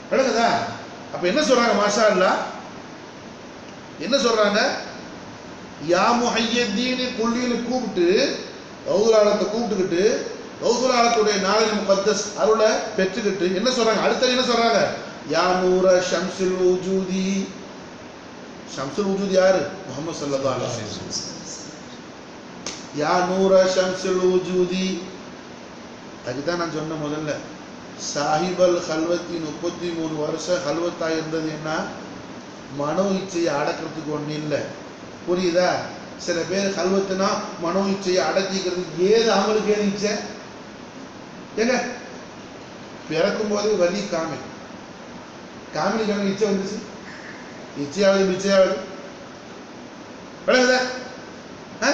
A: விளங்குதா அப்ப என்ன சொல்றாங்க மாஷா அல்லா என்ன சொல்றாங்க யா முஹையத்தீனு குள்ளின்னு கூப்பிட்டு கௌதுலாலத்தை கூப்பிட்டுக்கிட்டு கௌதுலாலத்துடைய நாளின் முகத்தஸ் அருளை பெற்றுக்கிட்டு என்ன சொல்றாங்க அடுத்தது என்ன சொல்றாங்க யா நூர ஷம்சுல் உஜூதி ஷம்சுல் உஜூதி யாரு முகமது சல்லல்லாஹு அலைஹி வஸல்லம் யா நூர ஷம்சுல் உஜூதி அதுதான் நான் சொன்ன முதல்ல சாஹிபல் ஹல்வத்தி முப்பத்தி மூணு வருஷம் ஹல்வத்தா இருந்தது என்ன மனோ இச்சையை அடக்கிறதுக்கு ஒண்ணு இல்லை புரியுதா சில பேர் கல்வத்துனா மனோ இச்சையை அடக்கிக்கிறது ஏது அவங்களுக்கு ஏது இச்சை ஏங்க பிறக்கும் போதே வலி காமி காமினி காமி இச்சை வந்துச்சு இச்சையாவது மிச்சையாவது விளங்குதா ஆ?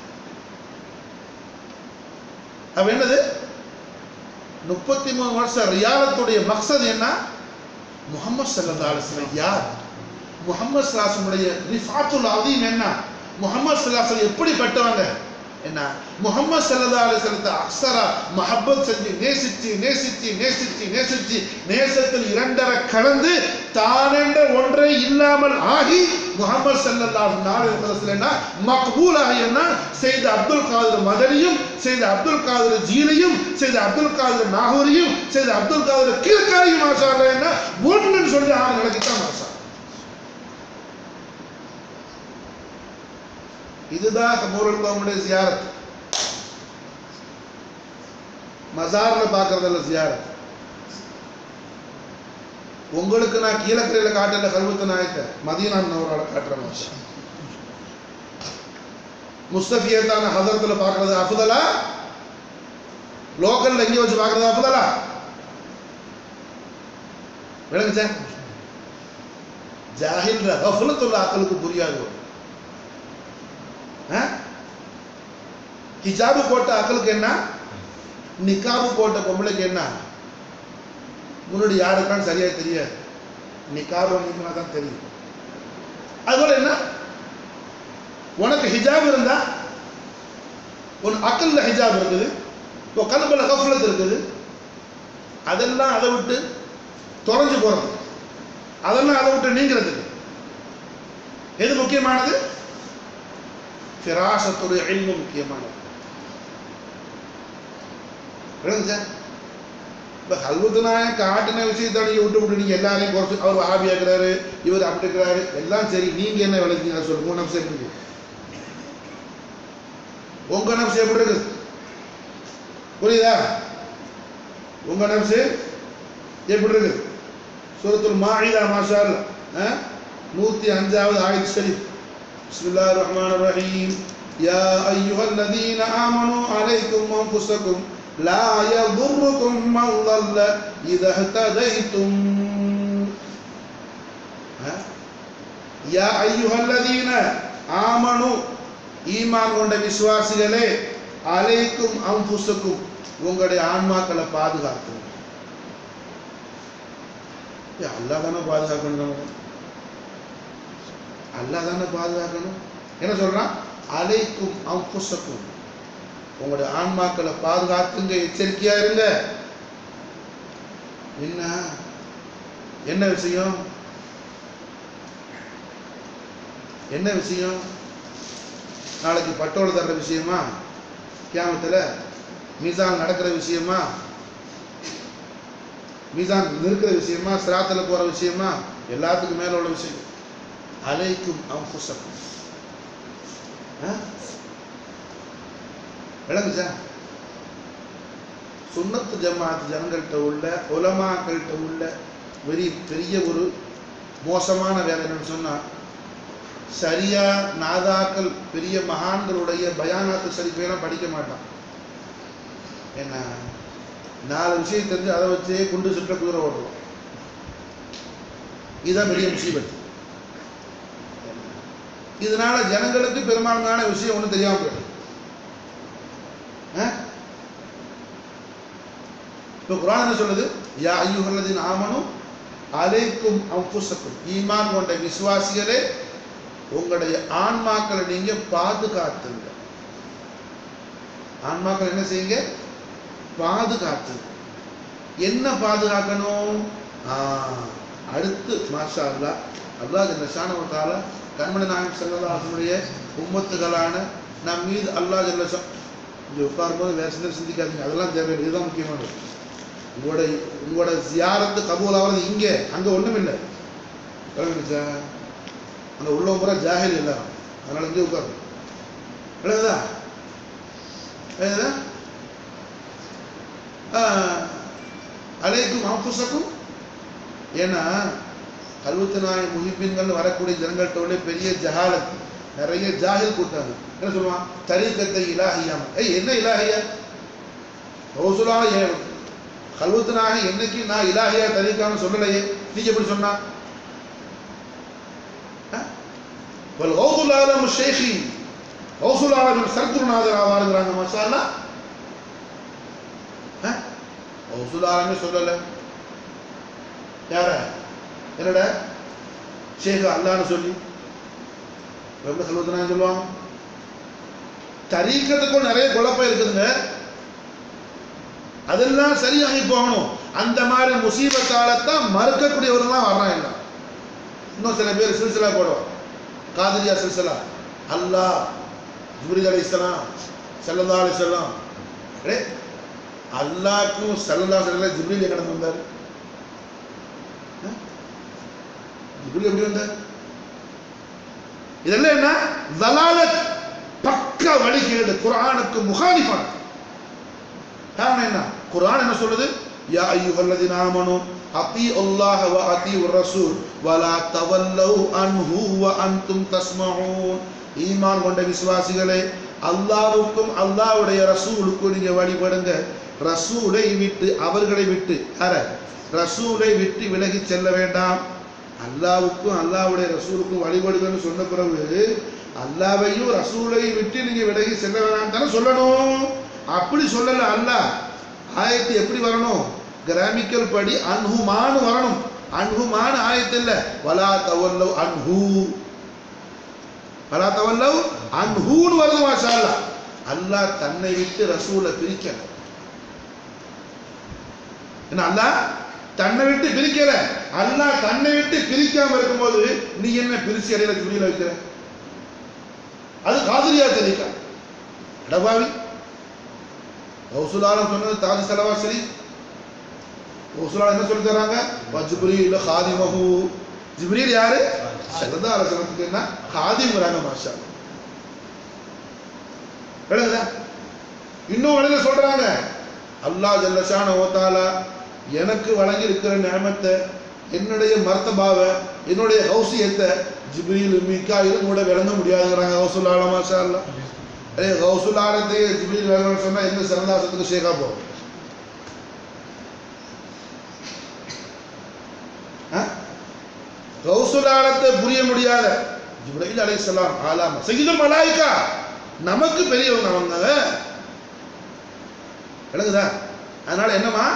A: அப்ப என்னது முப்பத்தி மூணு வருஷம் ரியாலத்துடைய மக்சத் என்ன முகமது சல்லா அலிஸ்லாம் யார் முகமது சலாசனுடைய ரிஃபாத்துல் அதீம் என்ன முகமது சல்லாசல் எப்படிப்பட்டவங்க என்ன முகமது சல்லா அலிஸ்லத்தை அக்ஸரா மஹப்பத் செஞ்சு நேசிச்சு நேசிச்சு நேசிச்சு நேசிச்சு நேசத்தில் இரண்டரை கலந்து தானென்ற ஒன்றை இல்லாமல் ஆகி முகமது சல்லல்லா நாடு என்ன மக்பூலாக என்ன செய்த அப்துல் காதர் மதனியும் செய்த அப்துல் காதர் ஜீனையும் செய்த அப்துல் காதர் நாகூரியும் செய்த அப்துல் காதர் கீழ்காரியும் மாஷா அல்லாஹ் என்ன ஒன்றுன்னு சொல்லி ஆறு நிலைக்குத்தான் மாஷா இதுதான் கபூருல் கவுமுடைய ஜியாரத் மசார்ல பார்க்கறதில்ல ஜியாரத் உங்களுக்கு நான் கீழக்கரையில காட்டல கல்வத்து நாயத்தை மதீனா நவரால காட்டுற மாஷா முஸ்தபியத்தான ஹதரத்துல பார்க்கறது அஃபுதலா லோக்கல்ல எங்க வச்சு பார்க்கறது அஃபுதலா விளங்குச்சா ஜாஹில்ற கஃபலத்துள்ள ஆக்களுக்கு புரியாது ஆ? ஹிஜாபு போட்ட அக்களுக்கு என்ன நிக்காபு போட்ட பொம்பளைக்கு என்ன முன்னாடி யாருக்கான்னு சரியா தெரியாது நிக்காபு நீங்களா தான் தெரியும் அதுபோல என்ன உனக்கு ஹிஜாப் இருந்தா உன் அக்கல்ல ஹிஜாப் இருக்குது உன் கல்புல கஃபலத் இருக்குது அதெல்லாம் அதை விட்டு தொலைஞ்சு போறது அதெல்லாம் அதை விட்டு நீங்கிறதுக்கு எது முக்கியமானது ஃபிராசத்துடைய இல்மு முக்கியமானது விளங்குச்சா இப்போ கல்வத்துனாய காட்டின விஷயத்தை நீங்க விட்டு விட்டு நீங்க எல்லாரையும் குறைச்சு அவர் ஆவியாக்குறாரு இவர் அப்படி இருக்கிறாரு எல்லாம் சரி நீங்க என்ன விளக்குங்க அதை சொல்லுங்க உங்க நப்சு எப்படி இருக்கு உங்க நப்சு எப்படி இருக்குது புரியுதா உங்க நப்சு எப்படி இருக்குது சூரத்துல் மாஇதா மாஷா அல்லாஹ் நூற்றி அஞ்சாவது ஆயத் ஷரீஃப் بسم الله الرحمن الرحيم يا أيها الذين آمنوا عليكم أنفسكم لا يضركم من ضل إذا اهتديتم ها؟ يا أيها الذين آمنوا ஈமான் கொண்ட விசுவாசிகளே அலைக்கும் அம்புசக்கும் உங்களுடைய ஆன்மாக்களை பாதுகாக்கும் அல்லாஹ் தானே பாதுகாக்கணும் நம்ம அல்லாஹ் தானே பாதுகாக்கணும் என்ன சொல்றான் அலைக்கும் அம்புசக்கும் உங்களுடைய ஆன்மாக்களை பாதுகாத்துங்க எச்சரிக்கையா இருங்க என்ன என்ன விஷயம் என்ன விஷயம் நாளைக்கு பட்டோல தர்ற விஷயமா கியாமத்துல மீசான் நடக்கிற விஷயமா மீசான் நிற்கிற விஷயமா சிராத்துல போற விஷயமா எல்லாத்துக்கும் மேல உள்ள விஷயம் அலைக்கும் அம்புசக்கும் விளங்குச்சா சுன்னத்து ஜமாத் ஜனங்கள்கிட்ட உள்ள உலமாக்கள்கிட்ட உள்ள வெறி பெரிய ஒரு மோசமான வேலை என்னன்னு சொன்னா சரியா நாதாக்கள் பெரிய மகான்களுடைய பயானாத்து சரிப்பையெல்லாம் படிக்க மாட்டான் என்ன நாலு விஷயம் தெரிஞ்சு அதை வச்சே குண்டு சுற்ற குதிரை ஓடுறோம் இதுதான் பெரிய முசீபத் இதனால ஜனங்களுக்கு பெரும்பான்மையான விஷயம் ஒன்றும் தெரியாம போயிடும் ஆ? இப்ப குரான் என்ன சொல்லுது யா ஐயுஹல்லதீன் ஆமனும் அலைக்கும் அம்புசக்கும் ஈமான் கொண்ட விசுவாசிகளே உங்களுடைய ஆன்மாக்களை நீங்க பாதுகாத்துங்க ஆன்மாக்கள் என்ன செய்யுங்க பாதுகாத்துங்க என்ன பாதுகாக்கணும் ஆ, அடுத்து மாஷா அல்லா அல்லாஹ் இந்த ஷானவத்தால கண்மணி நாயகம் செல்லதாசனுடைய உம்மத்துகளான நம் மீது அல்லாஹ் ஜல்ல ஷா- இங்க உட்காரும்போது வேற சிந்தனை சிந்திக்காதீங்க அதெல்லாம் தேவையில்லை இதுதான் முக்கியமானது உங்களோட உங்களோட ஜியாரத்து கபூல் ஆகிறது இங்கே அங்க ஒண்ணும் இல்லை விளங்குச்சா அங்க உள்ளவங்க பூரா ஜாஹில் எல்லாரும் அதனால இங்கே உட்காரு விளங்குதா விளங்குதா ஆஹ், அலைக்கும் அம்புசக்கும் ஏன்னா கல்வத்து நாய் முகிப்பின்கள் வரக்கூடிய ஜனங்கள்கிட்ட பெரிய ஜஹாலத் நிறைய ஜாஹில் கூட்டாங்க என்ன சொல்லுவான் தரீக்கத்தை இலாஹியாம் ஏய் என்ன இலாஹியா ரோசுலா ஏன் கல்வத்து நாய் என்னைக்கு நான் இலாஹியா தரீக்கான்னு சொல்லலையே நீங்க எப்படி சொன்னா வல் கௌதுல் ஆலம் ஷேഖி கௌசுல் ஆலம் சர்க்குருநாதர் ஆவாருங்கிறாங்க மசாலா கௌசுல் ஆலமே சொல்லல யார என்னடா ஷேக் அல்லான்னு சொல்லி ரொம்ப கல்வத்துனா சொல்லுவாங்க தரீக்கத்துக்குள் நிறைய குழப்பம் இருக்குதுங்க அதெல்லாம் சரியாகி போகணும் அந்த மாதிரி முசீபத்தாலத்தான் மறுக்கக்கூடியவர்கள்லாம் வர்றான் எல்லாம் இன்னும் சில பேர் சில்சிலா போடுவான் காதிரியா சில்சிலா அல்லாஹ் ஜிப்ரீல் அலைஹிஸ்ஸலாம் ஸல்லல்லாஹு அலைஹி வஸல்லம் அடே அல்லாஹ்க்கும் ஸல்லல்லாஹு அலைஹி வஸல்லம் ஜிப்ரீல் எங்க வந்தார் ஜிப்ரீல் எப்படி வந்தார் இதெல்லாம் என்ன தலாலத் பக்க வழிகேடு குர்ஆனுக்கு முகாலிஃபான காரணம் என்ன குர்ஆன் என்ன சொல்லுது யா அய்யுஹல்லதீன ஆமனு அத்தீஉல்லாஹ வ அத்தீஉர் ரசூல் வலா தவல்லவ் அன்ஹு வ அன்தும் தஸ்மஊன் ஈமான் கொண்ட விசுவாசிகளே அல்லாஹ்வுக்கும் அல்லாஹ்வுடைய ரசூலுக்கும் நீங்க வழிபடுங்க ரசூலை விட்டு அவர்களை விட்டு யார ரசூலை விட்டு விலகி செல்ல வேண்டாம் அல்லாஹ்வுக்கும் அல்லாஹ்வுடைய ரசூலுக்கும் வழிபடுங்கன்னு சொன்ன பிறகு அல்லாஹ்வையும் ரசூலையும் விட்டு நீங்க விலகி செல்ல வேண்டாம் தானே சொல்லணும் அப்படி சொல்லல அல்லாஹ் ஆயத்து எப்படி வரணும் கிராமிக்கல் படி அன்ஹுமான்னு வரணும் அன்ஹுமான்னு ஆயத்து இல்ல வலா தவல்லவ் அன்ஹு வலா தவல்லவ் அன்ஹூன்னு வருது மாஷா அல்லாஹ் அல்லாஹ் தன்னை விட்டு ரசூலை பிரிக்கல என்ன அல்லாஹ் தன்னை விட்டு பிரிக்கல அல்லாஹ் தன்னை விட்டு பிரிக்காம இருக்கும்போது நீ என்ன பிரிச்சு இடையில துணியில வைக்கிற அது காதிரியா தெரிவிக்க அடபாவி கௌசுலாலம் சொன்னது தாஜ் செலவா சரி கௌசுலாலம் என்ன சொல்லி தராங்க ஜிப்ரீல் ஹாதிமஹு ஜிப்ரீல் யாரு சல்லா அலசனத்துக்கு என்ன ஹாதிம்ங்கிறாங்க மாஷா விளங்குதா இன்னும் வழியில சொல்றாங்க அல்லாஹ் ஜல்லஷான ஓத்தாலா எனக்கு வழங்கி இருக்கிற நியமத்தை என்னுடைய மர்த்தபாவை என்னுடைய ஹவுசியத்தை ஜிப்ரீல் மீக்காயிலும் கூட விளங்க முடியாதுங்கிறாங்க ஹவுசுல் மாஷா அல்லா அதே ஹவுசுல் ஆலத்தை ஜிப்ரீல் விளங்கணும்னு சொன்னா எந்த சரந்தாசத்துக்கு ஷேகா போகும் கௌசுல் ஆலத்தை புரிய முடியாத ஜிப்ரீல் அலைஹிஸ்ஸலாம் ஆலாம சகிதுல் மலாயிகா நமக்கு பெரியவங்க அவங்க விளங்குதா அதனால என்னமா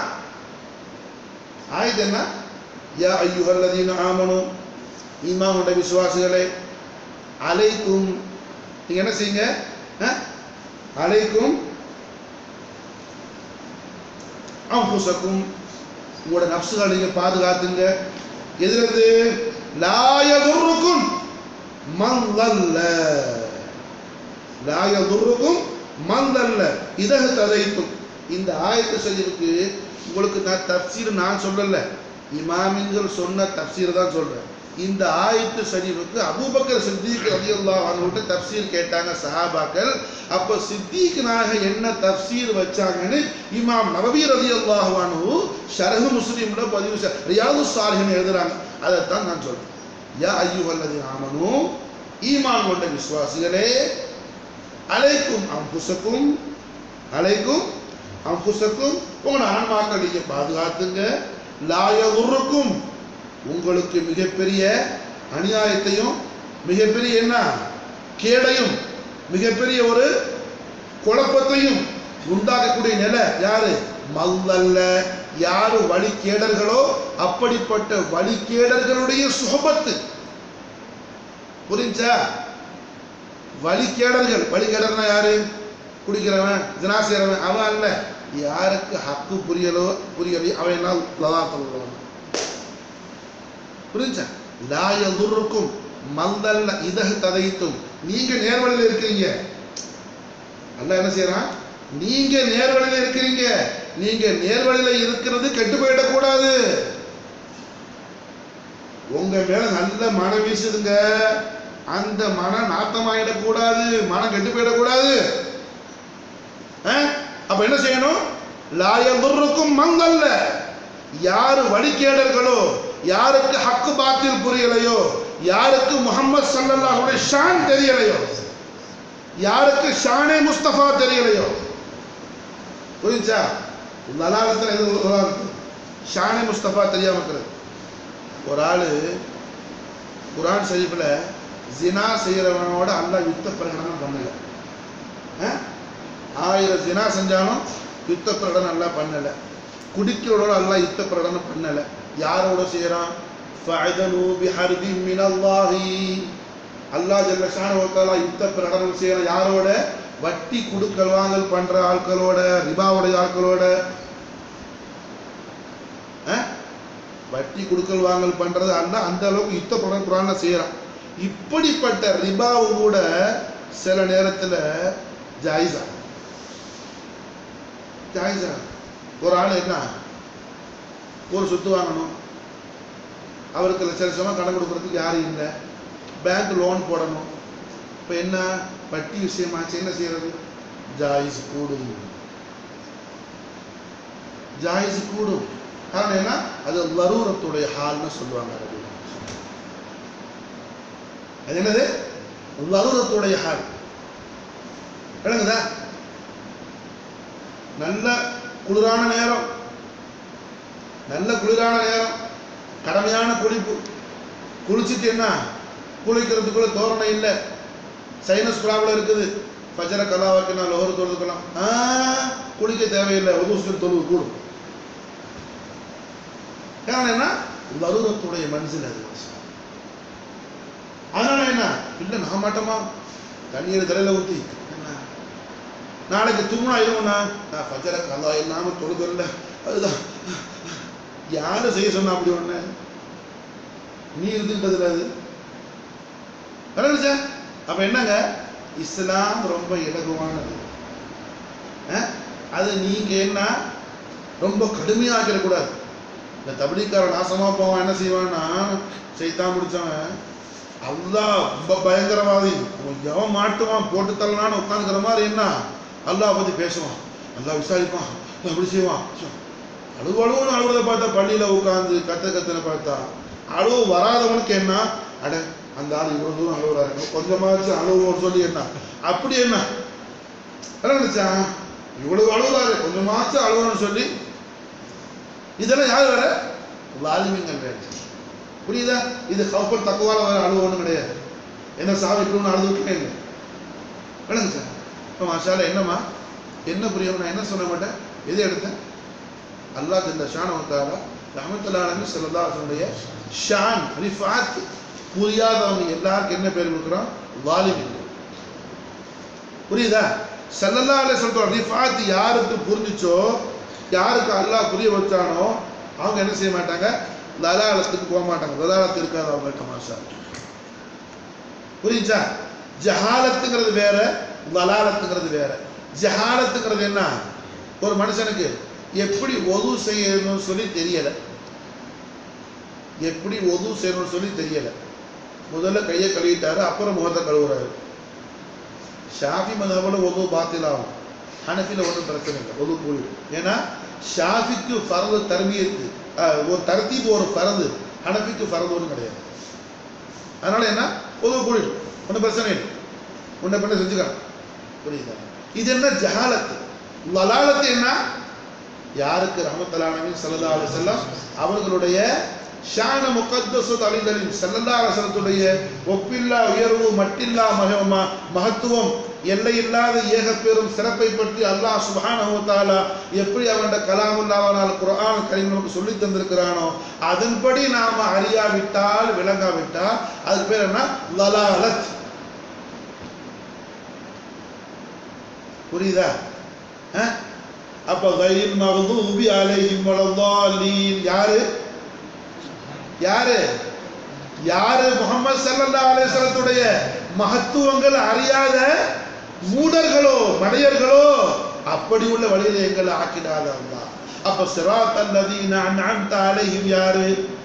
A: ஆயுது என்ன யா ஐயுஹல்லதீன ஆமனு ஈமான் கொண்ட விசுவாசிகளே அலைக்கும் நீங்க என்ன செய்யுங்க அஹ்? அலைக்கும் அம்புசக்கும் உங்களோட நப்சுகளை நீங்க பாதுகாத்துங்க எதிலிருந்து லாயதுருக்கும் மந்தல்ல லாயதுருக்கும் மந்தல்ல இதகு ததைத்தும் இந்த ஆயத்து ஷரீஃபுக்கு உங்களுக்கு நான் தப்சீர் நான் சொல்லல இமாமின்கள் சொன்ன தப்சீர் தான் சொல்றேன் இந்த ஆயத்து ஷரீஃபுக்கு அபூபக்கர் சித்திக் ரலியல்லாஹு அன்ஹுட்ட தப்சீர் கேட்டாங்க சஹாபாக்கள் அப்ப சித்திக் நாக என்ன தப்சீர் வச்சாங்கன்னு இமாம் நபவி ரலியல்லாஹு அன்ஹு ஷரஹ் முஸ்லிம்ல பதிவு செ- ரியாது சாலிஹின் எழுதுறாங்க அதைத்தான் நான் சொல்றேன் யா ஐயுஹல்லதி ஆமனு ஈமான் கொண்ட விசுவாசிகளே அலைக்கும் அம்புசக்கும் அலைக்கும் அம்புசக்கும் உங்களோட ஆன்மாக்கள் நீங்க பாதுகாத்துங்க லாயவுருக்கும் உங்களுக்கு மிகப்பெரிய அநியாயத்தையும் மிகப்பெரிய என்ன கேடையும் மிகப்பெரிய ஒரு குழப்பத்தையும் உண்டாக்கக்கூடிய நிலை யாரு மல்லல்ல யாரு வழிகேடர்களோ அப்படிப்பட்ட வழிகேடர்களுடைய சுகபத்து புரிஞ்சா வழிகேடர்கள் வழிகேடர்னா யாரு குடிக்கிறவன் ஜனா செய்றவன் அவன் அல்ல யாருக்கு ஹக்கு புரியலோ புரியலையோ அவன் என்ன லதாத்தல் உள்ளவன் புரிஞ்சா லா யதுர்ருக்கும் மல்லல்ல இதஹ் ததைத்தும் நீங்க நேர்வழியில் இருக்கிறீங்க அல்லாஹ் என்ன செய்யறான் நீங்க நேர்வழியில் இருக்கிறீங்க நீங்க நேர்வழியில இருக்கிறது கெட்டு போயிடக்கூடாது உங்க மேல நல்ல மனம் வீசுதுங்க அந்த மனம் நாத்தமாயிடக்கூடாது மனம் கெட்டு போயிடக்கூடாது ஆ? அப்ப என்ன செய்யணும் லாயதுர்ருக்கும் மங்கல்ல யாரு வழிகேடர்களோ யாருக்கு ஹக்கு பாத்தில் புரியலையோ யாருக்கு முகமது சல்லல்லாஹுடைய ஷான் தெரியலையோ யாருக்கு ஷானே முஸ்தபா தெரியலையோ புரிஞ்சா நலாலத்தில் எது உதாரணத்து ஷானே முஸ்தபா தெரியாம இருக்கிறது ஒரு ஆளு குரான் ஷரீஃபில் ஜினா செய்கிறவனோட அல்லாஹ் யுத்த பிரகடனம் பண்ணல ஆ? ஆயிரம் ஜினா செஞ்சாலும் யுத்த பிரகடனம் அல்லாஹ் பண்ணல குடிக்கிறோட அல்லாஹ் யுத்த பிரகடனம் பண்ணல யாரோட செய்கிறான் ஃபஅதனு பிஹர்பி மினல்லாஹி அல்லாஹ் ஜல்ல ஷானஹு வ தஆலா யுத்த பிரகடனம் செய்யற யாரோட வட்டி குடுக்கல் வாங்கல் பண்ற ஆட்களோட ரிபாவுடைய ஆட்களோட ஆ? வட்டி குடுக்கல் வாங்கல் பண்றது அல்ல அந்த அளவுக்கு யுத்த பிரகடனம் குரான்ல செய்யறான் இப்படிப்பட்ட ரிபாவு கூட சில நேரத்துல ஜாயிஸா ஜாயிஸா ஒரு ஆள் என்ன ஒரு சொத்து வாங்கணும் அவருக்கு லட்ச லட்சமாக கடன் கொடுக்கறதுக்கு யாரும் இல்லை பேங்க் லோன் போடணும் இப்போ என்ன வட்டி விஷயமாச்சு என்ன செய்யறது ஜாயிஸ் கூடும் ஜாயிஸ் கூடும் காரணம் என்ன அது லரூரத்துடைய ஹால்னு சொல்லுவாங்க அரபில. அது என்னது லரூரத்துடைய ஹால் விளங்குதா நல்ல குளிரான நேரம் நல்ல குளிரான நேரம் கடமையான குளிப்பு குளிச்சுட்டு என்ன குளிக்கிறதுக்குள்ள தோரணை இல்லை சைனஸ் ப்ராப்ளம் இருக்குது ஃபஜர கலாவாக்கு நான் லோகர் தொழுதுக்கலாம் ஆ குளிக்க தேவையில்லை உதுசுக்கு தொழுவு கூடும் காரணம் என்ன லருரத்துடைய மனசில் அது அதனால என்ன இல்லை நான் மாட்டோமா தண்ணீரை தலையில ஊத்தி என்ன நாளைக்கு தும்னா இருவனா நான் ஃபஜர கலா இல்லாம தொழுதில்ல அதுதான் யாரை செய்ய சொன்னா அப்படி ஒண்ணு நீ இருந்துட்டதுல அது விளங்குச்சா? அப்ப என்னங்க இஸ்லாம் ரொம்ப இலகுவானது அஹ்? அது நீங்க என்ன ரொம்ப கடுமையா ஆக்கிடக்கூடாது இந்த தபிடிக்காரன் நாசமா போவான் என்ன செய்வான்னா செய்தான் முடிச்சவன் அல்லாஹ் ரொம்ப பயங்கரவாதி அவன் எவன் மாட்டுவான் போட்டு தள்ளலான்னு உட்காந்துக்கிற மாதிரி என்ன அல்லாஹ் பத்தி பேசுவான் அல்லாஹ் விசாரிப்பான் அல்லாஹ் இப்படி செய்வான் அழுவு அழுவுன்னு அழுவுறத பார்த்தா பள்ளியில உட்காந்து கத்த கத்துன பார்த்தா அழுவு வராதவனுக்கு என்ன அட அந்த ஆள் இவ்வளவு தூரம் அழுவுறாரு கொஞ்சமாச்சும் அழுவோன்னு சொல்லி என்ன அப்படி என்ன என்ன நினைச்சான் இவ்வளவு அழுகுறாரு கொஞ்சமாச்சும் அழுவணும்னு சொல்லி இதெல்லாம் யார் வேற லாலிமிங்கள் வேற புரியுதா இது கப்பல் தக்குவால வேற அழுவணும் கிடையாது என்ன சாவி இப்படி அழுதுட்டே இல்லை விளங்கு சார் இப்போ மாஷால என்னம்மா என்ன புரியும் நான் என்ன சொல்ல மாட்டேன் எது எடுத்தேன் அல்லாஹ் இந்த ஷான் வந்தாரா ரஹமத்துல்லாஹி ஸல்லல்லாஹு ஷான் ரிஃபாத் புரியாதவங்க எல்லாருக்கும் என்ன பேர் கொடுக்குறோம் வாலிமின் புரியுதா ஸல்லல்லாஹு அலைஹி வஸல்லம் ரிஃபாத் யாருக்கு புரிஞ்சுச்சோ யாருக்கு அல்லாஹ் புரிய வச்சானோ அவங்க என்ன செய்ய மாட்டாங்க லலாலத்துக்கு போக மாட்டாங்க லலாலத்து இருக்காது அவங்கள்ட்ட மாஷா புரியுச்சா ஜஹாலத்துங்கிறது வேற லலாலத்துங்கிறது வேற ஜஹாலத்துங்கிறது என்ன ஒரு மனுஷனுக்கு எப்படி ஒது செய்யணும்னு சொல்லி தெரியல எப்படி ஒது செய்யணும்னு சொல்லி தெரியல முதல்ல கையை கழுவிட்டாரு அப்புறம் முகத்தை கழுவுறாரு ஷாஃபி மதபில் ஒது பாத்திலாகும் ஹனஃபில ஒன்றும் பிரச்சனை இல்லை ஒது போயிடும் ஏன்னா ஷாஃபிக்கு ஃபரது தர்மியத்து அஹ், ஒரு தரத்தீப்பு ஒரு ஃபரது ஹனஃபிக்கு ஃபரது ஒன்றும் கிடையாது அதனால என்ன ஒது போயிடும் ஒன்றும் பிரச்சனை இல்லை உன்னை பண்ண செஞ்சுக்கலாம் புரியுதா இது என்ன ஜஹாலத்து லலாலத்து என்ன யாருக்கு ரஹமத்துல்லாஹி ஸல்லல்லாஹு அலைஹி வஸல்லம் அவர்களுடைய ஷான முகத்தசத் அலிதலின் ஸல்லல்லாஹு அலைஹி வஸல்லத்துடைய ஒப்பில்லா உயர்வு மட்டில்லா மகமா மகத்துவம் எல்லையில்லாத ஏக பெரும் சிறப்பை பற்றி அல்லாஹ் சுப்ஹானஹு வ தஆலா எப்படி அவனுடைய கலாமுல்லாவானால் குர்ஆன் கரீம் நமக்கு சொல்லி தந்திருக்கிறானோ அதன்படி நாம அறியாவிட்டால் விளங்காவிட்டால் அதுக்கு பேர் என்ன லலாலத் புரியுதா அஹ்? அப்ப கையில் மகதூபி அலைஹிம் வலதாலீன் யாரு யாரு யாரு முகமது ஸல்லல்லாஹு அலைஹி வஸல்லத்துடைய மகத்துவங்கள் அறியாத மூடர்களோ மடையர்களோ அப்படி உள்ள வழியில எங்களை ஆக்கிடாத அல்லாஹ் அப்ப சிராத் அல்லதீன அன்அம்த அலைஹிம் யாரு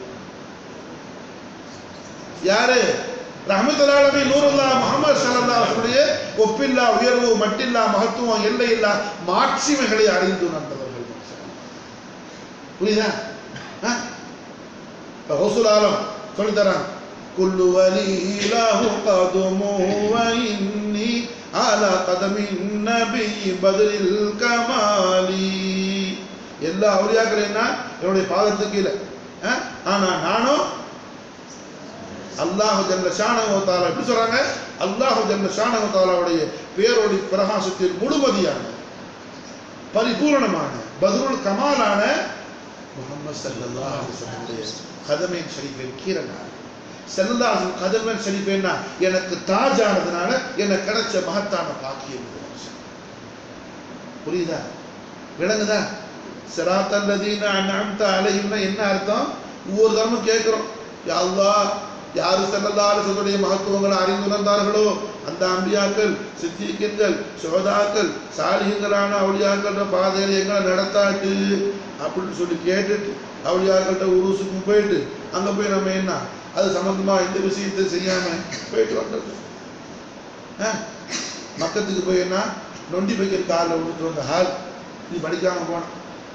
A: யாரு ரஹமத்துல்லாஹி நூறுல்லா முகமது ஸல்லல்லாஹு அலைஹி வஸல்லம் ஒப்பில்லா உயர்வு மட்டில்லா மகத்துவம் எல்லையில்லா மாட்சிமைகளை அறிந்து நந்தவர்கள் புரியுதா ஆ? இப்ப ஹவுசுல் ஆலம் சொல்லி தரான் குல்லு வலீலஹு கதுமுஹு வ இன்னி அலா கதமின் நபி பத்ரில் கமாலி எல்லா அவுலியாக்கள் என்ன என்னுடைய பாதத்துக்கு கீழே ஆ? ஆனா நானும் அல்லாஹு ஜல்ல ஷானஹு தஆலா எப்படி சொல்றாங்க அல்லாஹு ஜல்ல ஷானஹு தஆலாவுடைய பேரொளி பிரகாசத்தில் முழுமதியான பரிபூரணமான பத்ருல் கமாலான முகமது ஸல்லல்லாஹு அலைஹி வஸல்லம் கதமேன் ஷரீஃபின் கீரனார் ஸல்லல்லாஹு அலைஹி கதமேன் ஷரீஃபின்னா எனக்கு தாஜ் ஆனதுனால எனக்கு கிடைச்ச மகத்தான பாக்கியம் இது. புரியுதா விளங்குதா சிராத்தல்லதீன அன்அம்த அலைஹிம்னா என்ன அர்த்தம் ஒவ்வொரு தரமும் கேட்கிறோம் யா அல்லாஹ் யாரு செல்லல்லாருடைய மகத்துவங்களை அறிந்துணர்ந்தார்களோ அந்த அம்பியாக்கள் சித்திகங்கள் சோதாக்கள் சாலிகங்களான அவளியாக்கள பாதையில எங்களை நடத்தாட்டு அப்படின்னு சொல்லி கேட்டுட்டு அவளியாக்கள்கிட்ட உருசுக்கு போயிட்டு அங்க போய் நம்ம என்ன அது சம்பந்தமா இந்த விஷயத்தை செய்யாம போயிட்டு வந்தது ஆ? மக்கத்துக்கு போய் என்ன நொண்டி பைக்கிற காலில் விழுத்து வந்த ஹால் நீ படிக்காம போன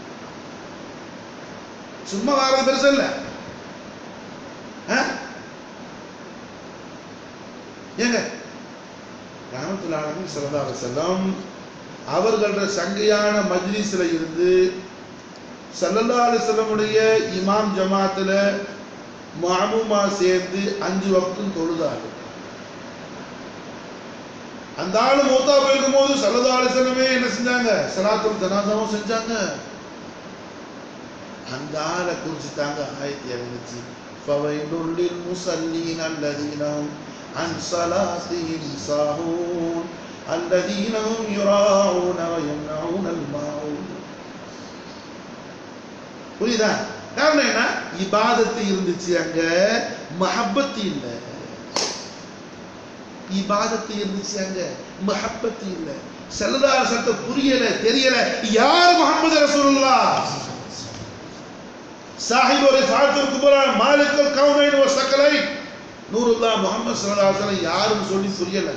A: சும்மா வாரம் பெருசு இல்லை ஆ? ஏங்க ராமத்துலானி சல்லல்லாஹு செல்லம் அவர்கள சங்கையான மஜ்லிஸ்ல இருந்து சல்லல்லாஹு அலைஹி வஸல்லமுடைய இமாம் ஜமாத்துல மாமுமா சேர்ந்து அஞ்சு வக்தும் தொழுதாரு அந்த ஆளு மூத்தா போயிருக்கும் போது சல்லல்லாஹு அலைஹி வஸல்லமே என்ன செஞ்சாங்க சலாத்துல் ஜனாசாவும் செஞ்சாங்க அந்த ஆளை குறிச்சு தாங்க ஆயத்தி இறங்குச்சு ஃபவைலுல் லில் முஸல்லீன அல்லதீன ஹும் عن صلاتهم ساهون الذين هم يراعون ويمنعون الماعون புரியுதா காரணம் என்ன இபாதத்து இருந்துச்சு அங்க மஹப்பத்து இல்ல இபாதத்து இருந்துச்சு அங்க மஹப்பத்து இல்ல செல்லதார சத்த புரியல தெரியல யார் முகமது ரசூலுல்லாஹ் சாஹிப் ஒரு ஃபாத்திர் குபரா மாலிக்கல் கவுனைன் வ சக்கலைன் நூறுல்லா முகமது சல்லாஹ் யாருன்னு சொல்லி புரியல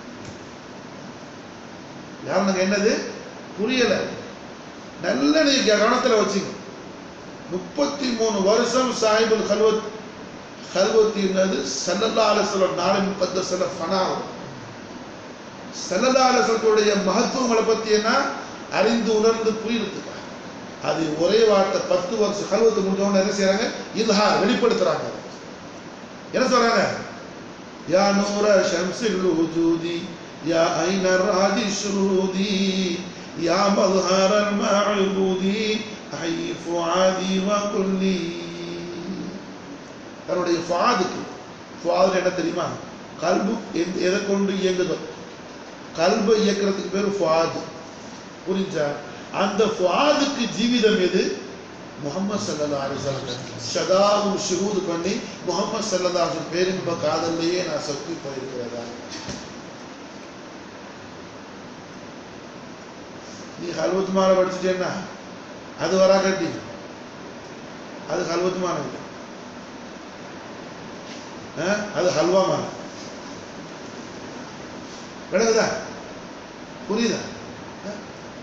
A: யாருங்க என்னது புரியல நல்ல நீங்க கவனத்துல வச்சுங்க முப்பத்தி மூணு வருஷம் சாஹிபுல் கல்வத் கல்வத்தினது சல்லல்லா அலுவலம் நாளின் முப்பத்த சில ஃபனாவும் சல்லல்லா அலுவலத்துடைய மகத்துவங்களை பத்தி என்ன அறிந்து உணர்ந்து புரியுறதுக்காக அது ஒரே வார்த்தை பத்து வருஷம் கல்வத்து முடிஞ்சவங்க என்ன செய்யறாங்க இல்ஹா வெளிப்படுத்துறாங்க என்ன சொல்றாங்க யா நூர ஷம்சில் வஜூதி யா ஐன ராதி ஷுரூதி யா மظهر المعبودي ஐ ஃபுஆதி வ குல்லி தன்னுடைய ஃபாதுக்கு ஃபாது என்ன தெரியுமா கல்பு எந்த- எதை கொண்டு இயங்குதோ கல்பை இயக்கிறதுக்கு பேர் ஃபாது புரிஞ்சா அந்த ஃபாதுக்கு ஜீவிதம் எது முகமது சல்லா அலிசல்லம் ஷதாவும் ஷுரூது பண்ணி முகமது சல்லா அலிசல் பேரின்ப காதல்லையே நான் சக்தி போயிருக்கிறதா நீ ஹல்வத் மாலை படிச்சுட்டேன்னா அது வரா கட்டி அது ஹல்வத் மாலை இல்லை ஆ? அது ஹல்வா மாலை விளங்குதா புரியுதா ஆ?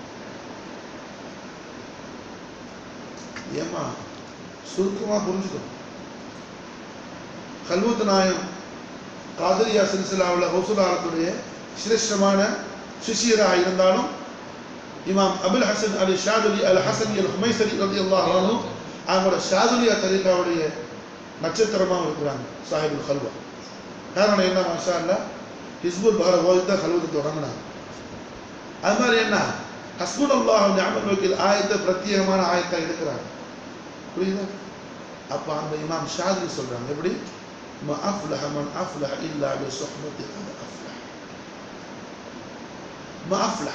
A: ஏமா சுருக்கமா புரிஞ்சுக்கோ கல்வத்து நாயம் காதரியா சில்சிலாவில் ஹவுசுலாரத்துடைய சிரேஷ்டமான சிஷியராக இருந்தாலும் இமாம் அபுல் ஹசன் அலி ஷாதுலி அல் ஹசன் அல் ஹுமைசரி ரதி அல்லாஹ் அவங்களோட ஷாதுலியா தரீகாவுடைய நட்சத்திரமாக இருக்கிறாங்க சாஹிபுல் ஹல்வா காரணம் என்ன மாஷா அல்லா ஹிஸ்புல் பகரவாதி தான் ஹல்வத்தை தொடங்கினாங்க அது மாதிரி என்ன ஹஸ்புல் அல்லாஹ் அமல் வக்கீல் ஆயத்தை பிரத்யேகமான ஆயத்தை எடுக்கிறாங்க புரியுதா அப்ப அந்த இமாம் ஷாதுலி சொல்றாங்க எப்படி ما أفلح من أفلح إلا بصحبة قد أفلح ما أفلح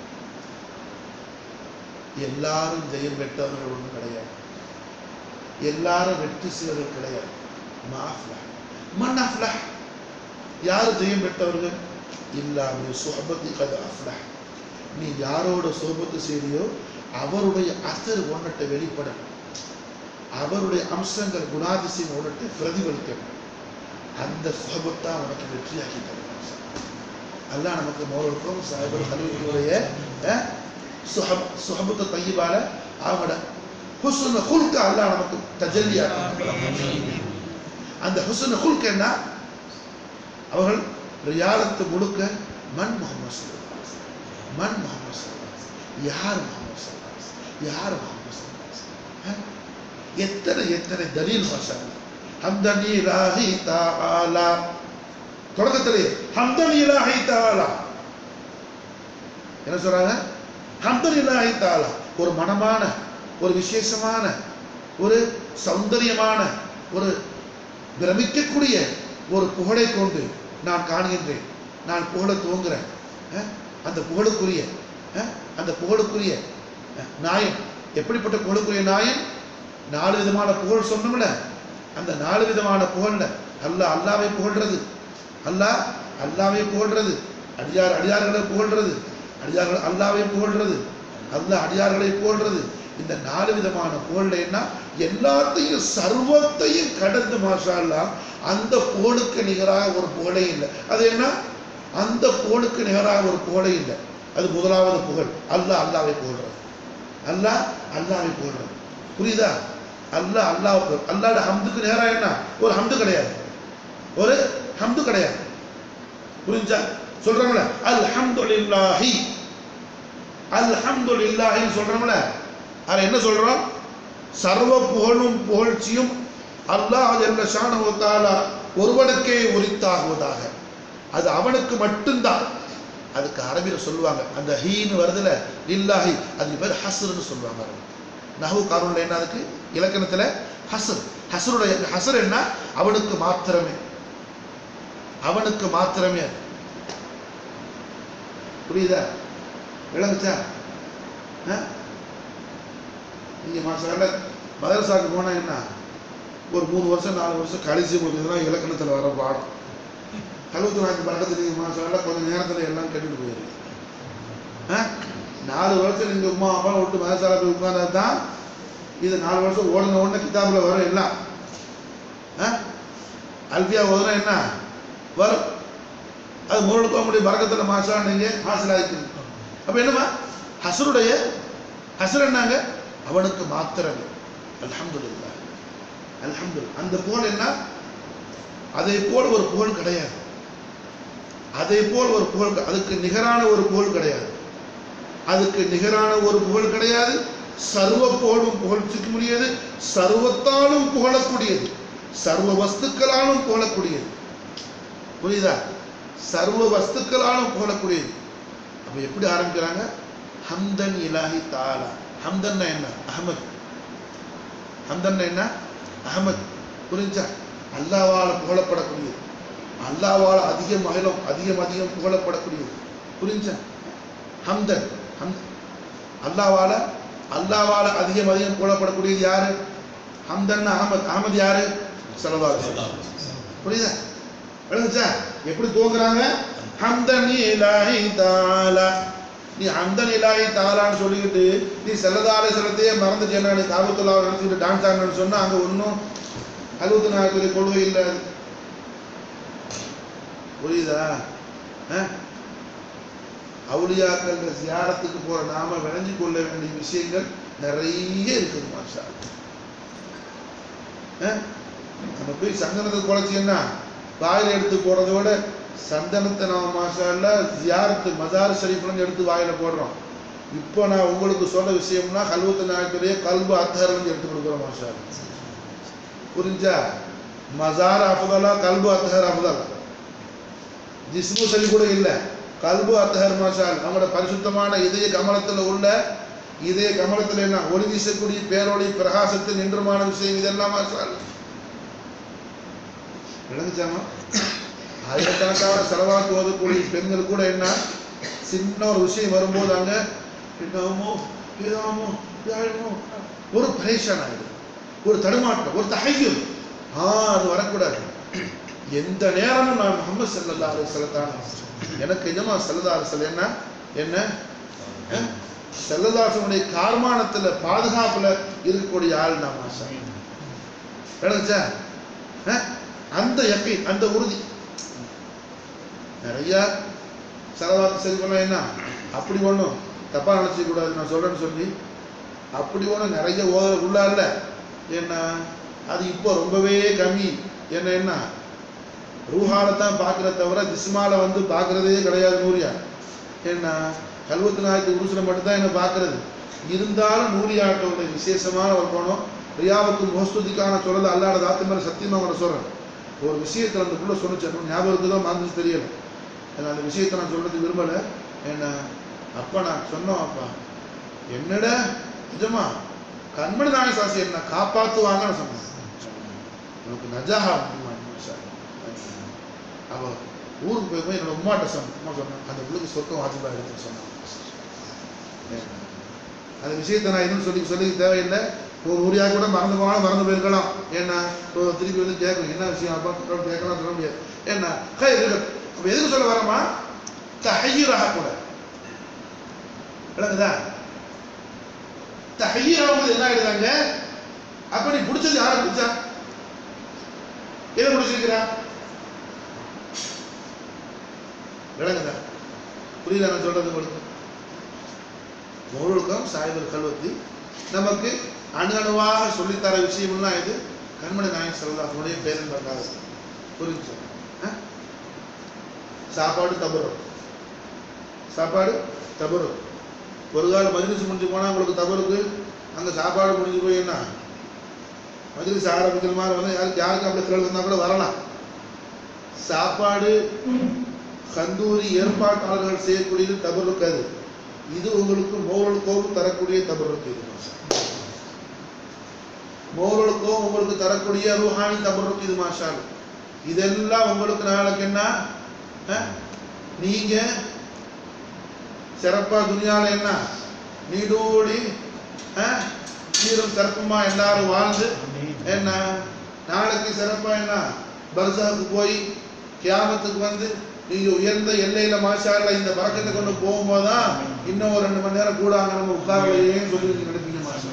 A: எல்லாரும் ஜெயம் பெற்றவர்கள் ஒன்றும் கிடையாது எல்லாரும் வெற்றி செய்வர்கள் கிடையாது மாஃப்லா மன் அஃப்லஹ் யார் ஜெயம் பெற்றவர்கள் இல்லாமல் சுஹபத்தி கது அஃப்லஹ் நீ யாரோட சோபத்து செய்தியோ அவருடைய அசர் உன்னிட்ட வெளிப்படணும் அவருடைய அம்சங்கள் குணாதிசயம் உன்னிட்ட பிரதிபலிக்கணும் அந்த சுகபத்தா உனக்கு வெற்றியாக்கி தரும் அல்லாஹ் நமக்கு மோருக்கும் சாஹிபுல் ஹலீலுடைய சுஹப் சுஹபத்து தையிபால அவங்களோட ஹுஸ்ன ஹுல்க அல்லாஹ் நமக்கு தஜல்லியாக்கி அந்த ஹுஸ்ன ஹுல்க என்ன அவர்கள் ரியாலத்து முழுக்க மண் முகமது ஸல்லல்லாஹு அலைஹி வஸல்லம். மண் முகமது ஸல்லல்லாஹு அலைஹி வஸல்லம். யார் முகமது ஸல்லல்லாஹு அலைஹி வஸல்லம்? யார் முகமது ஸல்லல்லாஹு அலைஹி வஸல்லம்? அஹ்? எத்தனை எத்தனை தலீல் மாஷா அல்லாஹ். ஹம்தன் இலாஹி தஆலா தொடக்கத்திலே ஹம்தன் இலாஹி தஆலா என்ன சொல்றாங்க ஹம்தன் இலாஹி தஆலா ஒரு மனமான ஒரு விசேஷமான ஒரு சௌந்தரியமான ஒரு பிரமிக்கக்கூடிய ஒரு புகழை கொண்டு நான் காண்கின்றேன் நான் புகழ துவங்குறேன் அஹ், அந்த புகழுக்குரிய அஹ், அந்த புகழுக்குரிய அஹ், நாயன் எப்படிப்பட்ட புகழுக்குரிய நாயன் நாலு விதமான புகழ் சொன்னோம்ல அந்த நாலு விதமான புகழ்ல அல்லாஹ் அல்லாவை புகழ்றது அல்லாஹ் அல்லாவை புகழ்றது அடியார் அடியார்களை புகழ்றது அடியார்கள் அல்லாவை புகழ்றது அல்லாஹ் அடியார்களை புகழ்றது இந்த நாலு விதமான புகழ்ல என்ன எல்லாத்தையும் சர்வத்தையும் கடந்து மாஷா அல்லாஹ் அந்த புகழுக்கு நிகராக ஒரு புகழே இல்லை அது என்ன அந்த புகழுக்கு நிகராக ஒரு புகழே இல்லை அது முதலாவது புகழ் அல்லாஹ் அல்லாவை புகழ்றது அல்லாஹ் அல்லாவை புகழ்றது புரியுதா அல்லாஹ் அல்லாஹ் புகழ் அல்லாஹ்ட ஹம்துக்கு நேரா என்ன ஒரு ஹம்து கிடையாது ஒரு ஹம்து கிடையாது புரிஞ்சா சொல்றாங்களே அல்ஹம்துலில்லாஹி அல்ஹம்துலில்லாஹின்னு சொல்றோம்ல அதுல என்ன சொல்றோம் சர்வ புகழும் புகழ்ச்சியும் அல்லாஹ் ஜல்ல ஷானஹு தஆலா ஒருவனுக்கே உரித்தாகுவதாக அது அவனுக்கு மட்டும்தான் அதுக்கு அரபியில சொல்லுவாங்க அந்த ஹீன்னு வருதுல லில்லாஹி அதுக்கு பேர் ஹஸ்ருன்னு சொல்லுவாங்க நஹு காரூன்ல என்ன அதுக்கு இலக்கணத்துல ஹஸ்ர் ஹஸ்ருடைய ஹஸ்ர் என்ன அவனுக்கு மாத்திரமே அவனுக்கு மாத்திரமே அது. புரியுதா விளங்குச்சா ஆ? நீங்க மாசால மதரசாக்கு போனா என்ன ஒரு மூணு வருஷம் நாலு வருஷம் கழிச்சு உங்களுக்கு இதெல்லாம் இலக்கணத்துல வர பாடம் கழுவத்து நாக்கு பக்கத்துல நீங்க மாசால கொஞ்சம் நேரத்துல எல்லாம் கட்டிட்டு போயிருக்கு ஆ? நாலு வருஷம் நீங்க உமா அப்பா விட்டு மதரசால போய் உட்கார்ந்தா தான் இது நாலு வருஷம் ஓடுன உடனே கிதாபுல வரும் எல்லாம் ஆ? அல்பியா ஓதுனா என்ன வரும் அது முருளுக்கு முடிய பறக்கத்துல மாசா நீங்க ஹாசில் ஆகிக்கணும் அப்ப என்னமா ஹசருடைய ஹசர் என்னங்க அவனுக்கு மாத்திரமே அல்ஹம்துலில்லாஹ் அல்ஹம்துலில்லாஹ் அந்த புகழ் என்ன அதை போல் ஒரு புகழ் கிடையாது அதை போல் ஒரு புகழ் க- அதுக்கு நிகரான ஒரு புகழ் கிடையாது அதுக்கு நிகரான ஒரு புகழ் கிடையாது சர்வ புகழும் புகழ்ச்சிக்க முடியாது சர்வத்தாலும் புகழக்கூடியது சர்வ வஸ்துக்களாலும் புகழக்கூடியது புரியுதா சர்வ வஸ்துக்களாலும் புகழக்கூடியது அப்ப எப்படி ஆரம்பிக்கிறாங்க ஹம்தன் இலாஹி தாலா ஹம்தன்னா என்ன அஹமத் ஹம்தன்னா என்ன அஹமத் புரிஞ்சா அல்லாவால் புகழப்படக்கூடியது அல்லாவால் அதிகம் மகிழும் அதிகம் அதிகம் புகழப்படக்கூடியது புரிஞ்சா ஹம்தன் ஹம் அல்லாவால அல்லாவால அதிகம் அதிகம் புகழப்படக்கூடியது யாரு ஹம்தன் அஹமத் அஹமத் யாரு சலவால் புரியுதா விளங்குச்சா எப்படி தூங்குறாங்க ஹம்தன் இலாஹி தாலா நீ ஹம்தன் இலாஹி தாலான்னு சொல்லிக்கிட்டு நீ செல்லதால செல்லத்தையே மறந்துட்டேன்னா நீ காபத்துல்லா நினைச்சுக்கிட்டு டான்ஸ் ஆடணும்னு சொன்னா அங்க ஒன்றும் அறுபத்தி நாலு கொள்கை இல்லை அது. புரியுதா அஹ்? அவுலியாக்கள் சியாரத்துக்கு போற நாம விளைஞ்சு கொள்ள வேண்டிய விஷயங்கள் நிறைய இருக்குது மாஷா அஹ்? நம்ம போய் சந்தனத்தை குறைச்சின்னா வாயில எடுத்து போடுறதை விட சந்தனத்தை நம்ம மாஷால்ல ஜியாரத்து மதார் ஷரீஃப்லன்னு எடுத்து வாயில போடுறோம் இப்போ நான் உங்களுக்கு சொல்ற விஷயம்னா கல்வத்து நாயத்துடைய கல்பு அத்தகர்லேருந்து எடுத்து கொடுக்குறோம் மாஷா புரிஞ்சா மசார் அஃபதலா கல்பு அத்தஹர் அஃபதலா ஜிஸ்மு சரி கூட இல்லை கல்பு அத்தஹர் மாஷால் நம்மளோட பரிசுத்தமான இதய கமலத்தில் உள்ள இதய கமலத்தில் என்ன ஒளி வீசக்கூடிய பேரொளி பிரகாசத்தில் நின்றுமான விஷயம் இதெல்லாம் மாஷால் விளங்குச்சாமா ஆயிரக்கணக்கான செலவாக்கு ஓதக்கூடிய பெண்கள் கூட என்ன சின்ன ஒரு விஷயம் வரும்போது அங்க என்னமோ ஏதாமோ இதாயிடுமோ ஒரு பரேஷான் ஆயிடும் ஒரு தடுமாட்டம் ஒரு தகையும் ஆ அது வரக்கூடாது எந்த நேரமும் நான் முகமது சல்லல்லா அலி சொல்லத்தான் எனக்கு எஜமா சல்லல்லா அலிசல் என்ன என்ன செல்லதாசனுடைய கார்மானத்துல பாதுகாப்புல இருக்கக்கூடிய ஆள் நான் மாஷா விளங்குச்சா அஹ்? அந்த யக்கை அந்த உறுதி நிறைய செலவாத்து சரி பண்ண என்ன அப்படி ஒண்ணும் தப்பா நினைச்சிக்க கூடாது நான் சொல்றேன்னு சொல்லி அப்படி ஒண்ணும் நிறைய ஓத உள்ளார்ல என்ன அது இப்போ ரொம்பவே கம்மி என்ன என்ன ரூஹால தான் பார்க்கறத தவிர ஜிஸ்மால வந்து பார்க்கறதே கிடையாது நூரியா என்ன கல்வத்து நாயத்து உருசுல மட்டும்தான் என்ன பார்க்கறது இருந்தாலும் நூரியாட்டோட விசேஷமான ஒரு கோணம் ரியாவுக்கு மோஸ்துதிக்கான சொல்லல அல்லாட தாத்து மேல சத்தியமா கூட சொல்றேன் ஒரு விஷயத்தை அந்த புள்ள சொன்னிச்சு ஞாபகம் இருக்குதோ மறந்துச்சு தெரியல நான் அந்த விஷயத்தை நான் சொல்றது விரும்பல என்ன அப்பா நான் சொன்னோம் அப்பா என்னட நிஜமா கண்மணி நாய சாசி என்ன காப்பாத்துவாங்கன்னு சொன்னேன் உனக்கு நஜாஹா முடியுமா சார் அவ ஊருக்கு போய் போய் என்னோட உமாட்ட சொன்ன அம்மா சொன்னேன் அந்த பிள்ளைக்கு சொர்க்கம் வாஜிபா எடுத்து சொன்னான் அந்த விஷயத்தை நான் எதுவும் சொல்லி சொல்லி தேவையில்லை ஒரு ஊரியாக கூட மறந்து போனாலும் மறந்து போயிருக்கலாம் ஏன்னா இப்போ திருப்பி வந்து கேட்கும் என்ன விஷயம் அப்பா கூட கேட்கலாம் சொல்ல முடியாது ஏன்னா கை இருக்கு அப்போ எதுக்கு சொல்ல வரமா தஹீராக கூட விளங்குதா தஹீராகும்போது என்ன ஆயிடுதாங்க அப்ப நீ பிடிச்சது யாரை பிடிச்சா எதை பிடிச்சிருக்கிறா விளங்குதா புரியுதா நான் சொல்றது உங்களுக்கு மௌலுக்கம் சாய்பல் கல்வத்தி நமக்கு அணு அணுவாக சொல்லித்தர விஷயம்லாம் இது கண்மணி நாயன் செல்வதாசனுடைய பேரன் பார்க்காது புரிஞ்சு சாப்பாடு தபுரம் சாப்பாடு தபுரம் ஒரு காலம் மஜ்லிஸ் முடிஞ்சு போனா உங்களுக்கு தபருக்கு அங்க சாப்பாடு முடிஞ்சு போய் என்ன மஜ்லிஸ் ஆரம்பிக்கிற மாதிரி வந்து யாருக்கு யாருக்கு அப்படி கேள்வி இருந்தா கூட வரலாம் சாப்பாடு கந்தூரி ஏற்பாட்டாளர்கள் செய்யக்கூடியது தபருக்கு அது இது உங்களுக்கு மோரலுக்கோவும் தரக்கூடிய தபருக்கு இது மாஷா மோரலுக்கோவும் உங்களுக்கு தரக்கூடிய ரூஹானி தபருக்கு இது மாஷா இதெல்லாம் உங்களுக்கு நாளைக்கு என்ன அஹ்? நீங்க சிறப்பா துனியால என்ன நீடோடி அஹ், சீரும் சிறப்புமா எல்லாரும் வாழ்ந்து என்ன நாளைக்கு சிறப்பா என்ன பர்சாவுக்கு போய் கியாமத்துக்கு வந்து நீங்க உயர்ந்த எல்லையில மாஷால இந்த பறக்கத்தை கொண்டு போகும்போதுதான் இன்னும் ஒரு ரெண்டு மணி நேரம் கூட அங்க நம்ம உட்காரலையேன்னு சொல்லி நீங்க நினைப்பீங்க மாஷா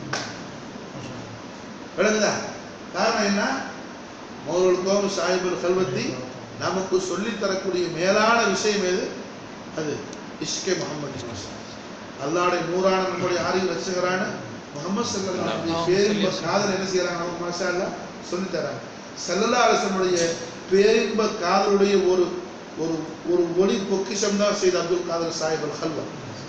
A: விளங்குதா காரணம் என்ன மௌலுக்கும் சாஹிபுல் கல்வத்தி நமக்கு சொல்லித் தரக்கூடிய மேலான விஷயம் எது அது இஷ்கே முகமது மாஷா அல்லாடைய நூறான நம்முடைய ஆரிய ரசிகரான முகமது சல்லல்லாஹு பேரின்ப காதல் என்ன செய்யறாங்க நம்ம மாஷா அல்லா சொல்லி தராங்க சல்லல்லா அரசனுடைய பேரின்ப காதலுடைய ஒரு ஒரு ஒரு ஒளி பொக்கிஷம் தான் செய்த அப்துல் காதர் சாஹிப் அல் ஹல்வா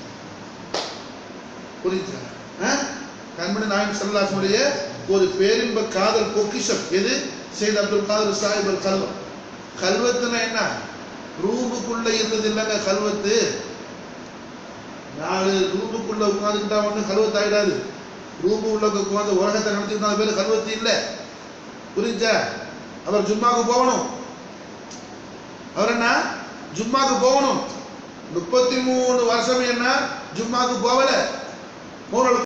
A: புரியுது கண்மணி நாயகம் சல்லாசனுடைய ஒரு பேரின்ப காதல் பொக்கிஷம் எது செய்த அப்துல் காதர் சாஹிப் அல் கல்வா கல்வத்துனா என்ன ரூமுக்குள்ள இருந்தது இல்லைங்க கல்வத்து நாலு ரூமுக்குள்ள உட்காந்துக்கிட்டா ஒண்ணு கல்வத்து ஆயிடாது ரூமு உள்ள உட்காந்து உலகத்தை நடத்திக்கிட்டா அது பேரு கல்வத்து இல்லை புரிஞ்சா அவர் ஜும்மாவுக்கு போகணும் அவர் என்ன ஜும்மாக்கு போகணும் முப்பத்தி மூணு வருஷம் என்ன ஜும்மாக்கு போகல மூணு